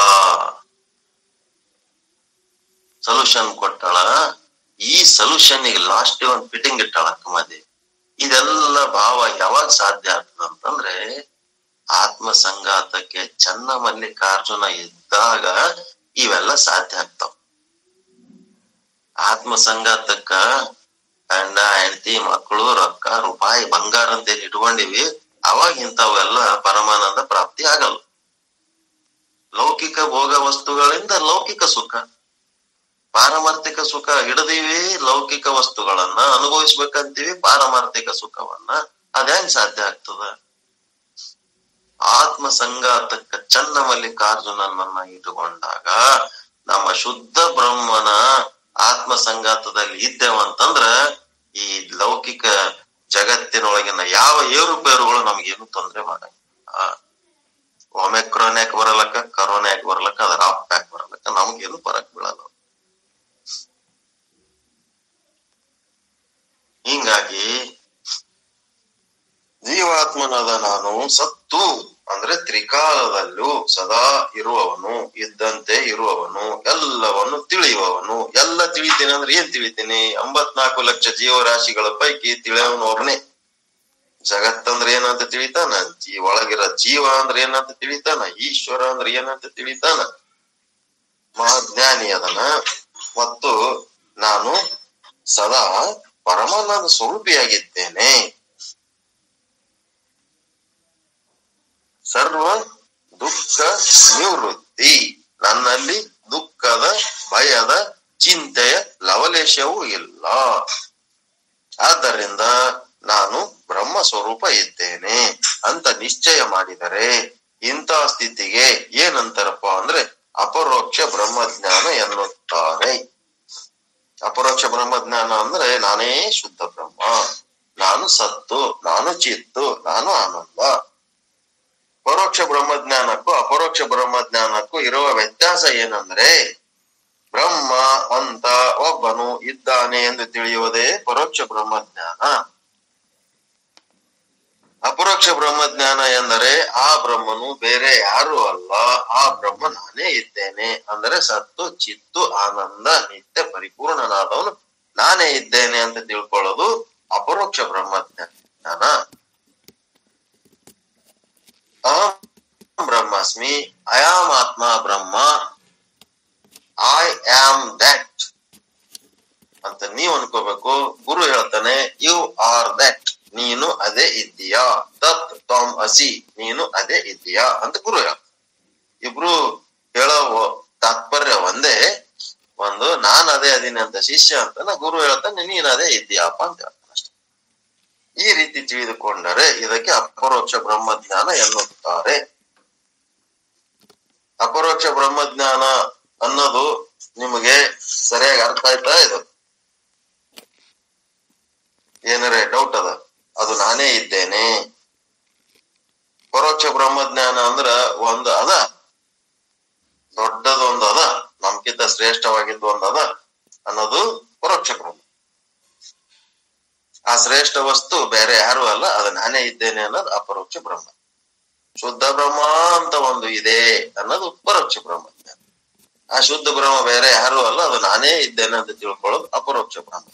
[SPEAKER 1] ಸೊಲ್ಯೂಷನ್ ಕೊಟ್ಟಾಳ ಈ ಸೊಲ್ಯೂಷನ್ ಗೆ ಲಾಸ್ಟ್ ಒಂದ್ ಫಿಟ್ಟಿಂಗ್ ಇಟ್ಟಾಳ ಅಕ್ಕಮದಿ ಇದೆಲ್ಲ ಭಾವ ಯಾವಾಗ ಸಾಧ್ಯ ಆಗ್ತದ ಅಂತಂದ್ರೆ ಆತ್ಮ ಸಂಘಾತಕ್ಕೆ ಚನ್ನ ಮಲ್ಲಿಕಾರ್ಜುನ ಇದ್ದಾಗ ಇವೆಲ್ಲ ಸಾಧ್ಯ ಆಗ್ತಾವ ಆತ್ಮ ಸಂಘಾತಕ್ಕ ಗಂಡ ಹೆಂಡತಿ ಮಕ್ಕಳು ರೊಕ್ಕ ರೂಪಾಯಿ ಬಂಗಾರ ಅಂತ ಏನ್ ಇಟ್ಕೊಂಡಿವಿ ಅವಾಗ ಇಂಥವೆಲ್ಲ ಪರಮಾನಂದ ಪ್ರಾಪ್ತಿ ಆಗಲ್ಲ ಲೌಕಿಕ ಭೋಗ ವಸ್ತುಗಳಿಂದ ಲೌಕಿಕ ಸುಖ ಪಾರಮಾರ್ಥಿಕ ಸುಖ ಹಿಡಿದೀವಿ ಲೌಕಿಕ ವಸ್ತುಗಳನ್ನ ಅನುಭವಿಸ್ಬೇಕಂತೀವಿ ಪಾರಮಾರ್ಥಿಕ ಸುಖವನ್ನ ಅದ್ ಹೆಂಗ್ ಸಾಧ್ಯ ಆಗ್ತದ ಆತ್ಮ ಸಂಘಾತಕ್ಕ ಚನ್ನ ಮಲ್ಲಿಕಾರ್ಜುನನನ್ನ ಇಟ್ಟುಕೊಂಡಾಗ ನಮ್ಮ ಶುದ್ಧ ಬ್ರಹ್ಮನ ಆತ್ಮ ಸಂಘಾತದಲ್ಲಿ ಇದ್ದೇವಂತಂದ್ರ ಈ ಲೌಕಿಕ ಜಗತ್ತಿನೊಳಗಿನ ಯಾವ ಏರುಪೇರುಗಳು ನಮ್ಗೇನು ತೊಂದರೆ ಮಾಡಂಗಿಲ್ಲ ಒಮೆಕ್ರಾನ್ ಯಾಕೆ ಬರಲಕ್ಕ ಕರೋನಾ ಯಾಕೆ ಬರ್ಲಕ್ಕ ಅದ್ರ ಆಪ್ ಯಾಕೆ ಬರಲಕ್ಕ ನಮ್ಗೇನು ಫರಕ್ ಬೀಳಲ್ಲ ಹಿಂಗಾಗಿ ಜೀವಾತ್ಮನಾದ ನಾನು ಸತ್ತು ಅಂದ್ರೆ ತ್ರಿಕಾಲದಲ್ಲೂ ಸದಾ ಇರುವವನು ಇದ್ದಂತೆ ಇರುವವನು ಎಲ್ಲವನ್ನು ತಿಳಿಯುವವನು ಎಲ್ಲ ತಿಳಿತೀನಿ ಅಂದ್ರೆ ಏನ್ ತಿಳಿತೀನಿ ಎಂಬತ್ನಾಲ್ಕು ಲಕ್ಷ ಜೀವರಾಶಿಗಳ ಪೈಕಿ ತಿಳಿಯವನು ಒಬ್ಬನೇ ಜಗತ್ತಂದ್ರೆ ಏನಂತ ತಿಳಿತಾನ ಜೀ ಒಳಗಿರೋ ಜೀವ ಅಂದ್ರೆ ಏನಂತ ತಿಳಿತಾನ ಈಶ್ವರ ಅಂದ್ರೆ ಏನಂತ ತಿಳಿತಾನ ಮಹಾಜ್ಞಾನಿ ಅದನ ಮತ್ತು ನಾನು ಸದಾ ಪರಮಾನಂದ ಸ್ವರೂಪಿಯಾಗಿದ್ದೇನೆ ಸರ್ವ ದುಃಖ ನಿವೃತ್ತಿ ನನ್ನಲ್ಲಿ ದುಃಖದ ಭಯದ ಚಿಂತೆಯ ಲವಲೇಶವೂ ಇಲ್ಲ ಆದ್ದರಿಂದ ನಾನು ಬ್ರಹ್ಮ ಸ್ವರೂಪ ಇದ್ದೇನೆ ಅಂತ ನಿಶ್ಚಯ ಮಾಡಿದರೆ ಇಂತಹ ಸ್ಥಿತಿಗೆ ಏನಂತಾರಪ್ಪ ಅಂದ್ರೆ ಅಪರೋಕ್ಷ ಬ್ರಹ್ಮಜ್ಞಾನ ಎನ್ನುತ್ತಾರೆ ಅಪರೋಕ್ಷ ಬ್ರಹ್ಮಜ್ಞಾನ ಅಂದ್ರೆ ನಾನೇ ಶುದ್ಧ ಬ್ರಹ್ಮ ನಾನು ಸತ್ತು ನಾನು ಚಿತ್ತು ನಾನು ಆನಂದ ಪರೋಕ್ಷ ಬ್ರಹ್ಮಜ್ಞಾನಕ್ಕೂ ಅಪರೋಕ್ಷ ಬ್ರಹ್ಮಜ್ಞಾನಕ್ಕೂ ಇರುವ ವ್ಯತ್ಯಾಸ ಏನಂದ್ರೆ ಬ್ರಹ್ಮ ಅಂತ ಒಬ್ಬನು ಇದ್ದಾನೆ ಎಂದು ತಿಳಿಯುವುದೇ ಪರೋಕ್ಷ ಬ್ರಹ್ಮಜ್ಞಾನ ಅಪರೋಕ್ಷ ಬ್ರಹ್ಮಜ್ಞಾನ ಎಂದರೆ ಆ ಬ್ರಹ್ಮನು ಬೇರೆ ಯಾರು ಅಲ್ಲ ಆ ಬ್ರಹ್ಮ ನಾನೇ ಇದ್ದೇನೆ ಅಂದರೆ ಸತ್ತು ಚಿತ್ತು ಆನಂದ ನಿತ್ಯ ಪರಿಪೂರ್ಣನಾದವನು ನಾನೇ ಇದ್ದೇನೆ ಅಂತ ತಿಳ್ಕೊಳ್ಳೋದು ಅಪರೋಕ್ಷ ಬ್ರಹ್ಮಜ್ಞಾನ ಅಹಂ ಬ್ರಹ್ಮಾಸ್ಮಿ ಅಯಾಮ್ ಆತ್ಮ ಬ್ರಹ್ಮ ಐ ಆಮ್ ದಟ್ ಅಂತ ನೀವ್ ಅನ್ಕೋಬೇಕು ಗುರು ಹೇಳ್ತಾನೆ ಯು ಆರ್ ದಟ್ ನೀನು ಅದೇ ಇದ್ದೀಯಾ ತತ್ ತ್ವಂ ಅಸಿ ನೀನು ಅದೇ ಇದ್ದೀಯಾ ಅಂತ ಗುರು ಹೇಳ್ತಾನೆ ಇಬ್ರು ಹೇಳೋ ತಾತ್ಪರ್ಯ ಒಂದೇ ಒಂದು ನಾನ್ ಅದೇ ಅದೀನಿ ಅಂತ ಶಿಷ್ಯ ಅಂತ ಗುರು ಹೇಳ್ತಾನೆ ನೀನ್ ಅದೇ ಇದ್ದೀಯಪ್ಪ ಅಂತ ಹೇಳ್ತಾನೆ ಅಷ್ಟೇ ಈ ರೀತಿ ತಿಳಿದುಕೊಂಡರೆ ಇದಕ್ಕೆ ಅಪರೋಕ್ಷ ಬ್ರಹ್ಮಜ್ಞಾನ ಎನ್ನುತ್ತಾರೆ ಅಪರೋಕ್ಷ ಬ್ರಹ್ಮಜ್ಞಾನ ಅನ್ನೋದು ನಿಮಗೆ ಸರಿಯಾಗಿ ಅರ್ಥ ಆಯ್ತಾ ಇದು ಏನಾರೆ ಡೌಟ್ ಅದ ಅದು ನಾನೇ ಇದ್ದೇನೆ ಪರೋಕ್ಷ ಬ್ರಹ್ಮಜ್ಞಾನ ಅಂದ್ರ ಒಂದ್ ಅದ ದೊಡ್ಡದೊಂದು ಅದ ನಮ್ಗಿಂತ ಶ್ರೇಷ್ಠವಾಗಿದ್ದು ಒಂದ್ ಅದ ಅನ್ನೋದು ಪರೋಕ್ಷ ಬ್ರಹ್ಮ ಆ ಶ್ರೇಷ್ಠ ವಸ್ತು ಬೇರೆ ಯಾರು ಅಲ್ಲ ಅದು ನಾನೇ ಇದ್ದೇನೆ ಅನ್ನೋದು ಅಪರೋಕ್ಷ ಬ್ರಹ್ಮ ಶುದ್ಧ ಬ್ರಹ್ಮ ಅಂತ ಒಂದು ಇದೆ ಅನ್ನೋದು ಪರೋಕ್ಷ ಬ್ರಹ್ಮ ಆ ಶುದ್ಧ ಬ್ರಹ್ಮ ಬೇರೆ ಯಾರು ಅಲ್ಲ ಅದು ನಾನೇ ಇದ್ದೇನೆ ಅಂತ ತಿಳ್ಕೊಳ್ಳೋದು ಅಪರೋಕ್ಷ ಬ್ರಹ್ಮ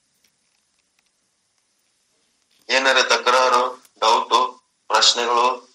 [SPEAKER 1] ಏನಾರ ತಕರಾರು ಡೌಟು ಪ್ರಶ್ನೆಗಳು